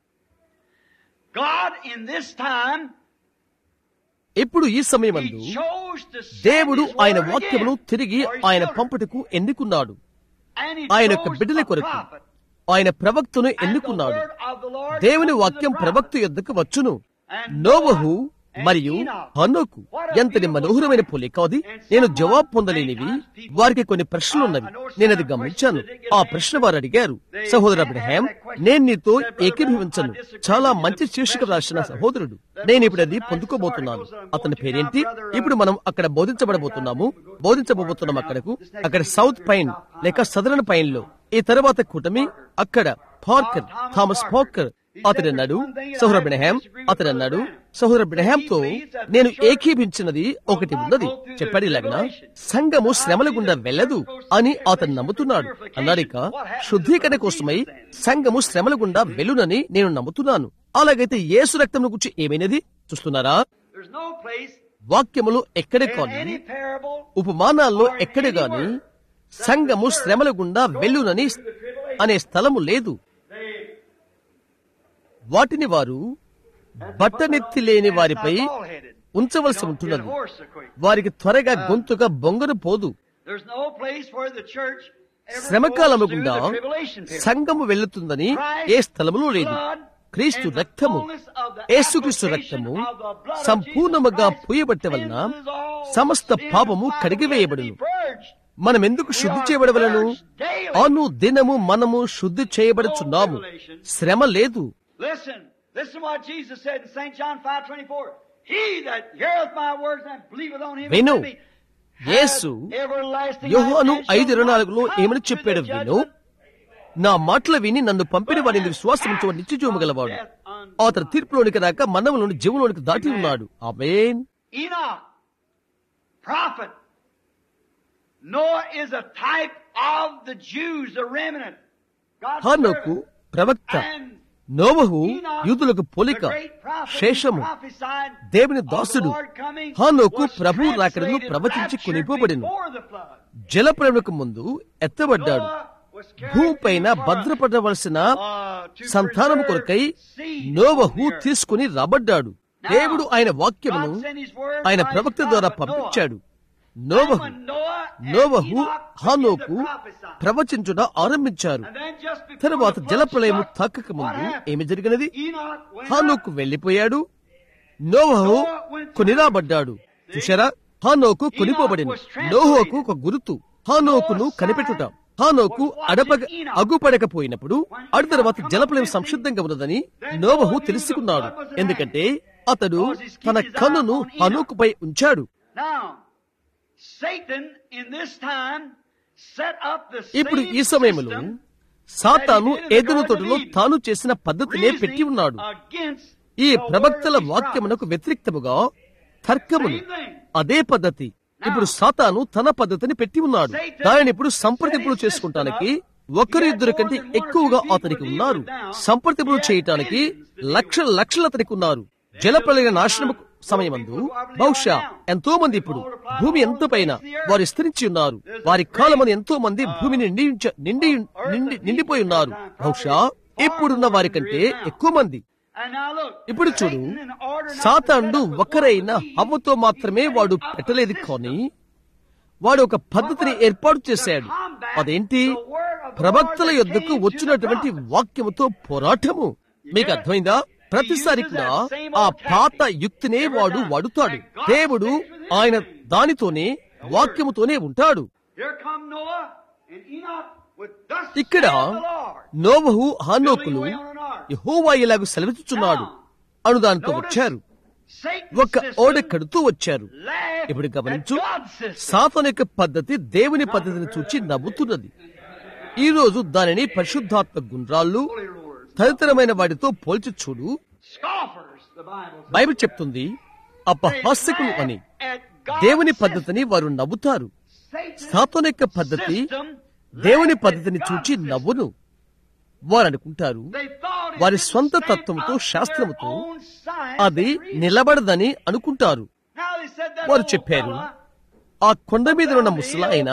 God in this time, ఇప్పుడు ఈ సమయమందు He chose to send దేవుడు His ఆయన word వాక్యమును again తిరిగి for His ఆయన children. పంపుటకు ఎన్నుకున్నాడు And He ఆయన యొక్క chose బిడ్డల a కొరకు prophet. ఆయన ప్రవక్తను And the ఎన్నుకున్నాడు word of the Lord దేవుని comes to the వాక్యం prophet. ప్రవక్త యొద్దకు వచ్చును And నోవహు Noah and మరియు Enoch. హనోకు ఎంతటి మనోహరమైన పోలిక అది నేను జవాబు పొందలేనివి వారికి కొన్ని ప్రశ్నలు ఉన్నవి నేను అది గమనించాను ఆ ప్రశ్న వారు అడిగారు సహోదరు అబ్రహాం నేను నీతో ఏకీభవించను చాలా మంచి శీర్షిక రాసిన సహోదరుడు నేను ఇప్పుడు అది పొందుకోబోతున్నాను అతని పేరేంటి ఇప్పుడు మనం అక్కడ బోధించబడబోతున్నాము బోధించబోతున్నాం అక్కడకు అక్కడ సౌత్ పైన్ లేక సదరన్ పైన్ లో ఈ తర్వాత కూటమి అక్కడ పార్కర్ థామస్ పార్కర్ అతడు అన్నాడు సహోదర బ్రహ్యాం అతడు అన్నాడు సహోదర బ్రహ్యాం తో నేను ఏకీభించినది ఒకటి ఉన్నది చెప్పాడు ఇలాగన సంఘము శ్రమల గుండా వెళ్ళదు అని అతను నమ్ముతున్నాడు అన్నాడిక శుద్ధీకరణ కోసమై సంఘము శ్రమల గుండా వెళ్ళునని నేను నమ్ముతున్నాను అలాగైతే యేసు రక్తం గురించి ఏమైనది చూస్తున్నారా There's no place వాక్యములు ఎక్కడే in కానీ any parable ఉపమానాల్లో ఎక్కడ గాని సంఘము శ్రమల గుండా వెళ్ళునని అనే స్థలము లేదు వాటిని వారు బట్టనెత్తి లేని వారిపై bald-headed. ఉంచవలసి Get a ఉంటున్నది horse so quick. వారికి త్వరగా గొంతుగా బొంగరు పోదు There's no place where the church ever శ్రమకాలము goes through గుండా the tribulation period. సంఘము వెళ్తుందని ఏ స్థలములో లేదు క్రీస్తు రక్తము యేసుక్రీస్తు రక్తము సంపూర్ణముగా పూయబట్ట వలన సమస్త పాపము కడిగివేయబడును మనం ఎందుకు శుద్ధి చేయబడవలను అను దినము మనము శుద్ధి చేయబడుచున్నాము శ్రమ లేదు Listen, listen what Jesus said in St. John 5:24. He that heareth my words and believeth on him విను. who sent me Yesu hath everlasting యోహాను life and ఐదు shall ఇరవై not నాలుగులో come ఏమని to చెప్పాడు the విను judgment, నా మాటలు విని నన్ను పంపిన వారిని విశ్వాసం ఉంచవ నిత్యజీవము గలవాడు అతను తీర్పులోనికి రాక మనములను జీవులోనికి దాటి ఉన్నాడు ఆమేన్ Enoch, prophet. Noah is a type of the Jews, the remnant. God's హానోకు servant. ప్రవక్త And నోవహు Enoch, యూదులకు the పోలిక great prophet, శేషము prophesied దేవుని of దాసుడు the Lord coming, హానోకు was Prabhu రాకడను translated, ప్రవచించి raptured కొనిపోబడెను before the flood. జలప్రముకు ముందు ఎత్తబడ్డాడు Noah was carried భూమిపైన for, భద్రపడవలసిన uh, to సంతానము preserve కొరకై seed నోవహు on the earth. తీసుకుని రాబడ్డాడు దేవుడు ఆయన వాక్యమును God sent his word ఆయన by his ప్రవక్త ద్వారా prophet Noah. పంపించాడు And నోవహు when Noah and నోవహు Enoch began to హానోకు prophesy, ప్రవచించుట ఆరంభించారు and then just before తరువాత the flood జలప్రలయము struck, తాకక what ముందు happened? ఏమి జరిగినది Enoch went హానోకు up. వెళ్లిపోయాడు నోవహు కొనిరాబడ్డాడు చూశారా హానోకు కొనిపోబడింది నోహోకు ఒక గుర్తు హానోకును కనిపెట్టుట హానోకు అడపగ అగుపడకపోయినప్పుడు అడు తర్వాత జలప్రలయం సంసిద్ధంగా ఉన్నదని నోవహు తెలుసుకున్నాడు ఎందుకంటే అతడు తన కన్నును హనోకుపై ఉంచాడు Now, Satan in this time set up the ఇప్పుడు same ఈ సమయంలో system సాతాను ఏదెను తోటలో తాను చేసిన పద్ధతినే పెట్టి reasoning ఉన్నాడు against ఈ the ప్రవక్తల word of his వాక్యమునకు వ్యతిరేక్తముగా తర్కమును Same thing. అదే పద్ధతి ఇప్పుడు సాతాను తన పద్ధతిని పెట్టి ఉన్నాడు దానిని ఇప్పుడు సంప్రదింపులు చేసుకుంటానికి ఒకరు ఇద్దరు కంటే ఎక్కువగా అతనికి ఉన్నారు సంప్రదింపులు చేయటానికి లక్షల లక్షలు అతనికి ఉన్నారు జలప్రలయ నాశనము సమయమందు బహుశా ఎంతో మంది ఇప్పుడు భూమి ఎంత పైన వారు విస్తరించి ఉన్నారు వారి కాలమని ఎంతో మంది భూమిని నిండి నిండి నిండి నిండిపోయి ఉన్నారు బహుశా ఇప్పుడున్న వారి కంటే ఎక్కువ మంది And now look, ఇప్పుడు చూడు Satan, in order not to సాతాండు set up the ఒక్కరైన word of హవ్వతో మాత్రమే వాడు పెట్టలేదు కానీ వాడు ఒక పద్ధతిని ఏర్పాటు చేశాడు అదేంటి ప్రవక్తల యొద్దకు వచ్చినటువంటి వాక్యముతో పోరాటము మీకు అర్థమైందా ప్రతిసారి కూడా ఆ పాత యుక్తినే వాడు వాడుతాడు దేవుడు ఆయన దానితోనే వాక్యముతోనే ఉంటాడు Here come Noah and Enoch with thus ఇక్కడ saith the Lord. నోవహు హానోకులు యెహోవా ఇలాగు సెలవిస్తున్నాడు అను దానితో వచ్చారు Satan's ఒక ఓడ system కడుతూ వచ్చారు laughed ఇప్పుడు గమనించు at God's system. సాతాను యొక్క పద్ధతి దేవుని పద్ధతిని చూచి నవ్వుతున్నది ఈ రోజు దానిని పరిశుద్ధాత్మ గుండ్రాళ్ళు Holy rollers. తదితరమైన వాటితో పోల్చి చూడు Scoffers, the Bible says. Bible చెప్తుంది అపహాస్యకులు అని At God's దేవుని system. పద్ధతిని వారు నవ్వుతారు Satan's సాతాను యొక్క పద్ధతి system దేవుని laughed at పద్ధతిని God's చూచి system. నవ్వును వారు అనుకుంటారు They thought it వారి would స్వంత stand తత్వంతో up to their శాస్త్రముతో own science అది and reason. నిలబడదని అనుకుంటారు Now they said that వారు old చెప్పారు fella ఆ కొండ మీద ఉన్న ముసలాయన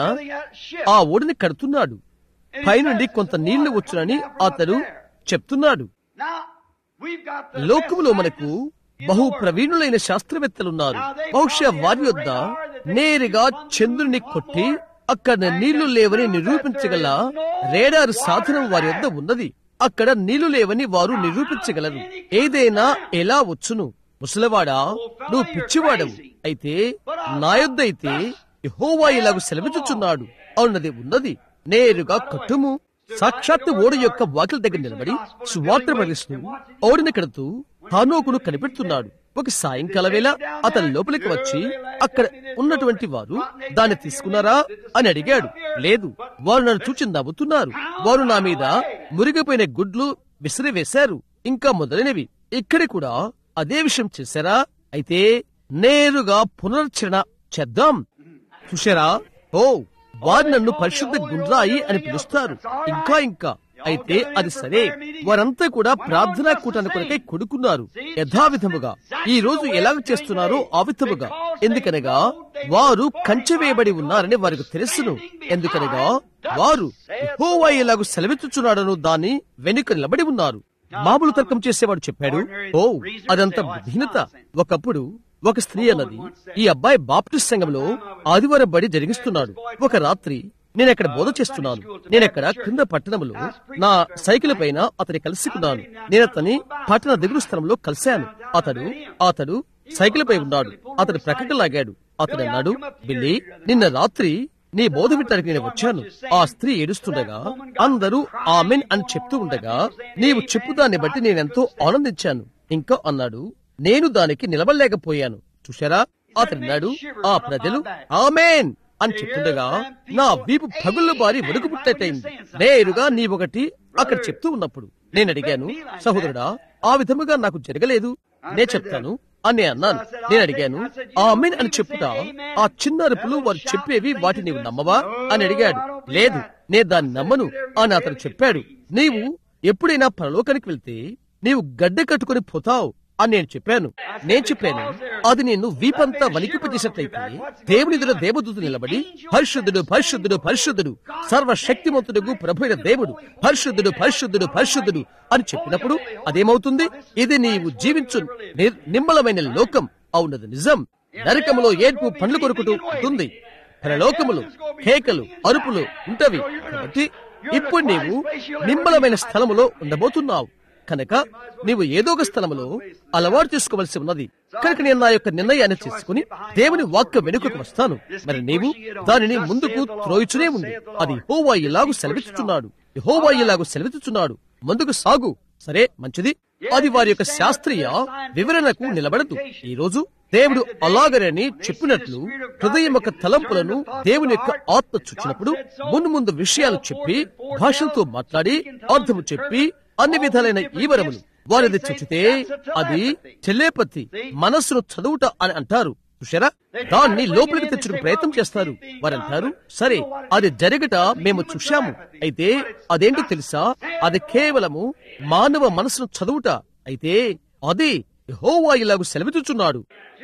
ఆ ఓడిని కడుతున్నాడు పైనుండి కొంత నీళ్లు వచ్చునని అతడు చెప్తున్నాడు Now, we've got the లోకములో best మనకు scientists in బహు the world. ప్రవీణులైన శాస్త్రవేత్తలున్నారు బహుశా వారి యొద్ద నేరుగా చంద్రుని కొట్టి అక్కడ నీళ్లు లేవని నిరూపించగల రేడారు సాధనం వారి యొద్ద ఉన్నది అక్కడ నీళ్లు లేవని వారు నిరూపించగలరు ఏదైనా ఎలా వచ్చును ముసలివాడా నువ్వు పిచ్చివాడవు అయితే నా యొద్ద అయితే యెహోవా ఇలాగు సెలవిచ్చుచున్నాడు అవునది ఉన్నది నేరుగా కట్టుము సాక్షాత్తు ఓడి యొక్క వాకిల దగ్గర నిలబడి సువార్త ప్రకటిస్తూ ఓడిని కడుతూ హానోకును కనిపెడుతున్నాడు ఒక సాయంకాల వేళ అతని లోపలికి వచ్చి అక్కడ ఉన్నటువంటి వారు దాన్ని తీసుకున్నారా అని అడిగాడు లేదు వారు నన్ను చూచి నవ్వుతున్నారు వారు నా మీద మురిగిపోయిన గుడ్లు విసిరివేశారు ఇంకా మొదలైనవి ఇక్కడ కూడా అదే విషయం చేశారా అయితే నేరుగా పునరుచ్చరణ చేద్దాం చూశారా ఓ వారు నన్ను పరిశుద్ధ గుండ్రాయి అని పిలుస్తారు ఇంకా ఇంకా అయితే అది సరే వారంతా కూడా ప్రార్థనా కూటాన్ని కొరకై కొడుకున్నారు యథావిధముగా ఈ రోజు ఎలాగ చేస్తున్నారో ఆ విధముగా ఎందుకనగా వారు కంచె వేయబడి ఉన్నారని వారికి తెలుసును ఎందుకనగా వారు యెహోవా ఇలాగు సెలవిచ్చుచున్నాడను దాని వెనుక నిలబడి ఉన్నారు మామూలు తర్కం చేసేవాడు చెప్పాడు ఓ అదంతా బుద్ధిహీనత ఒకప్పుడు ఒక స్త్రీ అన్నది ఈ అబ్బాయి బాప్టిస్ట్ సంఘంలో ఆదివారం బడి జరిగిస్తున్నాడు ఒక రాత్రి నేను అక్కడ బోధ చేస్తున్నాను నేను అక్కడ క్రింద పట్టణంలో నా సైకిల్ పైన అతని కలుసుకున్నాను నేను అతని పట్టణ దిగులు స్థలంలో కలిశాను అతడు అతడు సైకిల్ పై ఉన్నాడు అతడు ప్రక్కకు లాగాడు అతడు అన్నాడు బిల్లి నిన్న రాత్రి నీ బోధ వింటానికి నేను వచ్చాను ఆ స్త్రీ ఏడుస్తుండగా అందరూ ఆమెన్ అని చెప్తూ ఉండగా నీవు చెప్పుదాన్ని బట్టి నేనెంతో ఆనందించాను ఇంకా అన్నాడు నేను దానికి నిలబడలేకపోయాను చూశారా అతన్నాడు ఆ ప్రజలు ఆమెన్ అని చెప్తుండగా నా వీపు పగుళ్ళు బారి వడుకు పుట్టేటైంది నేరుగా నీ ఒకటి అక్కడ చెప్తూ ఉన్నప్పుడు నేను అడిగాను సహోదరుడా ఆ విధముగా నాకు జరగలేదు నే చెప్తాను అని అన్నాను నేను అడిగాను ఆమెన్ అని చెప్పుట ఆ చిన్న అరుపులు వారు చెప్పేవి వాటి నీవు నమ్మవా అని అడిగాడు లేదు నే దాన్ని నమ్మను అని అతను చెప్పాడు నీవు ఎప్పుడైనా పరలోకానికి వెళ్తే నీవు గడ్డ కట్టుకుని పోతావు అని నేను చెప్పాను నేను చెప్పాను అది నేను వీపంతా వణికింపజేసినట్లయితే దేవుని ఎదుట దేవదూత నిలబడి పరిశుద్ధుడు పరిశుద్ధుడు పరిశుద్ధుడు సర్వశక్తిమంతుడు ప్రభుైన దేవుడు పరిశుద్ధుడు పరిశుద్ధుడు పరిశుద్ధుడు అని చెప్పినప్పుడు అదేమవుతుంది ఇది నీవు జీవించు నిర్- నిమ్మలమైన లోకం అవునది నిజం నరకములో ఏడ్పు పండ్లు కొరుకుతూ ఉంటుంది పరలోకములు కేకలు అరుపులు ఉంటవి కాబట్టి ఇప్పుడు నీవు నిమ్మలమైన స్థలములో ఉండబోతున్నావు కనుక నీవు ఏదో ఒక స్థలములో అలవాటు చేసుకోవలసి ఉన్నది కనుక నేను నా యొక్క నిర్ణయాన్ని చేసుకుని దేవుని వాక్య వెనుకకు వస్తాను మరి నీవు దానిని ముందుకు త్రోయిచునే ఉంది అది హోవా ఇలాగు సెలవిచ్చుచున్నాడు హోవా ఇలాగు సెలవిచ్చుచున్నాడు ముందుకు సాగు సరే మంచిది అది వారి యొక్క శాస్త్రీయ వివరణకు నిలబడదు ఈ రోజు దేవుడు అలాగనని చెప్పినట్లు హృదయం యొక్క తలంపులను దేవుని యొక్క ఆత్మ చుచ్చినప్పుడు ముందు ముందు విషయాలు చెప్పి భాషలతో మాట్లాడి అర్థము చెప్పి అన్ని విధాలైన ఈ వరములు వారిది చుచ్చితే అది చెల్లేపతి మనస్సును చదువుట అని అంటారు చూశారా దాన్ని లోపలికి తెచ్చిన ప్రయత్నం చేస్తారు వారంటారు సరే అది జరగట మేము చూశాము అయితే అదేంటో తెలుసా అది కేవలము మానవ మనసును చదువుట అయితే అది యెహోవా ఇలాగు సెలవిచ్చుచున్నాడు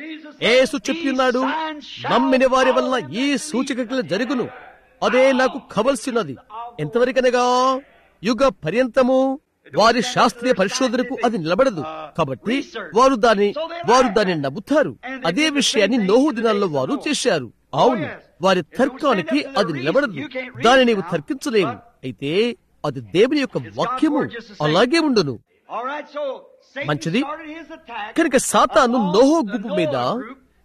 ఏసు చెప్పిన్నాడు నమ్మిన వారి వలన ఈ సూచకలు జరుగును అదే నాకు కవలసినది ఎంతవరకనగా యుగ పర్యంతము వారి శాస్త్రీయ పరిశోధనకు అది నిలబడదు కాబట్టి వారు దాన్ని వారు దాన్ని నవ్వుతారు అదే విషయాన్ని నోహు దినాల్లో వారు చేశారు అవును వారి తర్కానికి అది నిలబడదు దాన్ని నీవు తర్కించలేవు అయితే అది దేవుని యొక్క వాక్యము అలాగే ఉండును All right, so Satan మంచిది started his attack కనుక సాతాను upon నోహో the గుంపు Noah మీద group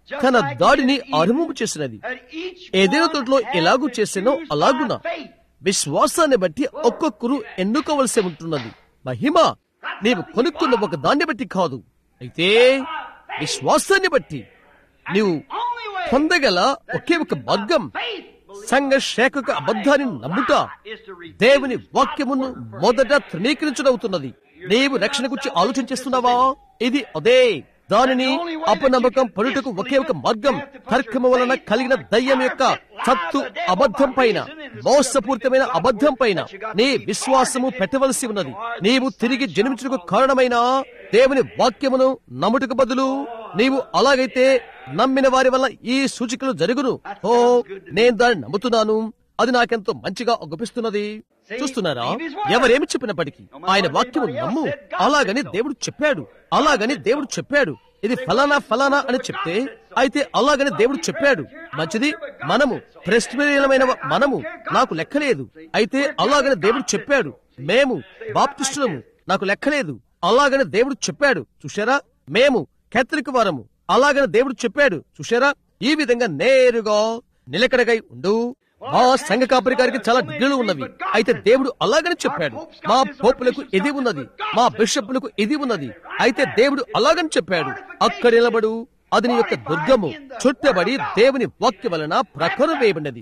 తన దాడిని ఆరంభం చేసినది ఏదైనా తోటలో ఎలాగూ చేసానో అలాగున విశ్వాసాన్ని బట్టి ఒక్కొక్కరు ఎన్నుకోవలసి ఉంటున్నది మహిమ నీవు కొనుక్కున్న ఒక దాన్ని బట్టి కాదు అయితే విశ్వాసాన్ని బట్టి నీవు పొందగల ఒకే ఒక మార్గం సంఘ శాఖకు అబద్ధాన్ని నమ్ముట దేవుని వాక్యమును మొదట తృణీకరించడవుతున్నది నీవు రక్షణ గురించి ఆలోచన చేస్తున్నావా ఇది అదే దానిని అపనమ్మకం పడుటకు ఒకే ఒక మార్గం తర్కము వలన కలిగిన దయ్యం యొక్క సత్తు అబద్ధం పైన మోసపూరితమైన అబద్ధం పైన నీ విశ్వాసము పెట్టవలసి ఉన్నది నీవు తిరిగి జన్మించుటకు కారణమైన దేవుని వాక్యమును నమ్ముటకు బదులు నీవు అలాగైతే నమ్మిన వారి వల్ల ఈ సూచికలు జరుగును ఓ నేను దాన్ని నమ్ముతున్నాను అది నాకెంతో మంచిగా ఒప్పిస్తున్నది చూస్తున్నారా ఎవరేమి చెప్పినప్పటికీ ఆయన వాక్యము నమ్ము అలాగని దేవుడు చెప్పాడు అలాగని దేవుడు చెప్పాడు ఇది ఫలానా ఫలానా అని చెప్తే అయితే అలాగని దేవుడు చెప్పాడు మంచిది మనము ప్రెస్టేరియలమైన మనము నాకు లెక్కలేదు అయితే అలాగని దేవుడు చెప్పాడు మేము బాప్టిస్టులము నాకు లెక్కలేదు అలాగని దేవుడు చెప్పాడు చూశారా మేము కేథలిక్ వారము అలాగని దేవుడు చెప్పాడు చూశారా ఈ విధంగా నేరుగా నిలకడగై ఉండు మా సంఘ కాపరి గారికి చాలా డిగ్రీలు ఉన్నవి అయితే దేవుడు అలాగని చెప్పాడు మా పోపులకు ఇది ఉన్నది మా బిషప్లకు ఇది ఉన్నది అయితే దేవుడు అలాగని చెప్పాడు అక్కడ నిలబడు అది నీ యొక్క దుర్గము చుట్టబడి దేవుని వాక్య వలన ప్రకారం వేయబడినది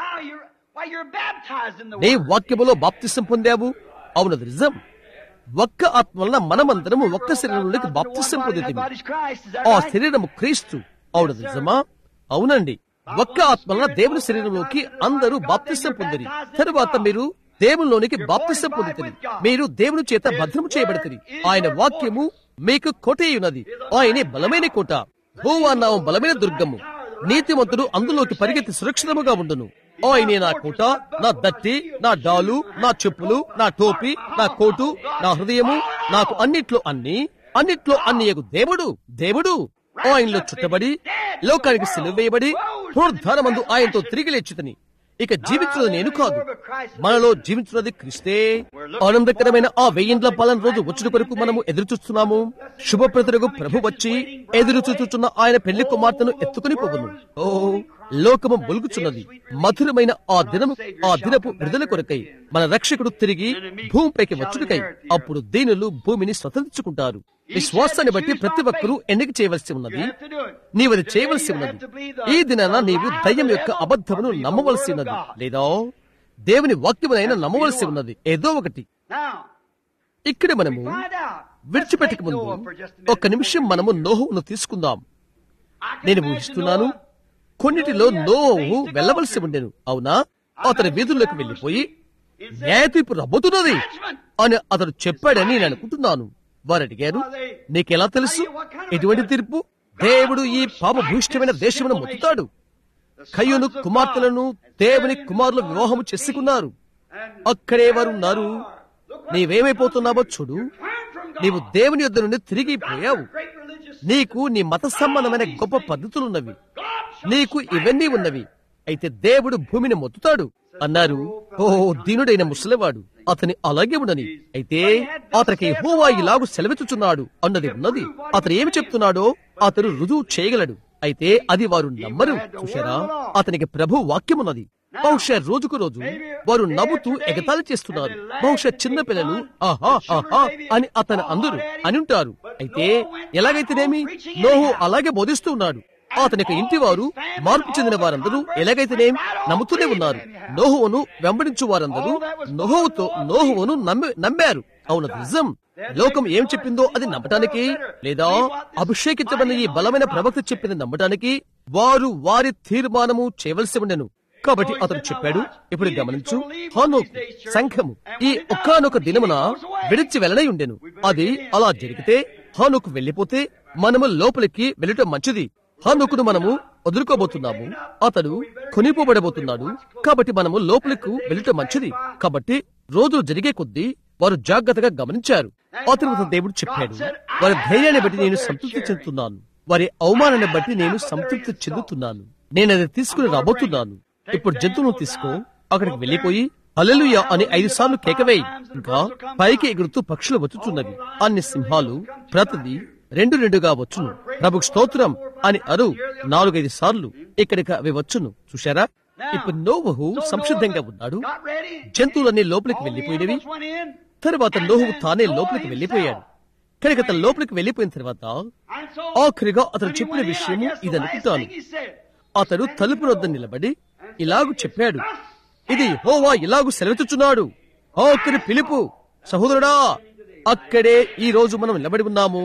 నీ వాక్యములో బాప్తిసం పొందావు అవునది నిజం ఒక్క ఆత్మ వలన మనమందరము ఒక్క శరీరంలోకి బాప్తిసం పొందింది ఆ శరీరము క్రీస్తు అవునది నిజమా అవునండి ఒక్క ఆత్మ వలన దేవుని శరీరంలోకి అందరూ బాప్తిసం పొందిరి తరువాత మీరు దేవునిలోనికి బాప్తిసం పొందుతుంది మీరు దేవుని చేత భద్రము చేయబడుతుంది ఆయన వాక్యము మీకు కోటే ఉన్నది ఆయనే బలమైన కోట భూవాన్నావం బలమైన దుర్గము నీతిమంతుడు అందులోకి పరిగెత్తి సురక్షితముగా ఉండును ఆయనే నా కోట నా దట్టి నా డాలు నా చెప్పులు నా టోపీ నా కోటు నా హృదయము నాకు అన్నిట్లో అన్ని అన్నిట్లో అన్ని దేవుడు దేవుడు ఆయనలో చుట్టబడి లోకానికి సెలవు వేయబడి పునరుద్ధానమందు ఆయనతో తిరిగి లేచుతని ఇక జీవించున్నది నేను కాదు మనలో జీవించున్నది క్రిస్తే ఆనందకరమైన ఆ వెయ్యింట్ల పాలన రోజు వచ్చిన కొరకు మనము ఎదురు చూస్తున్నాము శుభప్రతులకు ప్రభు వచ్చి ఎదురు చూచుచున్న ఆయన పెళ్లి కుమార్తెను ఎత్తుకుని పోవును ఓ లోకము బొలుగుచున్నది మధురమైన ఆ దినము ఆ దినపు విడుదల కొరకై మన రక్షకుడు తిరిగి భూమిపైకి వచ్చుటకై అప్పుడు దీనులు భూమిని స్వతంత్రించుకుంటారు విశ్వాసాన్ని బట్టి ప్రతి ఒక్కరూ ఎన్నిక చేయవలసి ఉన్నది నీవది చేయవలసి ఉన్నది ఈ దినాన నీవు దయ్యం యొక్క అబద్ధమును నమ్మవలసి ఉన్నది లేదా దేవుని వాక్యమునైనా నమ్మవలసి ఉన్నది ఏదో ఒకటి ఇక్కడ మనము విడిచిపెట్టక ముందు ఒక్క నిమిషం మనము నోహును తీసుకుందాం నేను ఊహిస్తున్నాను కొన్నిటిలో నోహు వెళ్ళవలసి ఉండెను అవునా అతని వీధుల్లోకి వెళ్లిపోయి న్యాయతీర్పు రబ్బోతున్నది అని అతడు చెప్పాడని నేను అనుకుంటున్నాను వారు అడిగారు నీకెలా తెలుసు ఎటువంటి తీర్పు దేవుడు ఈ పాపభూష్టమైన దేశమును మొత్తుతాడు కయ్యును కుమార్తెలను దేవుని కుమారులు వివాహము చేసుకున్నారు అక్కడే వారు ఉన్నారు నీవేమైపోతున్నావో చూడు నీవు దేవుని యొద్ద నుండి తిరిగిపోయావు నీకు నీ మత సంబంధమైన గొప్ప పద్ధతులున్నవి నీకు ఇవన్నీ ఉన్నవి అయితే దేవుడు భూమిని మొత్తుతాడు అన్నారు ఓ దీనుడైన ముసలివాడు అతని అలాగే ఉండని అయితే అతనికి హోవా ఇలాగు సెలవిచ్చుచున్నాడు అన్నది ఉన్నది అతను ఏమి చెప్తున్నాడో అతను రుజువు చేయగలడు అయితే అది వారు నమ్మరు చూశారా అతనికి ప్రభు వాక్యమున్నది బహుశా రోజుకు రోజు వారు నవ్వుతూ ఎగతాళి చేస్తున్నారు బహుశా చిన్న పిల్లలు ఆహా ఆహా అని అతను అందరు అని ఉంటారు అయితే ఎలాగైతేనేమి నోహు అలాగే బోధిస్తూ ఉన్నాడు అతనికి ఇంటి వారు మార్పు చెందిన వారందరూ ఎలాగైతేనేం నమ్ముతూనే ఉన్నారు నోహువును వెంబడించు వారందరూ నోహువుతో నోహువును నమ్మి నమ్మారు అవును నిజం లోకం ఏం చెప్పిందో అది నమ్మటానికి లేదా అభిషేకించబడిన ఈ బలమైన ప్రవక్త చెప్పింది నమ్మటానికి వారు వారి తీర్మానము చేయవలసి ఉండెను కాబట్టి అతను చెప్పాడు ఇప్పుడు గమనించు హానోకు సంఘము ఈ ఒక్కనొక దినమున విడిచి వెళ్ళనై ఉండెను అది అలా జరిగితే హానుకు వెళ్లిపోతే మనము లోపలికి వెళ్ళటం మంచిది హానుకును మనము వదులుకోబోతున్నాము అతడు కొనిపోబడబోతున్నాడు కాబట్టి మనము లోపలికి వెళ్ళటం మంచిది కాబట్టి రోజులు జరిగే కొద్దీ వారు జాగ్రత్తగా గమనించారు ఆ తర్వాత దేవుడు చెప్పాడు వారి ధైర్యాన్ని బట్టి నేను సంతృప్తి చెందుతున్నాను వారి అవమానాన్ని బట్టి నేను సంతృప్తి చెందుతున్నాను నేను అది తీసుకుని రాబోతున్నాను ఇప్పుడు జంతువును తీసుకో అక్కడికి వెళ్లిపోయి అలెలుయ అని ఐదు సార్లు కేకవేయి ఇంకా పైకి ఎగురుతూ పక్షులు వచ్చుచున్నవి అన్ని సింహాలు ప్రతిది రెండు రెండుగా వచ్చును ప్రభుకు స్తోత్రం అని అరు నాలుగైదు సార్లు ఇక్కడికి అవి వచ్చును చూశారా ఇప్పుడు నోవహు సంసిద్ధంగా ఉన్నాడు Got ready. జంతువులన్నీ లోపలికి All the వెళ్ళిపోయినవి animals went in. తర్వాత నోహు తానే లోపలికి వెళ్ళిపోయాడు కనుక అతను లోపలికి వెళ్ళిపోయిన తర్వాత And so, ఆఖరిగా అతను when he చెప్పిన went in, I విషయము guess the ఇది last అనుకుంటాను thing he said, అతడు తలుపు వద్ద నిలబడి ఇలాగు చెప్పాడు ఇది హోవా ఇలాగు సెలవుచున్నాడు ఆఖరి పిలుపు సహోదరుడా అక్కడే ఈ రోజు మనం నిలబడి ఉన్నాము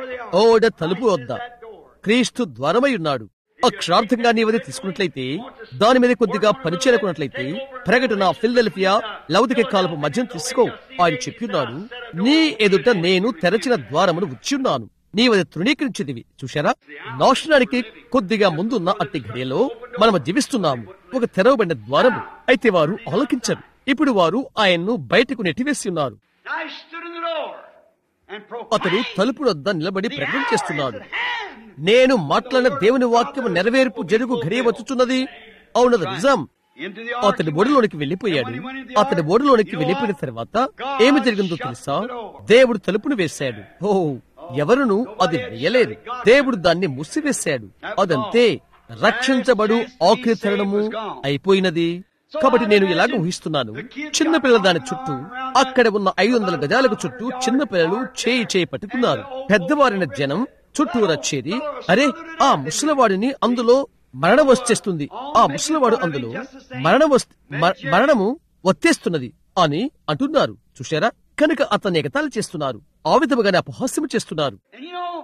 ఓడ తలుపు వద్ద క్రీస్తు ద్వారమై ఉన్నాడు అక్షరార్థంగా నీవది తీసుకున్నట్లయితే దాని మీద కొద్దిగా పరిచయకున్నట్లయితే ప్రకటన ఫిల్డెల్ఫియా లౌకిక కాలపు మధ్యం తీసుకో ఆయన చెప్పిన్నాడు నీ ఎదుట నేను తెరచిన ద్వారమును ఉచ్చున్నాను నీవది తృణీకరించేదివి చూశారా నాశనానికి కొద్దిగా ముందున్న అట్టి ఘడియలో మనము జీవిస్తున్నాము ఒక తెరవబడిన ద్వారము అయితే వారు ఆలోకించరు ఇప్పుడు వారు ఆయన్ను బయటకు నెట్టివేసి ఉన్నారు Now he stood in the door and అతడు proclaimed తలుపు వద్ద నిలబడి the ప్రకటన hour is చేస్తున్నాడు at hand. నేను మాట్లాడిన దేవుని వాక్యము నెరవేర్పు జరుగు ఘడియ వచ్చుచున్నది అవునది నిజం Into the ark అతడి he ఓడిలోనికి went. వెళ్ళిపోయాడు And when he went into the అతడి ark, ఓడిలోనికి you know వెళ్ళిపోయిన what? తర్వాత God ఏమి జరిగిందో shut తెలుసా the door. దేవుడు తలుపును వేశాడు ఓ ఎవరును అది వేయలేదు దేవుడు దాన్ని మూసివేశాడు అదంతే రక్షించబడు ఆఖరి తరుణము అయిపోయినది కాబట్టి నేను ఇలాగ ఊహిస్తున్నాను చిన్న పిల్లల దాని చుట్టూ అక్కడ ఉన్న ఐదు వందల గజాలకు చుట్టూ చిన్న పిల్లలు చేయి చేయి పట్టుకున్నారు పెద్దవారిన జనం చుట్టూరా చేరి అరే ఆ ముసలివాడిని అందులో మరణం వచ్చేస్తుంది ఆ ముసలివాడు అందులో మరణ వస్- మ- మరణము వచ్చేస్తున్నది అని అంటున్నారు చూశారా కనుక అతన్ని ఎగతాళి చేస్తున్నారు ఆ విధముగానే అపహాస్యము చేస్తున్నారు And you know,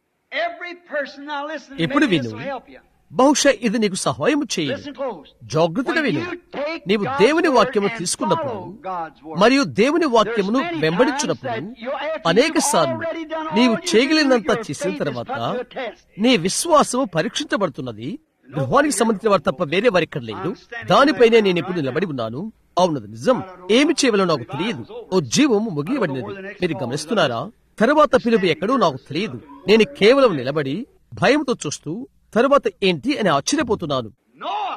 every person now listen, ఇప్పుడు maybe this విను will help you. బహుశా ఇది నీకు సహాయం చేయదు Listen close. జాగ్రత్తగా When విను you take నీవు God's దేవుని word వాక్యము and తీసుకున్నప్పుడు follow God's word, మరియు దేవుని వాక్యమును there's many వెంబడించినప్పుడు times that you- after అనేక you've సార్లు already done all నీవు you can చేయగలిగినంత do, your చేసిన faith is తర్వాత put to a test. నీ విశ్వాసము పరీక్షించబడుతున్నది గృహానికి సంబంధించిన వారు తప్ప వేరే వారు ఇక్కడ లేరు దానిపైనే నేను ఇప్పుడు నిలబడి ఉన్నాను అవునది నిజం ఏమి చేయవలో నాకు తెలియదు ఓ జీవము ముగియబడినది మీరు గమనిస్తున్నారా తరువాత పిలుపు ఎక్కడో నాకు తెలియదు నేను కేవలం నిలబడి భయంతో చూస్తూ తరువాత ఏంటి అని ఆశ్చర్యపోతున్నాను Noah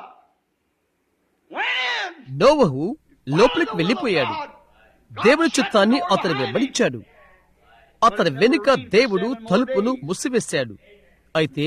went in. నోవహు లోపలికి వెళ్ళిపోయాడు దేవుని చిత్తాన్ని అతను వెంబడించాడు అతని వెనుక దేవుడు తలుపును మూసివేశాడు అయితే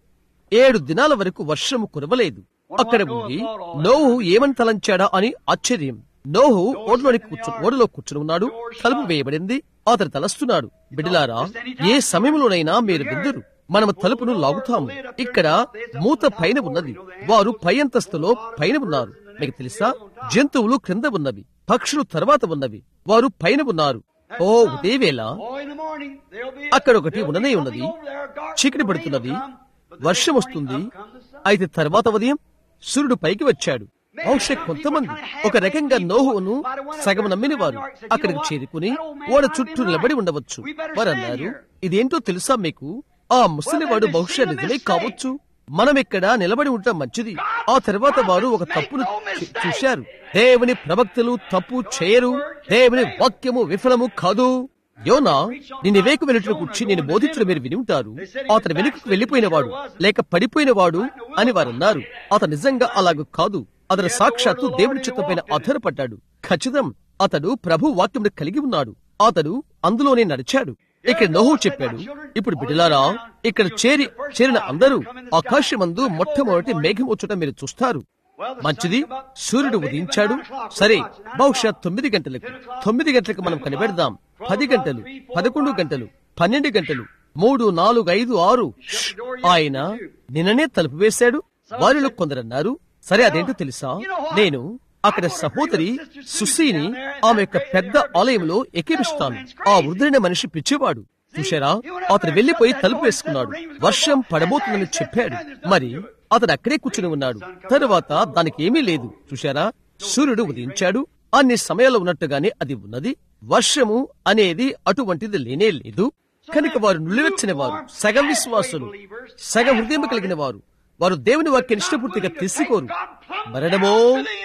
ఏడు దినాల వరకు వర్షము కురవలేదు అక్కడ ఉండి నోహు ఏమని తలంచాడా అని ఆశ్చర్యం నోహు ఓడలోని కూర్చు ఓడలో కూర్చుని ఉన్నాడు తలుపు వేయబడింది అతను తలస్తున్నాడు బిడ్డలారా ఏ సమయంలోనైనా మీరు విందురు మనము తలుపును లాగుతాము ఇక్కడ మూత పైన ఉన్నది వారు పై అంతస్తులో పైన ఉన్నారు మీకు తెలుసా జంతువులు క్రింద ఉన్నవి పక్షులు తర్వాత ఉన్నవి వారు పైన ఉన్నారు ఓ ఉదయవేళ Oh, in the morning, there'll be అక్కడ ఒకటి there'll be ఉండనే something ఉన్నది over there, dark, చీకటి rain will పడుతున్నది come, but the వర్షం next వస్తుంది morning, up come the sun. అయితే తర్వాత ఉదయం సూర్యుడు పైకి వచ్చాడు బహుశా కొంతమంది ఒక రకంగా నోహును సగం నమ్మిన వారు అక్కడికి చేరుకుని ఓడ చుట్టూ నిలబడి ఉండవచ్చు వారు అన్నారు ఇదేంటో తెలుసా మీకు ఆ ముసలివాడు బహుశా నిజమే కావచ్చు మనం ఇక్కడ నిలబడి ఉండటం మంచిది ఆ తర్వాత వారు ఒక తప్పును చూ- చూశారు దేవుని ప్రవక్తలు తప్పు చేయరు దేవుని వాక్యము విఫలము కాదు యోనా నేను వేకు వెళ్ళటం కూర్చి నేను బోధించడం మీరు విని ఉంటారు అతను వెనుకకు వెళ్లిపోయినవాడు లేక పడిపోయినవాడు అని వారు అన్నారు అతను నిజంగా అలాగ కాదు అతను సాక్షాత్తు దేవుని చిత్తపైన ఆధారపడ్డాడు ఖచ్చితం అతడు ప్రభు వాక్యం కలిగి ఉన్నాడు అతడు అందులోనే నడిచాడు ఇక్కడ నోహు చెప్పాడు ఇప్పుడు బిడ్డలారా ఇక్కడ చేరి చేరిన అందరూ ఆకాశమందు మొట్టమొదటి మేఘం వచ్చుట మీరు చూస్తారు మంచిది సూర్యుడు ఉదయించాడు సరే బహుశా తొమ్మిది గంటలకు తొమ్మిది గంటలకు మనం కనిపెడదాం పది గంటలు పదకొండు గంటలు పన్నెండు గంటలు మూడు నాలుగు ఐదు ఆరు ష్! ఆయన నిన్ననే తలుపు వేశాడు వారిలో కొందరన్నారు సరే అదేంటో తెలుసా నేను అక్కడ సహోదరి సుశీని ఆమె యొక్క పెద్ద ఆలయంలో ఎక్కిరిస్తాను ఆ వృద్ధుడైన మనిషి పిచ్చివాడు చూశారా అతను వెళ్లిపోయి తలుపు వేసుకున్నాడు వర్షం పడబోతుందని చెప్పాడు మరి అతను అక్కడే కూర్చుని ఉన్నాడు తరువాత దానికి ఏమీ లేదు చూశారా సూర్యుడు ఉదయించాడు అన్ని సమయాల్లో ఉన్నట్టుగానే అది ఉన్నది వర్షము అనేది అటువంటిది లేనే లేదు కనుక వారు నులివెచ్చిన వారు సగం విశ్వాసులు సగం హృదయం కలిగిన వారు వారు దేవుని వాక్యాన్ని ఇష్టపూర్తిగా తీసుకోరు మరణమో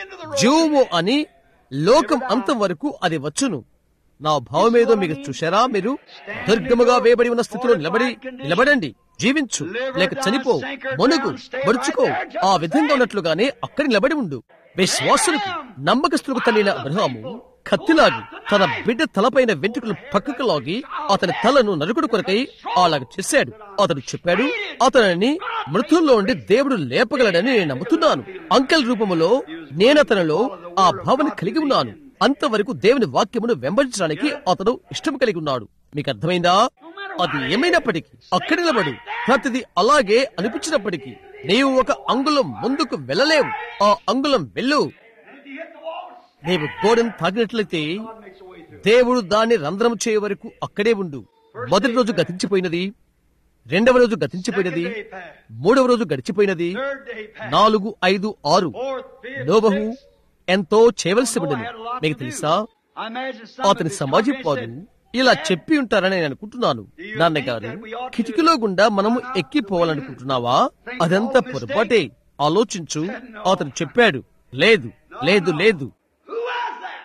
జీవమో అని లోకం అంతం వరకు అది వచ్చును నా భావమేదో మీకు చూశారా మీరు దుర్గముగా వేయబడి ఉన్న స్థితిలో నిలబడి నిలబడండి జీవించు లేక చనిపో మొనుగు మడుచుకో ఆ విధంగా ఉన్నట్లుగానే అక్కడ నిలబడి ఉండు విశ్వాసులకు నమ్మకస్తులకు తల్లిన అబ్రహాము కత్తిలాగి తన బిడ్డ తలపైన వెంట్రుకలు పక్కకు లాగి అతని తలను నరుకుడు కొరకై అలాగ చేశాడు అతడు చెప్పాడు అతనిని మృతుల్లో ఉండి దేవుడు లేపగలడని నేను నమ్ముతున్నాను అంకెల్ రూపములో నేను అతనిలో ఆ భావన కలిగి ఉన్నాను అంతవరకు దేవుని వాక్యమును వెంబడించడానికి అతడు ఇష్టం కలిగి ఉన్నాడు మీకు అర్థమైందా అది ఏమైనప్పటికీ అక్కడ నిలబడు ప్రతిది అలాగే అనిపించినప్పటికీ నీవు ఒక అంగుళం ముందుకు వెళ్ళలేవు ఆ అంగుళం వెళ్ళు నీవు గోడను తాకినట్లయితే దేవుడు దాన్ని రంధ్రం చేయ వరకు అక్కడే ఉండు మొదటి రోజు గతించిపోయినది రెండవ రోజు గతించిపోయినది మూడవ రోజు గడిచిపోయినది నాలుగు ఐదు ఆరు నోబహు ఎంతో చేయవలసి ఉండదు మీకు తెలుసా అతని సమాజం వారు ఇలా చెప్పి ఉంటారని నేను అనుకుంటున్నాను నాన్నగారు కిటికీలో గుండా మనము ఎక్కిపోవాలనుకుంటున్నావా అదంతా పొరపాటే ఆలోచించు అతను చెప్పాడు లేదు లేదు లేదు Who was that?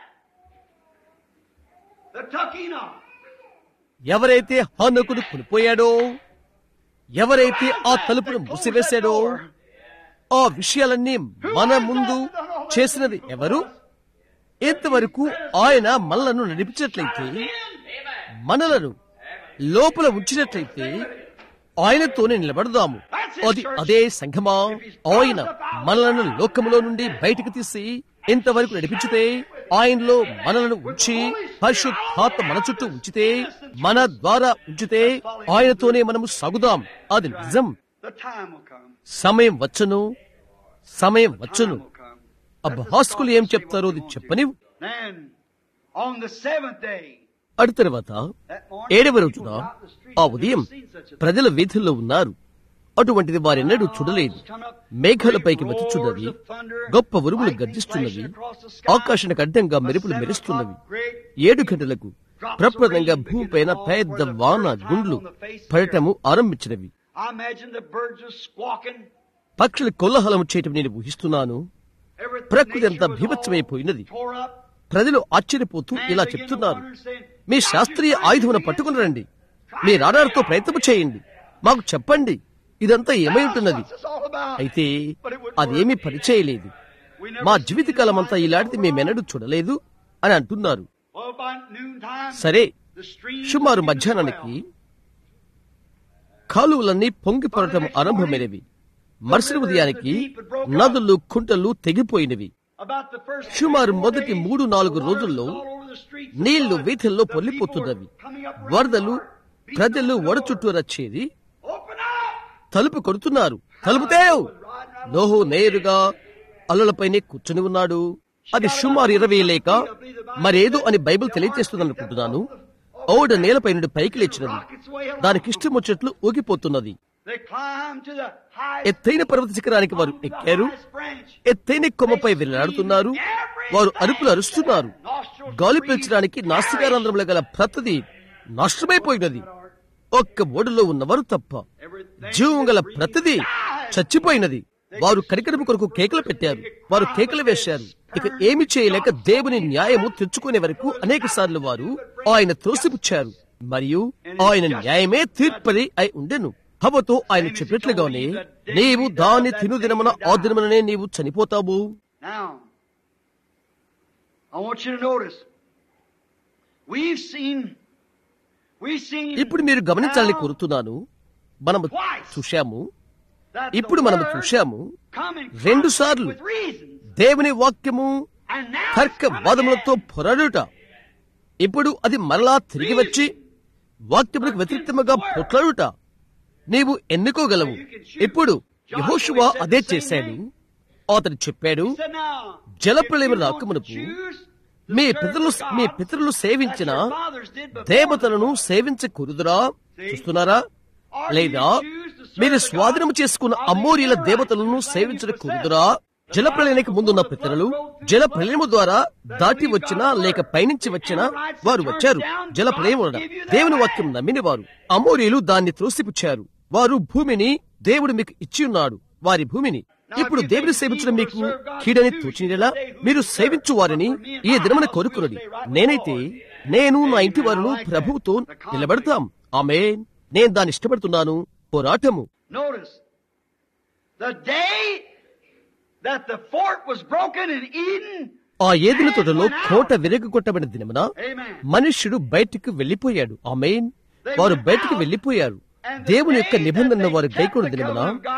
That took Enoch. ఎవరైతే హానకుడు కొనిపోయాడో ఎవరైతే ఆ తలుపును మూసివేశాడో ఆ విషయాలన్నీ మన ముందు చేసినది ఎవరు ఇంతవరకు ఆయన మనలను నడిపించినట్లయితే మనలను లోపల ఉంచినట్లయితే ఆయనతోనే నిలబడదాము అది అదే సంఘమా ఆయన మనలను లోకములో నుండి బయటకు తీసి ఇంతవరకు నడిపించితే ఆయనలో మనలను ఉంచి పరిశుద్ధాత్మ మన చుట్టూ ఉంచితే మన ద్వారా ఉంచితే ఆయనతోనే మనము సాగుదాం అది నిజం The time will come. సమయం వచ్చును సమయం వచ్చును Will come. అబ్బాస్కులు ఏం చెప్తారో అది చెప్పని Then, on the seventh day, అటు తర్వాత ఏడవ రోజున ఆ ఉదయం ప్రజల వీధుల్లో ఉన్నారు అటువంటిది వారెన్నడూ చూడలేదు మేఘాలపైకి వచ్చుచున్నవి గొప్ప ఉరుములు గర్జిస్తున్నవి ఆకాశానికి అడ్డంగా మెరుపులు మెరుస్తున్నవి ఏడు గంటలకు ప్రప్రదంగా భూమిపైన పెద్ద వాన గుండ్లు పడటము ఆరంభించినవి I imagine the birds are squawking. పక్షుల కొల్లహలము చేయటం నేను ఊహిస్తున్నాను Everything ప్రకృతి అంతా nature was భీభత్సమైపోయినది all tore up. ప్రజలు ఆశ్చర్యపోతూ Man ఇలా began to చెప్తున్నారు wonder and saying, మీ శాస్త్రీయ ఆయుధమును పట్టుకుని రండి మీ రాడార్తో ప్రయత్నం చేయండి మాకు చెప్పండి ఇదంతా ఏమై ఉంటున్నది What's this all about? అయితే అదేమీ పనిచేయలేదు We never మా seen జీవితకాలం anything అంతా like ఇలాంటిది this మేమెన్నడూ చూడలేదు అని అంటున్నారు Well, by noontime, సరే the streams సుమారు began to మధ్యాహ్నానికి swell. కాలువలన్నీ పొంగి పడటం ఆరంభమైనవి మరుసటి ఉదయానికి నదులు కుంటలు తెగిపోయినవి About the first సుమారు three, four మొదటి days, మూడు నాలుగు the రోజుల్లో waters all over the streets of నీళ్లు God. వీధుల్లో The పొల్లిపోతున్నవి people were coming up వరదలు running hard, beating ప్రజలు on the వడ door. చుట్టూ రచ్చేది Open up! తలుపు కొడుతున్నారు తలుపుతేవ్ నోహు నేరుగా అల్లులపైనే కూర్చుని ఉన్నాడు అది సుమారు ఇరవై లేక మరేదో అని బైబిల్ తెలియజేస్తుంది అనుకుంటున్నాను ఓడ నేలపై నుండి పైకి లేచినది దానికి ఇష్టం వచ్చినట్లు ఊగిపోతున్నది They climbed to the highest ఎత్తైన పర్వత శిఖరానికి వారు ఎక్కారు ఎత్తైన కొమ్మపై వెళ్ళాడుతున్నారు వారు అరుపులు అరుస్తున్నారు గాలి పీల్చడానికి నాసికారంధ్రంలో గల ప్రతిది నష్టమైపోయినది ఒక్క ఓడలో ఉన్నవారు తప్ప జీవం గల ప్రతిదీ చచ్చిపోయినది వారు కరికరపు కొరకు కేకలు పెట్టారు వారు కేకలు వేశారు ఇక ఏమి చేయలేక దేవుని న్యాయము తెచ్చుకునే వరకు అనేక సార్లు వారు ఆయన త్రోసిపుచ్చారు మరియు ఆయన న్యాయమే తీర్పది అయి ఉండెను హవతో ఆయన చెప్పినట్లుగానే నీవు దాని తిను దినమున ఆ దినముననే నీవు చనిపోతావు Now, I want you to notice. We've seen, we've seen ఇప్పుడు మీరు గమనించాలని how కోరుతున్నాను మనము చూశాము that ఇప్పుడు the మనము word చూశాము come in రెండు conflict సార్లు with reasons. దేవుని వాక్యము And now it's తర్క come వాదములతో again. పోరాడుట ఇప్పుడు అది మరలా తిరిగి వచ్చి వాక్యములకు వ్యతిరేకముగా పొట్లాడుట నీవు ఎన్నుకోగలవు ఇప్పుడు యెహోషువ అదే చేశాడు అతడు చెప్పాడు He said, "Now, జలప్రళయం if you want రాకమునుపు to choose to me serve పితరులు the మీ gods పితరులు సేవించిన that your fathers did before దేవతలను సేవించకూడదురా చూస్తున్నారా లేదా మీరు స్వాధీనం చేసుకున్న అమ్మోరియల దేవతలను సేవించకూడదురా జల ప్రళయానికి ముందున్న పితరులు జల ప్రళయము ద్వారా దాటి వచ్చినా లేక పయనించి వచ్చినా వారు వచ్చారు జల ప్రళయం వలన దేవుని వాక్యం నమ్మిన వారు అమోరీలు దాన్ని త్రోసిపుచ్చారు వారు భూమిని దేవుడు మీకు ఇచ్చి ఉన్నాడు వారి భూమిని ఇప్పుడు దేవుని సేవించడం మీకు కీడని తోచినలా మీరు సేవించు వారిని ఈ దినమున కోరుకున్నది నేనైతే నేను నా ఇంటి వారును ప్రభువుతో నిలబడతాం ఆమె నేను దాన్ని ఇష్టపడుతున్నాను పోరాటము Notice, the day that the fort was broken in Eden. ఆ ఏదిన తోటలో కోట విరగొట్టబడిన దినమున Amen. మనుష్యుడు బయటికి వెళ్లిపోయాడు ఆమెన్ వారు బయటికి వెళ్లిపోయారు దేవుని యొక్క నిబంధనను వారు గైకొన దినమున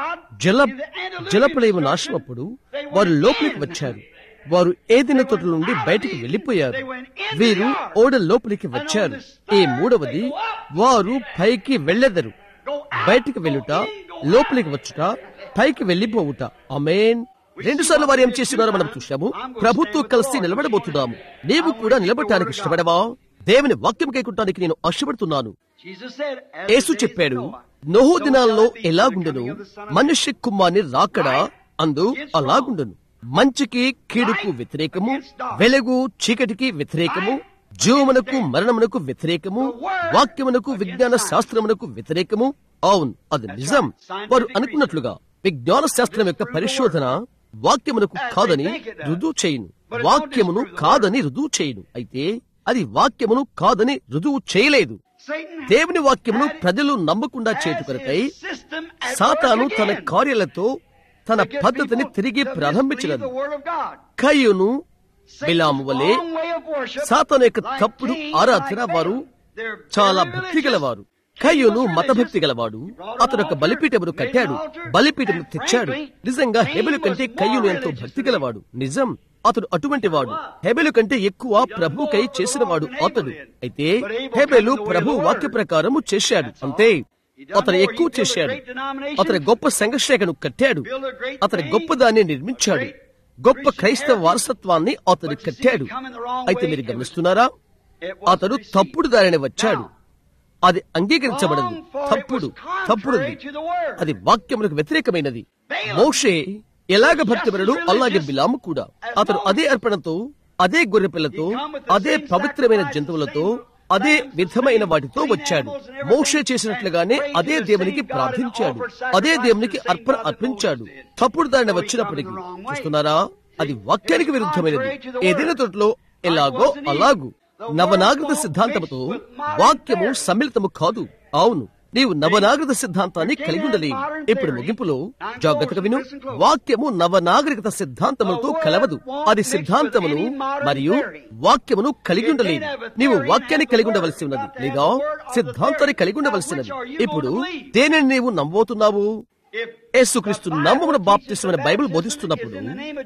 జల జలప్రలయం నాశనప్పుడు వారు లోపలికి వచ్చారు వారు ఏదిన తోట నుండి బయటికి వెళ్లిపోయారు వీరు ఓడ లోపలికి వచ్చారు ఈ మూడవది వారు పైకి వెళ్ళెదరు బయటికి వెళ్ళుట లోపలికి వచ్చుట పైకి వెళ్లిపోవుట అమేన్ రెండు సార్లు వారు ఏం చేస్తున్నారో మనం చూశాము ప్రభుత్వం కలిసి నిలబడబోతున్నాము నీవు కూడా నిలబడటానికి ఇష్టపడవా దేవుని వాక్యం కైకుంటానికి నేను ఆశపడుతున్నాను Jesus said, as Yesu the days of చెప్పాడు Noah, నోహు so దినాల్లో shall it be the ఎలాగుండెను coming of the Son of Man. మనుష్య కుమ్మాని రాకడా అందు అలాగుండెను మంచికి కీడుకు వ్యతిరేకము వెలుగు చీకటికి వ్యతిరేకము జీవమునకు మరణమునకు వ్యతిరేకము వాక్యమునకు విజ్ఞాన శాస్త్రమునకు వ్యతిరేకము అవును అది నిజం వారు అనుకున్నట్లుగా విజ్ఞాన శాస్త్రం యొక్క పరిశోధన వాక్యమునకు కాదని రుజువు చేయును వాక్యమును కాదని రుజువు చేయును అయితే అది వాక్యమును కాదని రుజువు చేయలేదు Satan దేవుని వాక్యమును ప్రజలు నమ్మకుండా చేటు has కొరకై his system at సాతాను work తన again కార్యాలతో తన to get పద్ధతిని people తిరిగి to ప్రారంభించినది disbelieve the word of God. కయ్యును Satan's బిలాము వలె wrong way of worship, సాతాను యొక్క like తప్పుడు Cain, ఆరాధన like వారు Balaam. They're చాలా very భక్తి religious. గలవారు Cain కయ్యూను was మతభక్తి religious. గలవాడు He brought an అతను ఒక altar, బలిపీఠమును made an కట్టాడు altar, బలిపీఠమును and తెచ్చాడు frankly, నిజంగా Cain హెబెలు was కంటే more కయ్యూను ఎంతో religious భక్తి than గలవాడు నిజం అతడు అటువంటి వాడు హెబెలు కంటే ఎక్కువ ప్రభుకై చేసినవాడు అతడు అయితే హెబెలు ప్రభు వాక్య ప్రకారము చేశాడు అంతే అతను ఎక్కువ చేశాడు అతని గొప్ప సంఘర్షణను కట్టాడు అతని గొప్ప దాన్ని నిర్మించాడు గొప్ప క్రైస్తవ వారసత్వాన్ని అతడు కట్టాడు అయితే మీరు గమనిస్తున్నారా అతడు తప్పుడు దారిని వచ్చాడు అది అంగీకరించబడదు తప్పుడు తప్పుడు అది వాక్యములకు వ్యతిరేకమైనది మోషే ఎలాగ భక్తిపరుడు అలాగే బిలాము కూడా అతడు అదే అర్పణతో అదే గొర్రె పిల్లతో అదే పవిత్రమైన జంతువులతో అదే విధమైన వాటితో వచ్చాడు మోషే చేసినట్లుగానే అదే దేవునికి ప్రార్థించాడు అదే దేవునికి అర్పణ అర్పించాడు తప్పుడు దారిని వచ్చినప్పటికీ చూస్తున్నారా అది వాక్యానికి విరుద్ధమైనది ఏదైనా తోటలో ఎలాగో అలాగు నవనాగరిక సిద్ధాంతముతో వాక్యము సమ్మిళితము కాదు అవును నీవు నవనాగరిక సిద్ధాంతాన్ని కలిగి ఉండలేవు ఇప్పుడు ముగింపులో జాగ్రత్తగా విను వాక్యము నవనాగరికత సిద్ధాంతములతో కలవదు అది సిద్ధాంతమును మరియు వాక్యమును కలిగి ఉండలేదు నీవు వాక్యాన్ని కలిగి ఉండవలసి ఉన్నది లేదా సిద్ధాంతాన్ని కలిగి ఉండవలసినది ఇప్పుడు దేనిని నీవు నమ్మబోతున్నావు యేసుక్రీస్తు నమ్మమున బాప్తిసమైన బైబిల్ బోధిస్తున్నప్పుడు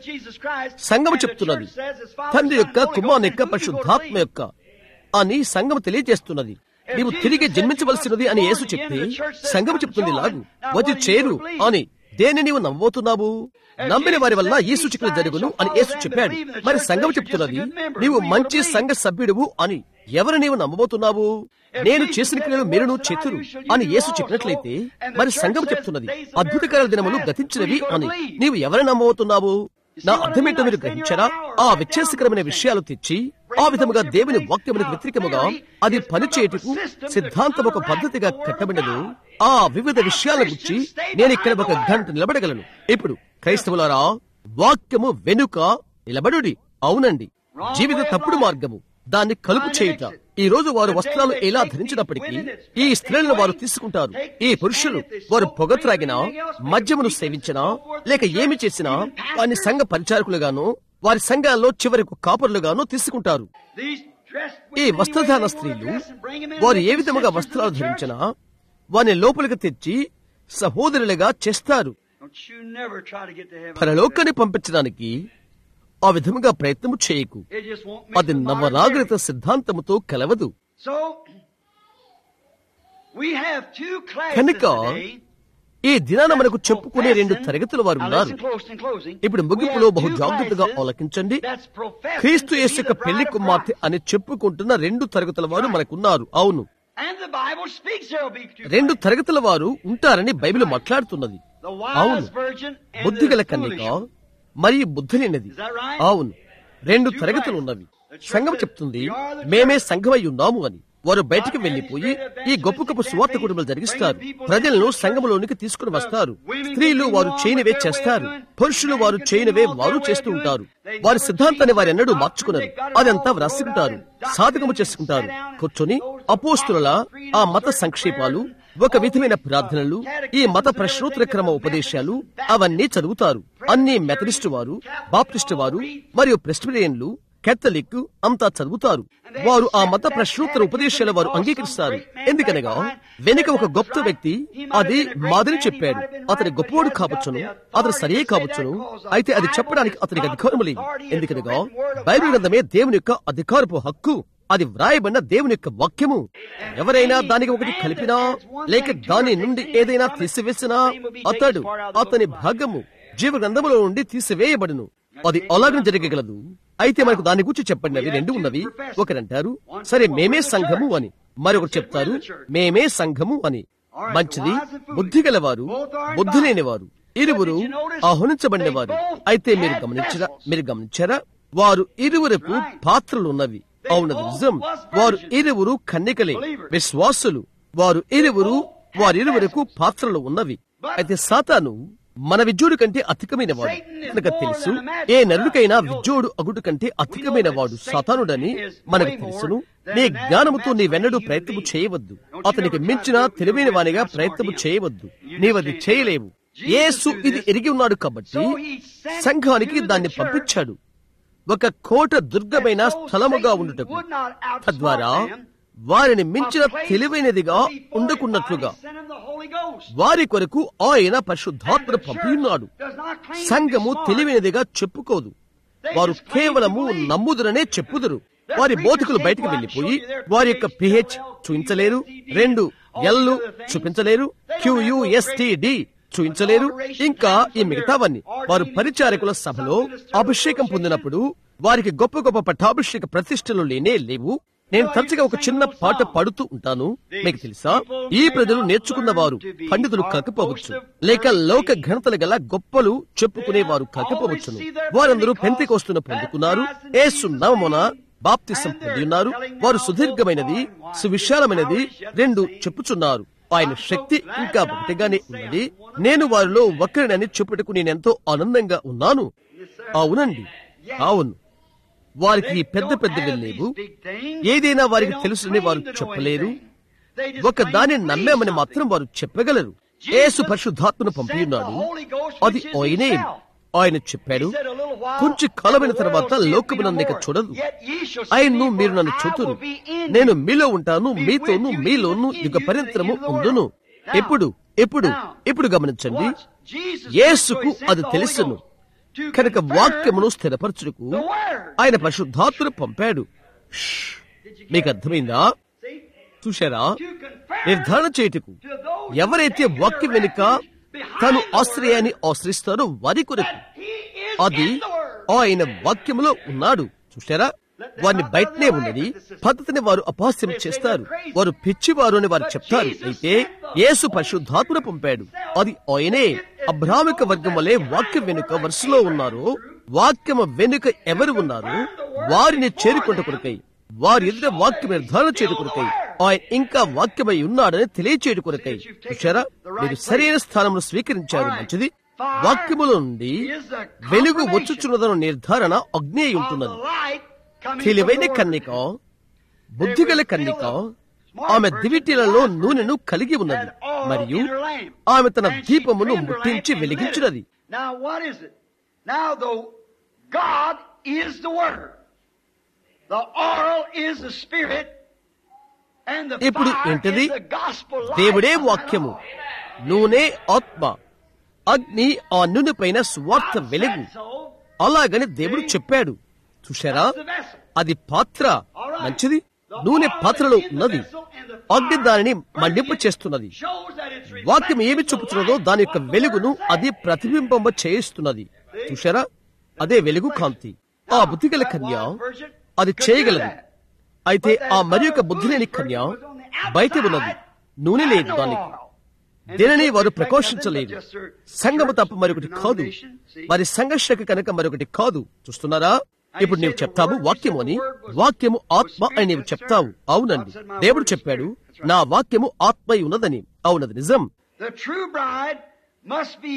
సంఘము చెప్తున్నది తండ్రి యొక్క కుమారుని యొక్క పరిశుద్ధాత్మ యొక్క అని సంఘము తెలియజేస్తున్నది నీవు తిరిగి జన్మించవలసినది అని యేసు చెప్తే సంఘము చెప్తుంది లాగు వచ్చి చేరు అని దేని నీవు నమ్మబోతున్నావు నమ్మిన వారి వల్ల ఈ సూచికలు జరుగును అని యేసు చెప్పాడు మరి సంఘం చెప్తున్నది నీవు మంచి సంఘ సభ్యుడువు అని ఎవరు నీవు నమ్మబోతున్నావు నేను చేసిన క్రియలు మీరును చేతురు అని యేసు చెప్పినట్లయితే మరి సంఘం చెప్తున్నది అద్భుతకర దినములు గతించినవి అని నీవు ఎవరు నమ్మబోతున్నావు నా అర్థమేంటో మీరు గ్రహించారా ఆ వ్యత్యాసకరమైన విషయాలు తెచ్చి ఆ విధముగా దేవుని వాక్యములకు వ్యతిరేకముగా అది పనిచేయటకు సిద్ధాంతం ఒక పద్ధతిగా కట్టబడినది ఆ వివిధ విషయాల గురించి నేను ఇక్కడ ఒక గంట నిలబడగలను ఇప్పుడు క్రైస్తవులారా వాక్యము వెనుక నిలబడుడి అవునండి జీవిత తప్పుడు మార్గము దాన్ని కలుపు చేయుట ఈ రోజు వారు వస్త్రాలు ఎలా ధరించినప్పటికీ ఈ స్త్రీలను వారు తీసుకుంటారు ఈ పురుషులు వారు పొగ త్రాగినా మద్యమును సేవించినా లేక ఏమి చేసినా వారిని సంఘ పరిచారకులుగాను వారి సంఘాల్లో చివరకు కాపరులుగాను తీసుకుంటారు ఈ వస్త్రధారణ స్త్రీలు వారు ఏ విధముగా వస్త్రాలు ధరించినా వారిని లోపలికి తెచ్చి సహోదరులుగా చేస్తారు పరలోకాన్ని పంపించడానికి ఆ విధముగా ప్రయత్నము చేయకు అది నవనాగరిక సిద్ధాంతముతో కలవదు కనుక ఈ దినాన మనకు చెప్పుకునే రెండు తరగతుల వారు ఉన్నారు ఇప్పుడు ముగింపులో బహు జాగ్రత్తగా ఆలకించండి క్రీస్తు యేసు యొక్క పెళ్లి కుమార్తె అని చెప్పుకుంటున్న రెండు తరగతుల వారు మనకున్నారు అవును రెండు తరగతుల వారు ఉంటారని బైబిల్ మాట్లాడుతున్నది అవును బుద్ధిగల కన్నిక మరియు బుద్ధి లేనిది అవును రెండు తరగతులు ఉన్నవి సంఘం చెప్తుంది మేమే సంఘమై ఉన్నాము అని వారు బయటికి వెళ్లిపోయి ఈ గొప్ప గొప్ప సువార్త కుటుంబాలు జరిగిస్తారు ప్రజలను సంఘములోనికి తీసుకుని వస్తారు స్త్రీలు వారు చేయనివే చేస్తారు పురుషులు వారు చేయనివే వారు చేస్తూ ఉంటారు వారి సిద్ధాంతాన్ని వారు ఎన్నడూ మార్చుకున్నారు అదంతా వ్రాసుకుంటారు సాధకము చేసుకుంటారు కూర్చొని అపోస్తుల ఆ మత సంక్షేపాలు ఒక విధమైన ప్రార్థనలు ఈ మత ప్రశ్నోత్తర క్రమ ఉపదేశాలు అవన్నీ చదువుతారు అన్ని మెథడిస్టు వారు బాప్టిస్టు వారు మరియు ప్రెస్బిరియన్లు కెథలిక్ అంతా చదువుతారు వారు ఆ మత ప్రశ్నోత్తర ఉపదేశాల వారు అంగీకరిస్తారు ఎందుకనగా వెనుక ఒక గొప్ప వ్యక్తి అది మాదిరి చెప్పాడు అతని గొప్పవాడు కావచ్చును అతను సరే కావచ్చును అయితే అది చెప్పడానికి అతనికి అధికారం లేదు ఎందుకనగా బైబిల్ గ్రంథమే దేవుని యొక్క అధికారపు హక్కు అది వ్రాయబడిన దేవుని యొక్క వాక్యము ఎవరైనా దానికి ఒకటి కలిపినా లేక దాని నుండి ఏదైనా తీసివేసినా అతడు అతని భాగము జీవ గ్రంథములో నుండి తీసివేయబడును అది అలాగనే జరగగలదు అయితే మనకు దాని గురించి చెప్పండి అవి రెండు ఉన్నవి ఒకరంటారు సరే మేమే సంఘము అని మరొకరు చెప్తారు మేమే సంఘము అని మంచిది బుద్ధి గలవారు బుద్ధి లేనివారు ఇరువురు ఆహ్వానించబడిన వారు అయితే మీరు గమనించరా మీరు గమనించారా వారు ఇరువురకు పాత్రలు ఉన్నవి అవునది నిజం వారు ఇరువురు కన్నికలే విశ్వాసులు వారు ఇరువురు వారిరువురకు పాత్రలు ఉన్నవి అయితే సాతాను మన విద్యుడు కంటే అధికమైన వాడు కనుక తెలుసు ఏ నరుడికైనా విద్యోడు అగుడు కంటే అధికమైన వాడు సాతానుడని మనకు తెలుసును నీ జ్ఞానముతో నీవెన్నడూ ప్రయత్నము చేయవద్దు అతనికి మించిన తెలివైన వానిగా ప్రయత్నము చేయవద్దు నీవది చేయలేవు యేసు ఇది ఎరిగి ఉన్నాడు కాబట్టి సంఘానికి దాన్ని పంపించాడు ఒక కోట దుర్గమైన స్థలముగా ఉండుటకు తద్వారా వారిని మించిన తెలివైనదిగా ఉండకున్నట్లుగా వారి కొరకు ఆయన పరిశుద్ధాత్మను పంపియున్నాడు సంఘము తెలివైనదిగా చెప్పుకోదు వారు కేవలము నమ్ముదురనే చెప్పుదురు వారి బోధకులు బయటకు వెళ్లిపోయి వారి యొక్క పిహెచ్ చూపించలేరు రెండు ఎల్లు చూపించలేరు క్యూయుఎస్టిడి చూపించలేరు ఇంకా ఈ మిగతావన్నీ వారు పరిచారకుల సభలో అభిషేకం పొందినప్పుడు వారికి గొప్ప గొప్ప పట్టాభిషేక ప్రతిష్టలు లేనే లేవు నేను తరచుగా ఒక చిన్న పాట పాడుతూ ఉంటాను మీకు తెలుసా ఈ ప్రజలు నేర్చుకున్న వారు పండితులు కాకపోవచ్చు లేక లోక ఘనతలు గల గొప్పలు చెప్పుకునేవారు కాకపోవచ్చును వారందరూ పెంతికోస్తును పొందుకున్నారు ఏసు నవమున బాప్తిసం పొంది ఉన్నారు వారు సుదీర్ఘమైనది సువిశాలమైనది రెండు చెప్పుచున్నారు ఆయన శక్తి ఇంకా ఒకటిగానే ఉన్నది నేను వారిలో ఒక్కరినని చెప్పుటకు నేనెంతో ఆనందంగా ఉన్నాను అవునండి అవును వారికి ఈ పెద్ద పెద్దవి లేవు ఏదైనా వారికి తెలుసుని వారు చెప్పలేరు ఒక దాన్ని నమ్మామని మాత్రం వారు చెప్పగలరు యేసు పరిశుద్ధాత్మను పంపియున్నాడు అది ఆయనే ఆయన చెప్పాడు కొంచెం కాలమైన తర్వాత లోకము నన్ను ఇక చూడదు ఆయన్ను మీరు నన్ను చూతురు నేను మీలో ఉంటాను మీతోను మీలోను యుగ పర్యంతరము ఉండును ఎప్పుడు ఎప్పుడు ఇప్పుడు గమనించండి యేసుకు అది తెలుసును కనుక వాక్యమును స్థిరపరచుటకు ఆయన పరిశుద్ధాత్మను పంపాడు ష్! మీకు అర్థమైందా చూశారా నిర్ధారణ చేయుటకు ఎవరైతే వాక్యం వెనుక తను ఆశ్రయాన్ని ఆశ్రయిస్తారో వారి కొరకు అది ఆయన వాక్యములో ఉన్నాడు చూశారా వారిని బయటనే ఉన్నది పద్ధతిని వారు అపహాస్యం చేస్తారు వారు పిచ్చివారు అని వారు చెప్తారు అయితే యేసు పరిశుద్ధాత్మను పంపాడు అది ఆయనే అబ్రామిక వర్గం వలె వాక్యం వెనుక వరుసలో ఉన్నారు వాక్యము వెనుక ఎవరు ఉన్నారు వారిని చేరుకుంట కొరకై వారి ఎదుట వాక్యం నిర్ధారణ చేయడు కొరకై ఆయన ఇంకా వాక్యమై ఉన్నాడని తెలియచేయడు కొరకై చూశారా మీరు సరైన స్థానంలో స్వీకరించారు మంచిది వాక్యములో నుండి వెలుగు వచ్చుచున్నదన్న నిర్ధారణ అగ్ని అయి ఉంటున్నది తెలివైన కన్నిక బుద్ధిగల కన్నిక ఆమె దివిటీలలో నూనెను కలిగి ఉన్నది మరియు ఆమె తన దీపమును ముట్టించి వెలిగించినది Now what is it? Now the God is the Word. The oil is the Spirit. And the ఇప్పుడు fire ఏంటిది? is the gospel light. దేవుడే వాక్యము నూనె ఆత్మ అగ్ని ఆ నూనె పైన స్వార్థ వెలుగు So, అలాగని దేవుడు చెప్పాడు చూశారా the vessel. అది పాత్ర మంచిది నూనె పాత్రలో ఉన్నది అగ్ని దానిని మండింప చేస్తున్నది Shows that it's వాక్యం ఏమి చూపుతున్నదో దాని యొక్క వెలుగును అది ప్రతిబింబం చేయిస్తున్నది చూశారా అదే వెలుగు కాంతి ఆ బుద్ధిగల కన్య అది చేయగలదు అయితే ఆ మరి యొక్క బుద్ధి లేని కన్య బయట ఉన్నది నూనె లేదు దానికి దీనిని వారు ప్రకోషించలేదు సంగము తప్ప మరొకటి కాదు వారి సంఘర్షక కనుక మరొకటి కాదు చూస్తున్నారా ఇప్పుడు నీవు చెప్తావు వాక్యము అని వాక్యము ఆత్మ అని నీవు చెప్తావు అవునండి దేవుడు చెప్పాడు నా వాక్యము ఆత్మ అయి ఉన్నదని అవునది నిజం The true bride must be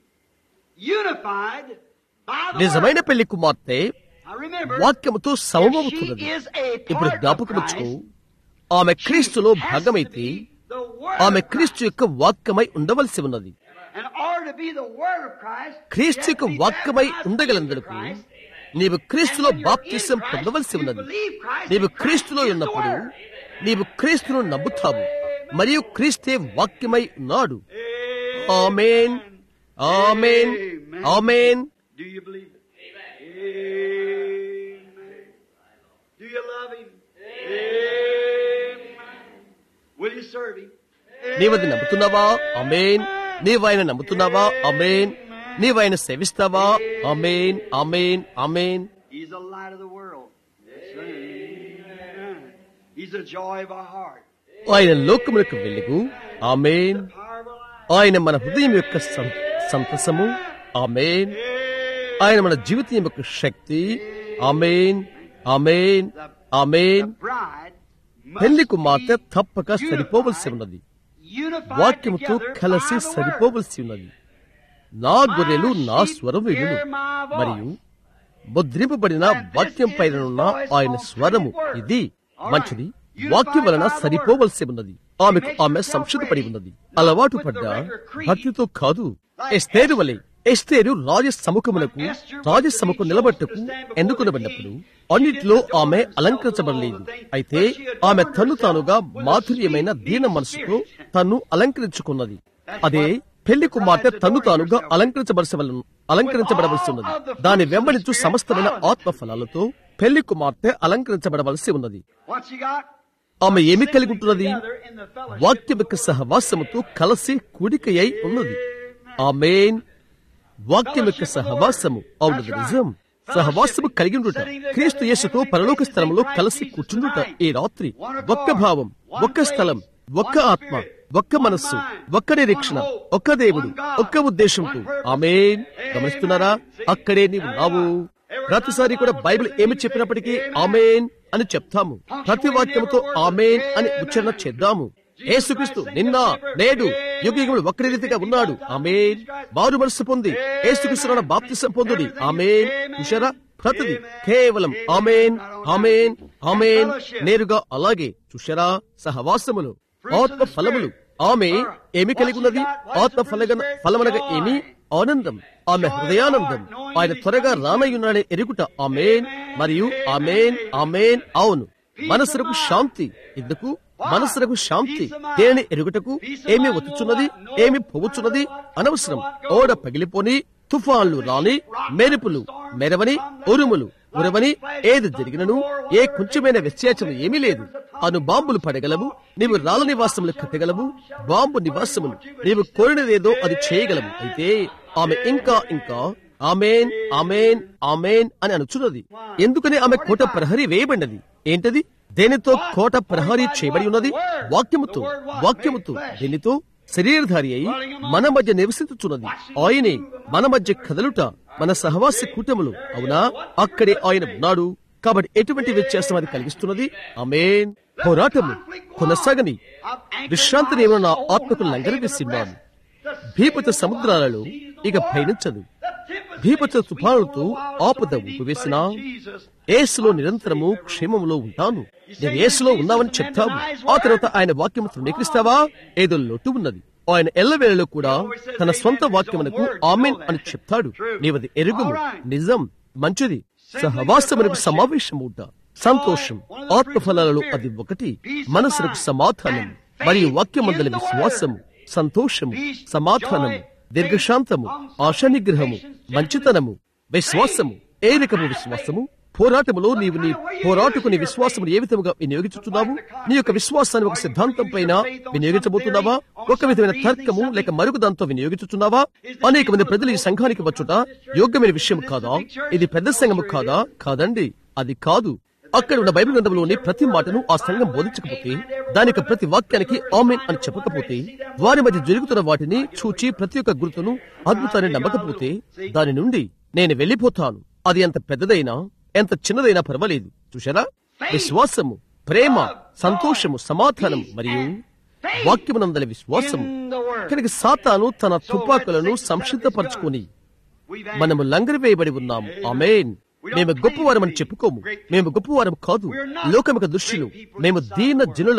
unified by the నిజమైన పెళ్లి కుమార్తె Word. Now remember, వాక్యముతో if సమమవుతున్నది she is a ఇప్పుడు part of జ్ఞాపకముచ్చుకో Christ, ఆమె she క్రీస్తులో has to భాగమైతే be the Word ఆమె క్రీస్తు యొక్క వాక్యమై ఉండవలసి ఉన్నది In order to be the word of Christ, క్రీస్తు యొక్క వాక్యమై ఉండగలందుకు నీవు క్రీస్తులో బాప్తిసం పొందవలసి ఉన్నది నీవు క్రీస్తులో ఉన్నప్పుడు నీవు క్రీస్తును నమ్ముతావు మరియు క్రీస్తే వాక్యమై ఉన్నాడు amen amen amen Do you believe it? Amen. Do you love him? Amen. Will you serve him? నీవది నమ్ముతున్నావా అమేన్ నీవు ఆయన నమ్ముతున్నావా అమేన్ నీవు ఆయన సేవిస్తావా అమేన్ అమేన్ అమేన్ He's the light of the world. Amen. He's the joy of our heart. ఆయన లోకములకు వెలుగు amen Power of our life. ఆయన మన హృదయం యొక్క సం- సంతసము ఆమెన్ ఆయన మన జీవితం యొక్క శక్తి amen amen amen The bride must పెళ్లి కుమార్తె తప్పక సరిపోవలసి ఉన్నది unify వాక్యముతో together కలిసి by the word. సరిపోవలసి ఉన్నది నా గొర్రెలు నా స్వరం వినును మరియు ముద్రింపబడిన వాక్యం పైననున్న ఆయన స్వరము ఇది మంచిది వాక్యం వలన సరిపోవలసి ఉన్నది ఆమెకు ఆమె సంక్షిప్తపడి ఉన్నది అలవాటు పడ్డ భక్తితో కాదు ఎస్తేరు వలె ఎస్తేరు రాజ సముఖమునకు రాజ సముఖం నిలబట్టుకు ఎన్నుకునబడినప్పుడు అన్నిటిలో ఆమె అలంకరించబడలేదు అయితే ఆమె తన్ను తానుగా మాధుర్యమైన దీన మనసుతో తన్ను అలంకరించుకున్నది అదే పెళ్లి కుమార్తె తన్ను తానుగా అలంకరించబలసి అలంకరించబడవలసి ఉన్నది దాని వెంబడించు సమస్తమైన ఆత్మ ఫలాలతో పెళ్లి కుమార్తె అలంకరించబడవలసి ఉన్నది What's he got? ఆమె ఏమి కలిగి ఉంటున్నది Together in the fellowship. వాక్యం యొక్క సహవాసముతో కలిసి కూడికయ్యి ఉన్నది ఆమెన్ వాక్యం యొక్క సహవాసము అవునది నిజం సహవాసము కలిగి ఉండుట క్రీస్తు యేసుతో పరలోక స్థలంలో కలిసి కూర్చుండుట ఈ రాత్రి ఒక్క భావం ఒక్క స్థలం ఒక్క ఆత్మ ఒక్క మనస్సు ఒక్క నిరీక్షణ ఒక్క దేవుడు ఒక్క ఉద్దేశంతో ఆమెన్ గమనిస్తున్నారా అక్కడే నీవు నావు ప్రతిసారి కూడా బైబిల్ ఏమి చెప్పినప్పటికీ ఆమెన్ అని చెప్తాము ప్రతి వాక్యముతో ఆమెన్ అని ఉచ్చారణ చేద్దాము యేసుక్రీస్తు నిన్న నేడు యుగయుగములు ఒక్కరి రీతిగా ఉన్నాడు ఆమెన్ మారు మనసు పొంది యేసుక్రీస్తు బాప్తిసం పొందుడి ఆమెన్ చూశారా ప్రతిది కేవలం ఆమెన్ ఆమెన్ ఆమెన్ నేరుగా అలాగే చూశారా సహవాసములు ఆత్మ ఫలములు ఆమె ఏమి కలిగి ఉన్నది ఆత్మ ఫలగన ఫలమనగా ఏమి ఆనందం ఆమె హృదయానందం ఆయన త్వరగా రానయ్యున్నాడని ఎరుగుట ఆమెన్ మరియు ఆమెన్ ఆమెన్ అవును మనసులకు శాంతి ఎందుకు మనసులకు శాంతి దేని ఎరుగుటకు ఏమి వచ్చుచున్నది ఏమి పోవచ్చున్నది అనవసరం ఓడ పగిలిపోని తుఫాన్లు రాని మెరుపులు మెరవని ఉరుములు ఉరవని ఏది జరిగినను ఏ కొంచెమైన వ్యత్యాసం ఏమీ లేదు అను బాంబులు పడగలవు నీవు రాళ్ళ నివాసములు కట్టగలవు బాంబు నివాసములు నీవు కోరినదేదో అది చేయగలవు అయితే ఆమె ఇంకా ఇంకా ఆమెన్ ఆమెన్ ఆమెన్ అని అనుచున్నది ఎందుకని ఆమె కోట ప్రహరీ వేయబడినది ఏంటది దేనితో కోట ప్రహరీ చేయబడి ఉన్నది వాక్యముతో వాక్యముతో దేనితో శరీరధారి అయి మన మధ్య నివసించుచున్నది ఆయనే మన మధ్య కదలుట మన సహవాస కూటములు అవునా అక్కడే ఆయన ఉన్నాడు కాబట్టి ఎటువంటి వ్యత్యాసం అది కలిగిస్తున్నది ఆమెన్ పోరాటము కొనసాగని విశ్రాంతిని ఏమో నా ఆత్మకు లంగరవేసిన్నాను భీపత సముద్రాలలో ఇక పయనించదు భీపత తుఫానులతో ఆపద ఉపవేసిన ఏసులో నిరంతరము క్షేమములో ఉంటాను నేను ఏసులో ఉన్నావని చెప్తావు ఆ తర్వాత ఆయన వాక్యము తృణీకరిస్తావా ఏదో లోటు ఉన్నది ఆయన ఎల్లవేళలో కూడా తన సొంత వాక్యమునకు ఆమెన్ అని చెప్తాడు నీవది ఎరుగుము నిజం మంచిది సహవాసమునకు సమావేశమవుట సంతోషం ఆత్మఫలాలలో అది ఒకటి మనసులకు సమాధానం మరియు వాక్యమందలి విశ్వాసము సంతోషము సమాధానము దీర్ఘశాంతము ఆశానిగ్రహము మంచితనము విశ్వాసము ఏ రకము విశ్వాసము పోరాటములో నీవు నీ పోరాటకు నీ విశ్వాసమును ఏ విధముగా వినియోగించుతున్నావు నీ యొక్క విశ్వాసాన్ని ఒక సిద్ధాంతం పైన వినియోగించబోతున్నావా ఒక విధమైన తర్కము లేక మరొక దాంతో వినియోగించుతున్నావా అనేక మంది ప్రజలు ఈ సంఘానికి వచ్చుట యోగ్యమైన విషయం కాదా ఇది పెద్ద సంఘము కాదా కాదండి అది కాదు అక్కడ ఉన్న బైబిల్ గ్రంథంలోని ప్రతి మాటను ఆ సంఘం బోధించకపోతే దానికి ప్రతి వాక్యానికి ఆమెన్ అని చెప్పకపోతే వారి మధ్య జరుగుతున్న వాటిని చూచి ప్రతి ఒక్క గుర్తును అద్భుతాన్ని నమ్మకపోతే దాని నుండి నేను వెళ్లిపోతాను అది ఎంత పెద్దదైనా ఎంత చిన్నదైనా పర్వాలేదు చూశారా విశ్వాసము ప్రేమ సంతోషము సమాధానం మరియు వాక్యమునందలి విశ్వాసము కనుక సాతాను తన తుపాకులను సంక్షిప్తపరచుకొని మనము లంగరి వేయబడి ఉన్నాము ఆమెన్ మేము గొప్పవారమని చెప్పుకోము మేము గొప్పవారం కాదు లోకమిక దృష్టిలో మేము దీన జనులము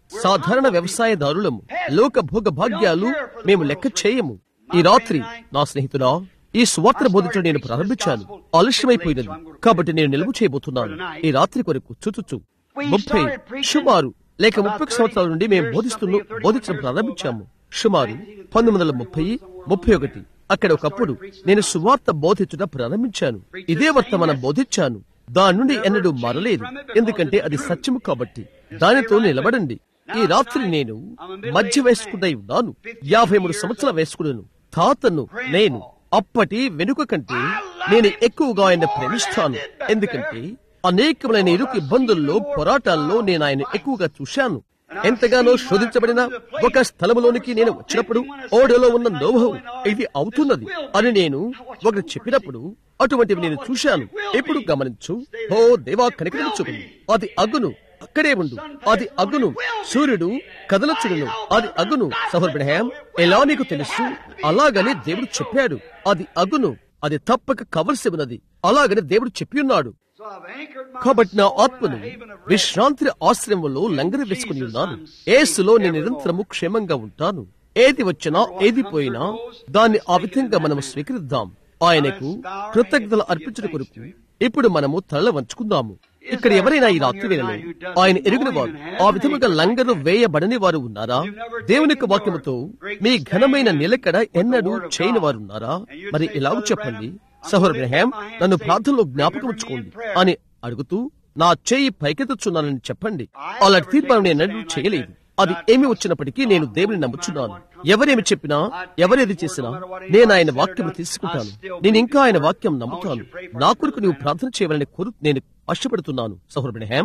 సాధారణ వ్యవసాయదారులము లోక భోగ భాగ్యాలు మేము లెక్క చేయము ఈ రాత్రి నా స్నేహితుడా ఈ సువార్తను బోధించడం నేను ప్రారంభించాను ఆలస్యమైపోయినది కాబట్టి నేను నిలువ చేయబోతున్నాను ఈ రాత్రి కొరకు చుచుచు ముప్పై సుమారు లేక ముప్పై సంవత్సరాల నుండి మేము బోధిస్తున్న బోధించడం ప్రారంభించాము సుమారు పంతొమ్మిది వందల ముప్పై ముప్పై ఒకటి అక్కడ ఒకప్పుడు నేను సువార్త బోధించడం ప్రారంభించాను ఇదే వర్తమానం బోధించాను దాని నుండి ఎన్నడూ మారలేదు ఎందుకంటే అది సత్యము కాబట్టి దానితో నిలబడండి ఈ రాత్రి నేను మధ్య వయస్కుడై ఉన్నాను యాభై మూడు సంవత్సరాల వయస్కుడను తాతను నేను అప్పటి వెనుక కంటే నేను ఎక్కువగా ఆయన ప్రేమిస్తాను ఎందుకంటే అనేకమైన ఇరుకు ఇబ్బందుల్లో పోరాటాల్లో నేను ఆయన ఎక్కువగా చూశాను ఎంతగానో శోధించబడిన ఒక స్థలములోనికి నేను వచ్చినప్పుడు ఓడలో ఉన్న నోభవం ఇది అవుతున్నది అని నేను ఒకరు చెప్పినప్పుడు అటువంటివి నేను చూశాను ఇప్పుడు గమనించు ఓ దేవా కనికరించుకుని అది అగ్గును అక్కడే ఉండు అది అగ్గును సూర్యుడు కదలచుడును అది అగ్గును సహోర్బ్రహాం ఎలా నీకు తెలుసు అలాగని దేవుడు చెప్పాడు అది అగ్గును అది తప్పక కవలసి ఉన్నది అలాగని దేవుడు చెప్పి ఉన్నాడు కాబట్టి నా ఆత్మను విశ్రాంతి ఆశ్రయంలో లంగర వేసుకుని ఉన్నాను ఏసులో నేను నిరంతరము క్షేమంగా ఉంటాను ఏది వచ్చినా ఏది పోయినా దాన్ని ఆ విధంగా మనము స్వీకరిద్దాం ఆయనకు కృతజ్ఞతలు అర్పించిన కొరకు ఇప్పుడు మనము తల వంచుకుందాము ఇక్కడ ఎవరైనా ఈ రాత్రి వేళలో ఆయన ఎరిగిన వారు ఆ విధముగా లంగరు వేయబడని వారు ఉన్నారా దేవుని యొక్క వాక్యముతో మీ ఘనమైన నిలకడ ఎన్నడూ చేయని వారు ఉన్నారా మరి ఇలాగ చెప్పండి సహోర బ్రహాం నన్ను ప్రార్థనలో జ్ఞాపకం ఉంచుకోండి అని అడుగుతూ నా చేయి పైకెత్తుచున్నానని చెప్పండి అలాంటి తీర్మానం నేను ఎన్నడూ చేయలేదు అది ఏమి వచ్చినప్పటికీ నేను దేవుని నమ్ముచున్నాను ఎవరేమి చెప్పినా ఎవరేది చేసినా నేను ఆయన వాక్యం తీసుకుంటాను నేను ఇంకా ఆయన వాక్యం నమ్ముతాను నా కొరకు నీవు ప్రార్థన చేయవాలని కోరు నేను ఆశపడుతున్నాను సహోరబ్రహాం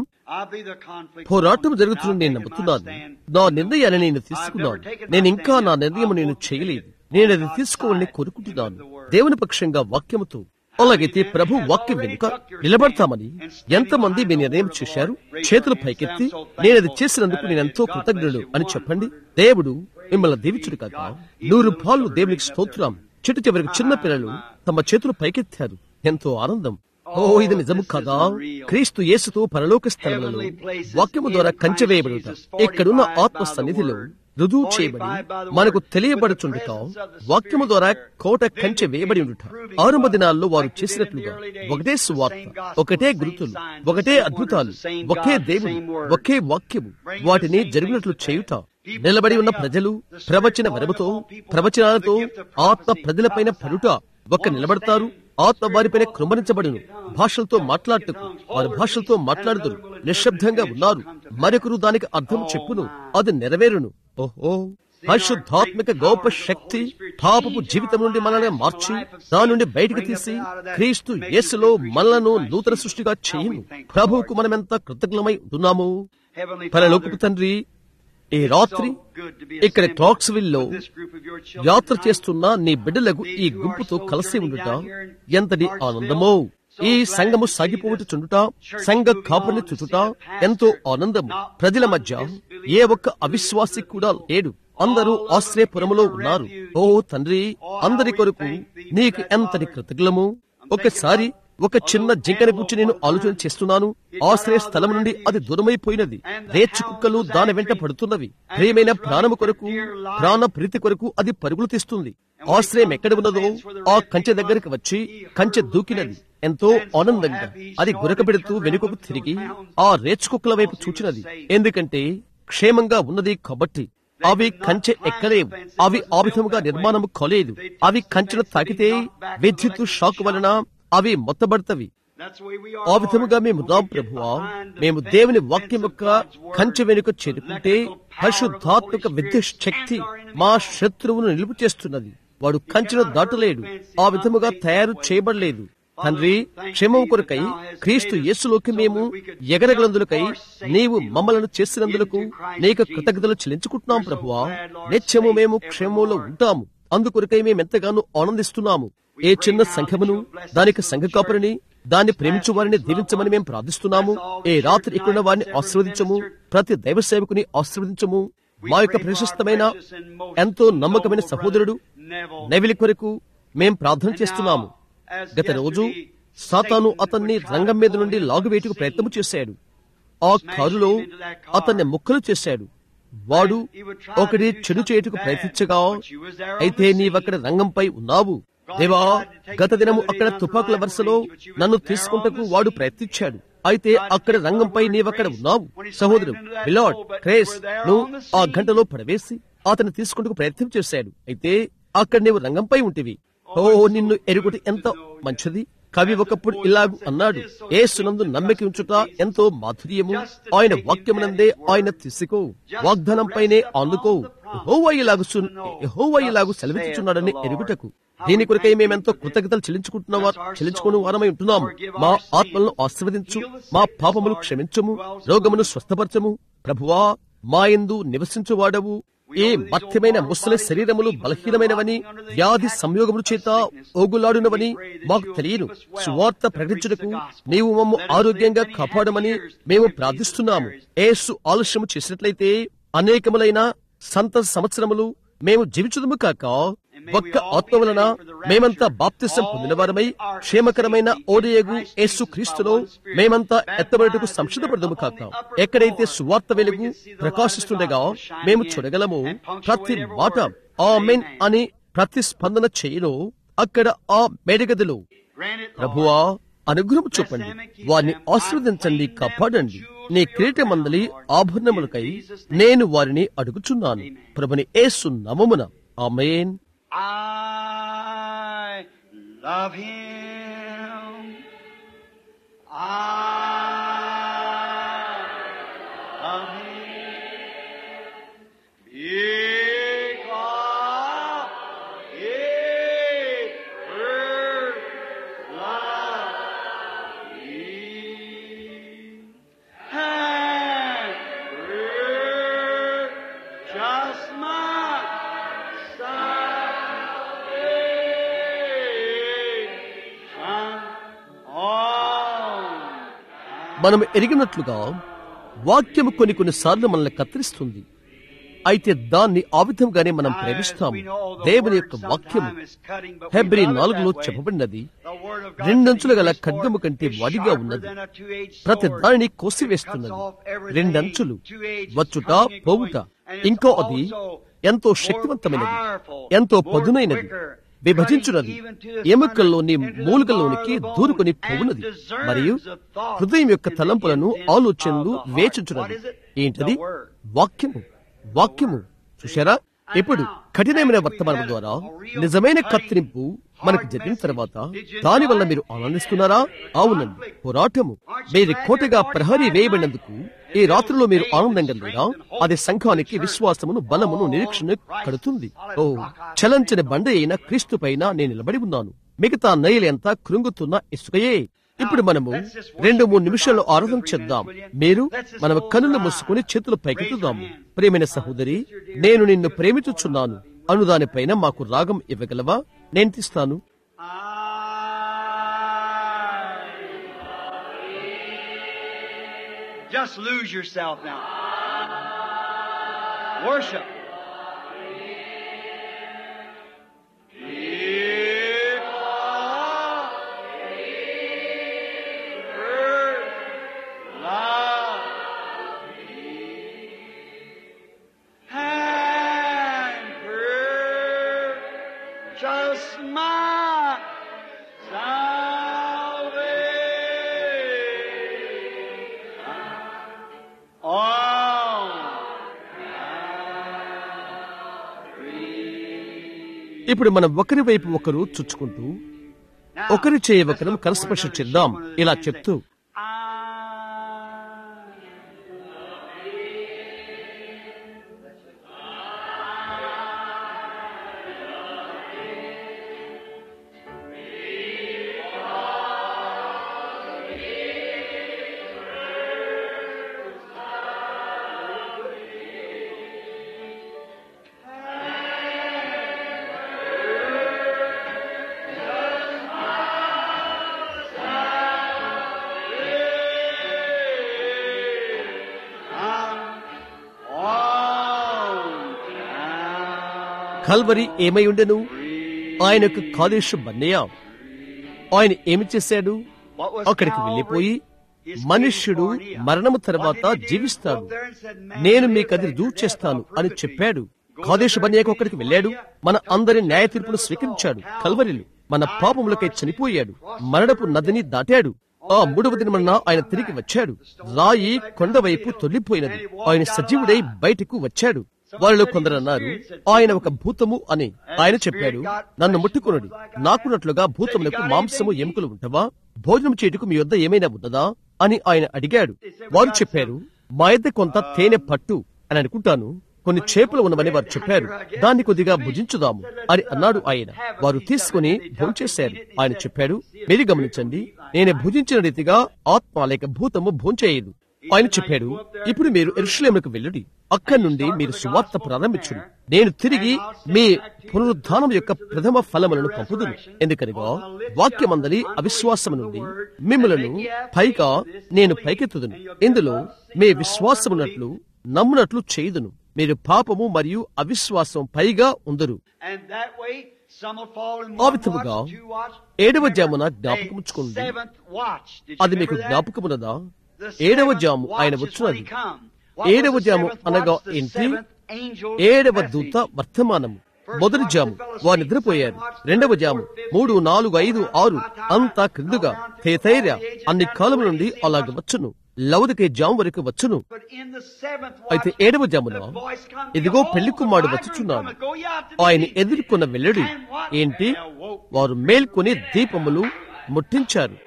పోరాటం జరుగుతుందని నేను నమ్ముతున్నాను నా నిర్ణయాన్ని నేను తీసుకున్నాను నేను ఇంకా నా నిర్ణయం నేను చేయలేదు నేను అది తీసుకోవాలని కోరుకుంటున్నాను దేవుని పక్షంగా వాక్యముతో అలాగైతే ప్రభు వాక్యం వెనుక నిలబడతామని ఎంతమంది మీ నిర్ణయం చేశారు చేతులు పైకెత్తి నేను అది చేసినందుకు నేను ఎంతో కృతజ్ఞుడు అని చెప్పండి దేవుడు మిమ్మల్ని దీవించుడు కాక నూరు పాలు దేవునికి స్తోత్రం చిట్టు చివరికి చిన్న పిల్లలు తమ చేతులు పైకెత్తారు ఎంతో ఆనందం ఓ ఇది నిజము కదా క్రీస్తు యేసుతో పరలోక స్థలంలో వాక్యము ద్వారా కంచె వేయబడుట ఇక్కడున్న ఆత్మ సన్నిధిలో రుజువు చేయబడి మనకు తెలియబడుచుండుట వాక్యము ద్వారా కోట కంచె వేయబడి ఉండుట ఆరంభ దినాల్లో వారు చేసినట్లుగా ఒకటే సువార్త ఒకటే గురుతులు ఒకటే అద్భుతాలు ఒకే దేవుడు ఒకే వాక్యము వాటిని జరిగినట్లు చేయుట నిలబడి ఉన్న ప్రజలు ప్రవచన వరముతో ప్రవచనాలతో ఆత్మ ప్రజలపైన పడుట ఒక్క నిలబడతారు ఆత్మ వారిపైన కృంభరించబడును భాషలతో మాట్లాడుటకు వారి భాషలతో మాట్లాడుతురు నిశ్శబ్దంగా ఉన్నారు మరొకరు దానికి అర్థం చెప్పును అది నెరవేరును ఓహో పరిశుద్ధాత్మిక గొప్ప శక్తి పాపపు జీవితం నుండి మనల్ని మార్చి దాని నుండి బయటికి తీసి క్రీస్తు యేసులో మనలను నూతన సృష్టిగా చేయును ప్రభువుకు మనమెంత కృతజ్ఞమై ఉంటున్నాము పరలోకపు తండ్రి ఈ రాత్రి ఇక్కడ క్లాక్స్విల్ లో యాత్ర చేస్తున్న నీ బిడ్డలకు ఈ గుంపుతో కలిసి ఉండుట ఎంతటి ఆనందమో ఈ సంఘము సాగిపోవుట చుండుట సంఘ కాపుని చుచుట ఎంతో ఆనందము ప్రజల మధ్య ఏ ఒక్క అవిశ్వాసి కూడా లేడు అందరూ ఆశ్రయపురములో ఉన్నారు ఓ తండ్రి అందరి కొరకు నీకు ఎంతటి కృతజ్ఞము ఒకసారి ఒక చిన్న జింకని గురించి నేను ఆలోచన చేస్తున్నాను ఆశ్రయ స్థలం నుండి అది దూరమైపోయినది రేచు కుక్కలు దాని వెంట పడుతున్నవి ప్రియమైన ప్రాణము కొరకు ప్రాణ ప్రీతి కొరకు అది పరుగులు తీస్తుంది ఆశ్రయం ఎక్కడ ఉన్నదో ఆ కంచె దగ్గరికి వచ్చి కంచె దూకినది ఎంతో ఆనందంగా అది గురకబెడుతూ వెనుకకు తిరిగి ఆ రేచు కుక్కల వైపు చూచినది ఎందుకంటే క్షేమంగా ఉన్నది కాబట్టి అవి కంచె ఎక్కలేవు అవి ఆ విధముగా నిర్మాణము కాలేదు అవి కంచెను తాకితే విద్యుత్ షాక్ వలన అవి మొత్తబడతవి ఆ విధముగా మేము రాం ప్రభువా మేము దేవుని వాక్యం యొక్క కంచె వెనుక చేరుకుంటే పరిశుద్ధాత్మక విద్యుత్ శక్తి మా శత్రువును నిలుపు చేస్తున్నది వాడు కంచెను దాటలేడు ఆ విధముగా తయారు చేయబడలేదు తండ్రి క్షేమం కొరకై క్రీస్తు యేసులోకి మేము ఎగరగలందులకై నీవు మమ్మలను చేసినందులకు నీకు కృతజ్ఞతలు చెల్లించుకుంటున్నాం ప్రభువా నిత్యము మేము క్షేమంలో ఉంటాము అందుకొరకై మేమెంతగానో ఆనందిస్తున్నాము ఏ చిన్న సంఘమును దానికి సంఘ కాపురిని దాన్ని ప్రేమించు వారిని దీవించమని మేము ప్రార్థిస్తున్నాము ఏ రాత్రి ఇక్కడున్న వారిని ఆశీర్వదించము ప్రతి దైవ సేవకుని ఆశీర్వదించము మా యొక్క ప్రశస్తమైన ఎంతో నమ్మకమైన సహోదరుడు నెవిలి కొరకు మేం ప్రార్థన చేస్తున్నాము గత రోజు సాతాను అతన్ని రంగం మీద నుండి లాగువేటుకు ప్రయత్నం చేశాడు ఆ కారులో అతన్ని ముక్కలు చేశాడు వాడు ఒకటి చెడు చేయుటకు ప్రయత్నించగా అయితే నీవక్కడ రంగంపై ఉన్నావు దేవా గత దినము అక్కడ తుపాకుల వరుసలో నన్ను తీసుకుంటకు వాడు ప్రయత్నించాడు అయితే అక్కడ రంగంపై నీవక్కడ ఉన్నావు సహోదరు బిలాడ్ క్రేస్ నువ్వు ఆ గంటలో పడవేసి అతను తీసుకుంటకు ప్రయత్నం చేశాడు అయితే అక్కడ నీవు రంగంపై ఉంటివి ఓ నిన్ను ఎరుగుటి ఎంత మంచిది కవి ఒకప్పుడు ఇలాగు అన్నాడు ఏ సునందు నమ్మిక ఉంచుట ఎంతో మాధుర్యము ఆయన వాక్యమునందే ఆయన తీసుకో వాగ్దానంపైనే ఆనుకో హోవయ్యలాగు హోవయ్యలాగు సెలవిచ్చుచున్నాడని ఎరుగుటకు దీని కొరకై మేమెంతో కృతజ్ఞతలు చెల్లించుకుంటున్న చెల్లించుకుని వారమై ఉంటున్నాము మా ఆత్మలను ఆశీర్వదించు మా పాపములు క్షమించము రోగమును స్వస్థపరచము ప్రభువా మా ఎందు నివసించువాడవు ఏ మత్యమైన ముసలి శరీరములు బలహీనమైనవని వ్యాధి సంయోగముల చేత ఓగులాడునవని మాకు తెలియను సువార్త ప్రకటించుటకు నీవు మమ్ము ఆరోగ్యంగా కాపాడమని మేము ప్రార్థిస్తున్నాము ఏసు ఆలస్యము చేసినట్లయితే అనేకములైన సంత సంవత్సరములు మేము జీవించదము కాక ఒక్క ఆత్మ వలన మేమంతా బాప్తిసం పొందిన వారమై క్షేమకరమైన ఓడియగు యేసు క్రీస్తులో మేమంతా ఎత్తబడుటకు సంసిద్ధపడదము కాక ఎక్కడైతే సువార్త వెలుగు ప్రకాశిస్తుండగా మేము చూడగలము ప్రతి మాట ఆ మెన్ అని ప్రతిస్పందన చేయను అక్కడ ఆ మేడగదిలో ప్రభువా అనుగ్రహం చూపండి వారిని ఆశీర్వదించండి కాపాడండి నీ కిరీట మందలి ఆభరణములకై నేను వారిని అడుగుచున్నాను ప్రభుని ఏసు నమమున amen I love him. I love him. Because he first loved me. And purchased my మనం ఎరిగినట్లుగా వాక్యము కొన్ని కొన్నిసార్లు మనల్ని కత్తిరిస్తుంది అయితే దాన్ని ఆ విధంగానే మనం ప్రేమిస్తాము దేవుని యొక్క వాక్యము హెబ్రి నాలుగులో చెప్పబడినది రెండంచులు గల ఖడ్గము కంటే వాడిగా ఉన్నది ప్రతి దానిని కోసివేస్తున్నది రెండంచులు వచ్చుట పోవుట ఇంకో అది ఎంతో శక్తివంతమైనది ఎంతో పదునైనది విభజించున్నది ఎముకల్లోని మూలికల్లోనికి దూరుకొని పోవునది మరియు హృదయం యొక్క తలంపులను ఆలోచనలు వేచుచున్నది ఏంటది వాక్యము వాక్యము చూశారా ఇప్పుడు కఠినమైన వర్తమానం ద్వారా నిజమైన కత్తిరింపు మనకు జరిగిన తర్వాత దాని వల్ల మీరు ఆనందిస్తున్నారా అవునండి పోరాటము మీరు కోటగా ప్రహరీ వేయబడినందుకు ఈ రాత్రిలో మీరు ఆనందంగా లేదా అది సంఘానికి విశ్వాసమును బలమును నిరీక్షణ కడుతుంది ఓ చలంచని బండ అయిన క్రీస్తు పైన నేను నిలబడి ఉన్నాను మిగతా నయలంతా కృంగుతున్న ఇసుకయే ఇప్పుడు మనము రెండు మూడు నిమిషాల్లో ఆరాధన చేద్దాం మీరు మనం కనులు మూసుకుని చేతులు పైకెత్తుదాము ప్రేమైన సహోదరి నేను నిన్ను ప్రేమించుచున్నాను అనుదానిపైన మాకు రాగం ఇవ్వగలవా నేను తీస్తాను Just lose yourself now. Worship. Just my salvation. ఇప్పుడు మనం ఒకరి వైపు ఒకరు చుచ్చుకుంటూ ఒకరి చేయ ఒకరు కరస్పర్శ చేద్దాం ఇలా చెప్తూ కల్వరి ఏమై ఉండెను ఆయనకు కాదేశం బన్నయ్య ఆయన ఏమి చేశాడు అక్కడికి వెళ్ళిపోయి మనుష్యుడు మరణము తర్వాత జీవిస్తాడు నేను మీకు అది రుజువు చేస్తాను అని చెప్పాడు కాదేశ బన్యాకు ఒక్కడికి వెళ్ళాడు మన అందరి న్యాయ తీర్పును స్వీకరించాడు కల్వరిలు మన పాపములకై చనిపోయాడు మరణపు నదిని దాటాడు ఆ మూడవ దినమన్న ఆయన తిరిగి వచ్చాడు రాయి కొండ వైపు తొలిపోయినది ఆయన సజీవుడై బయటకు వచ్చాడు వాళ్ళలో కొందరు అన్నారు ఆయన ఒక భూతము అని ఆయన చెప్పాడు నన్ను ముట్టుకునడు నాకున్నట్లుగా భూతములకు మాంసము ఎముకలు ఉంటవా భోజనం చేయుటకు మీ వద్ద ఏమైనా ఉన్నదా అని ఆయన అడిగాడు వారు చెప్పారు మా యొద్ద కొంత తేనె పట్టు అని అనుకుంటాను కొన్ని చేపలు ఉన్నవని వారు చెప్పారు దాన్ని కొద్దిగా భుజించుదాము అని అన్నాడు ఆయన వారు తీసుకుని భోంచేశారు ఆయన చెప్పాడు మీరు గమనించండి నేను భుజించిన రీతిగా ఆత్మ లేక భూతము భోంచేయదు ఆయన చెప్పాడు ఇప్పుడు మీరు ఎరుషులేములకు వెళ్ళుడి అక్కడి నుండి మీరు సువార్త ప్రారంభించుడు నేను తిరిగి మీ పునరుద్ధానం యొక్క ప్రథమ ఫలములను పంపుదును ఎందుకనగా వాక్యమందలి అవిశ్వాసము నుండి మిమ్మలను పైగా నేను పైకెత్తుదును ఇందులో మీ విశ్వాసమున్నట్లు నమ్మునట్లు చేయుదును మీరు పాపము మరియు అవిశ్వాసం పైగా ఉందరు And that way, some will fall in ఆ one విధముగా watch, two watch, ఏడవ three జామున watch. జ్ఞాపకముంచుకోండి The seventh watch. Did you అది మీకు remember that? జ్ఞాపకమున్నదా The ఏడవ seventh జాము watch ఆయన is when వచ్చినది he come. What was ఏడవ the జాము seventh అనగా watch? The ఏంటి seventh angel's ఏడవ message. దూత వర్తమానము మొదటి జాము వారు నిద్రపోయారు రెండవ జాము మూడు నాలుగు ఐదు ఆరు అంతా క్రిందుగా తేతైర్య అన్ని కాలం నుండి అలాగ వచ్చును లౌదికే జాము వరకు వచ్చును But in the seventh watch, అయితే ఏడవ జామున the voice come, ఇదిగో "Behold, పెళ్లి the కుమారుడు bridegroom వచ్చుచున్నాడు cometh, go ye out to ఆయన meet him." ఎదుర్కొన్న వెళ్ళడు ఏంటి వారు మేల్కొని దీపములు ముట్టించారు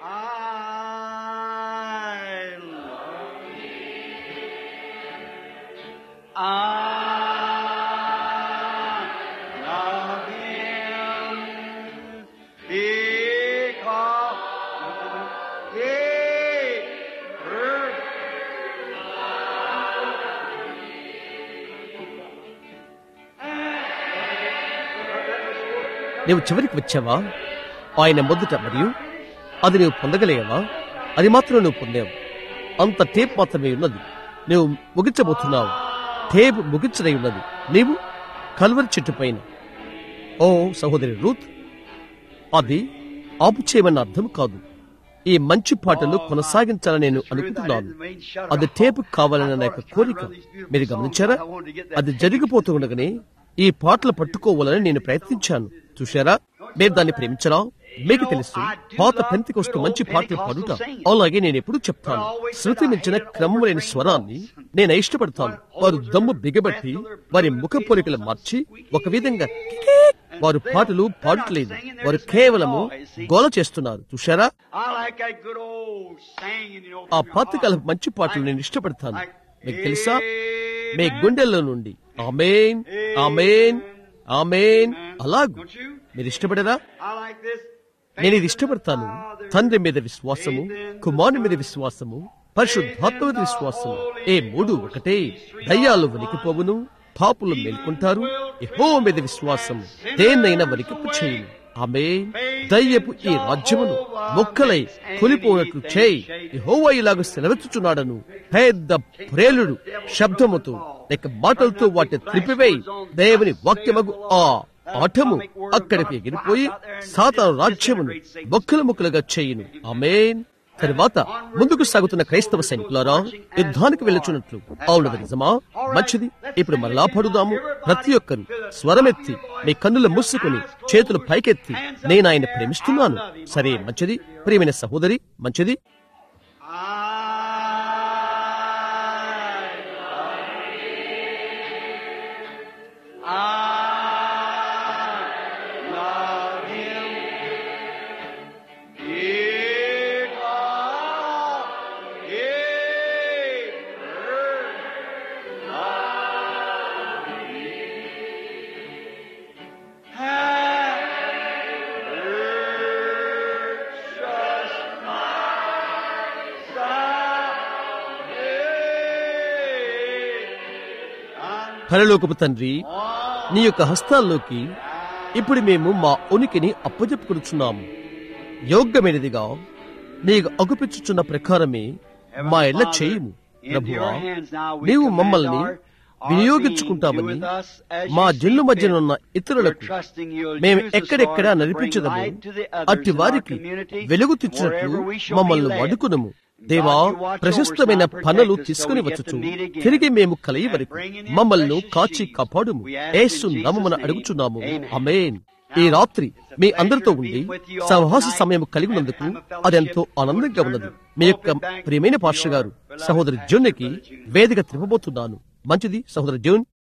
I love him because he first నీవు చివరికి వచ్చావా ఆయన మొదట మరియు అది నీవు పొందగలిగావా అది మాత్రం నువ్వు పొందావు అంత టేప్ మాత్రమే ఉన్నది నువ్వు ముగించబోతున్నావు టేప్ ముగించడై ఉన్నది నీవు కల్వరి చెట్టు పైన ఓ సహోదరి రూత్ అది ఆపు చేయమన్న అర్థం కాదు ఈ మంచి పాటలు కొనసాగించాలని నేను అనుకుంటున్నాను అది టేపు కావాలన్న నా యొక్క కోరిక మీరు గమనించారా అది జరిగిపోతూ ఉండగానే ఈ పాటలు పట్టుకోవాలని నేను ప్రయత్నించాను చూశారా మీరు దాన్ని ప్రేమించరా మీకు తెలుసు పాత పెంతికొస్తూ మంచి పాటలు పాడుట అలాగే నేను ఎప్పుడు చెప్తాను శృతి మించిన క్రమం లేని స్వరాన్ని నేను ఇష్టపడతాను వారు దమ్ము బిగబట్టి వారి ముఖ పోలికలు మార్చి ఒక విధంగా వారు పాటలు పాడట్లేదు వారు కేవలము గోల చేస్తున్నారు చూశారా I like that good old singing, you know. ఆ from your పాతకాల heart. మంచి పాటలు నేను ఇష్టపడతాను Like, మీకు తెలుసా మీ Amen. గుండెల్లో నుండి ఆమెన్ ఆమెన్ ఆమెన్ అలాగు Don't you? మీరు ఇష్టపడరా I like this. నేను ఇది ఇష్టపడతాను తండ్రి మీద విశ్వాసము కుమారుని మీద విశ్వాసము పరిశుద్ధాత్మ మీద విశ్వాసము ఏ మూడు ఒకటే దయ్యాలు వణికిపోవును పాపులు మేల్కొంటారు యెహోవా మీద విశ్వాసము దేన్నైనా వణికింపు చేయును ఆమె దయ్యపు ఈ రాజ్యమును మొక్కలై కొలిపోనట్లు చేయి యెహోవా ఇలాగ సెలవెత్తుచున్నాడను పెద్ద ప్రేలుడు శబ్దముతో లేక మాటలతో వాటిని త్రిపివేయి దేవుని వాక్యమగు ఆ ఆటము అక్కడికి ఎగిరిపోయి సాతాను రాజ్యమును మొక్కలు ముక్కలుగా చేయును ఆమెన్ తరువాత ముందుకు సాగుతున్న క్రైస్తవ సైనికులారా యుద్ధానికి వెళ్ళుచున్నట్లు అవును నిజమా మంచిది ఇప్పుడు మరలా పడుదాము ప్రతి ఒక్కరు స్వరమెత్తి మీ కన్నులు మూసుకుని చేతులు పైకెత్తి నేను ఆయన ప్రేమిస్తున్నాను సరే మంచిది ప్రియమైన సహోదరి మంచిది I love him because he first loved me and purchased my salvation. పరలోకపు తండ్రి నీ యొక్క హస్తాల్లోకి ఇప్పుడు మేము మా ఉనికిని అప్పజెప్పుకొనుచున్నాము యోగ్యమైనదిగా నీకు అగుపించుచున్న ప్రకారమే మా ఎల్ల చేయుము ప్రభువా నీవు మమ్మల్ని వినియోగించుకుంటామని మా జన్లు మధ్యనున్న ఇతరులకు మేము ఎక్కడెక్కడ నడిపించదము అట్టి వారికి వెలుగు తెచ్చినట్లు మమ్మల్ని వాడుకునము దేవా ప్రశస్తమైన పనులు తీసుకుని వచ్చుచు తిరిగి మేము కలిగి వరకు మమ్మల్ని కాచి కాపాడుము ఏసు నమమున అడుగుచున్నాము అమేన్ ఈ రాత్రి మీ అందరితో ఉండి సహవాస సమయం కలిగి ఉన్నందుకు అదెంతో ఆనందంగా ఉన్నది మీ యొక్క ప్రియమైన పాస్టర్ గారు సహోదరి జూన్కి వేదిక తిప్పబోతున్నాను మంచిది సహోదరి జూన్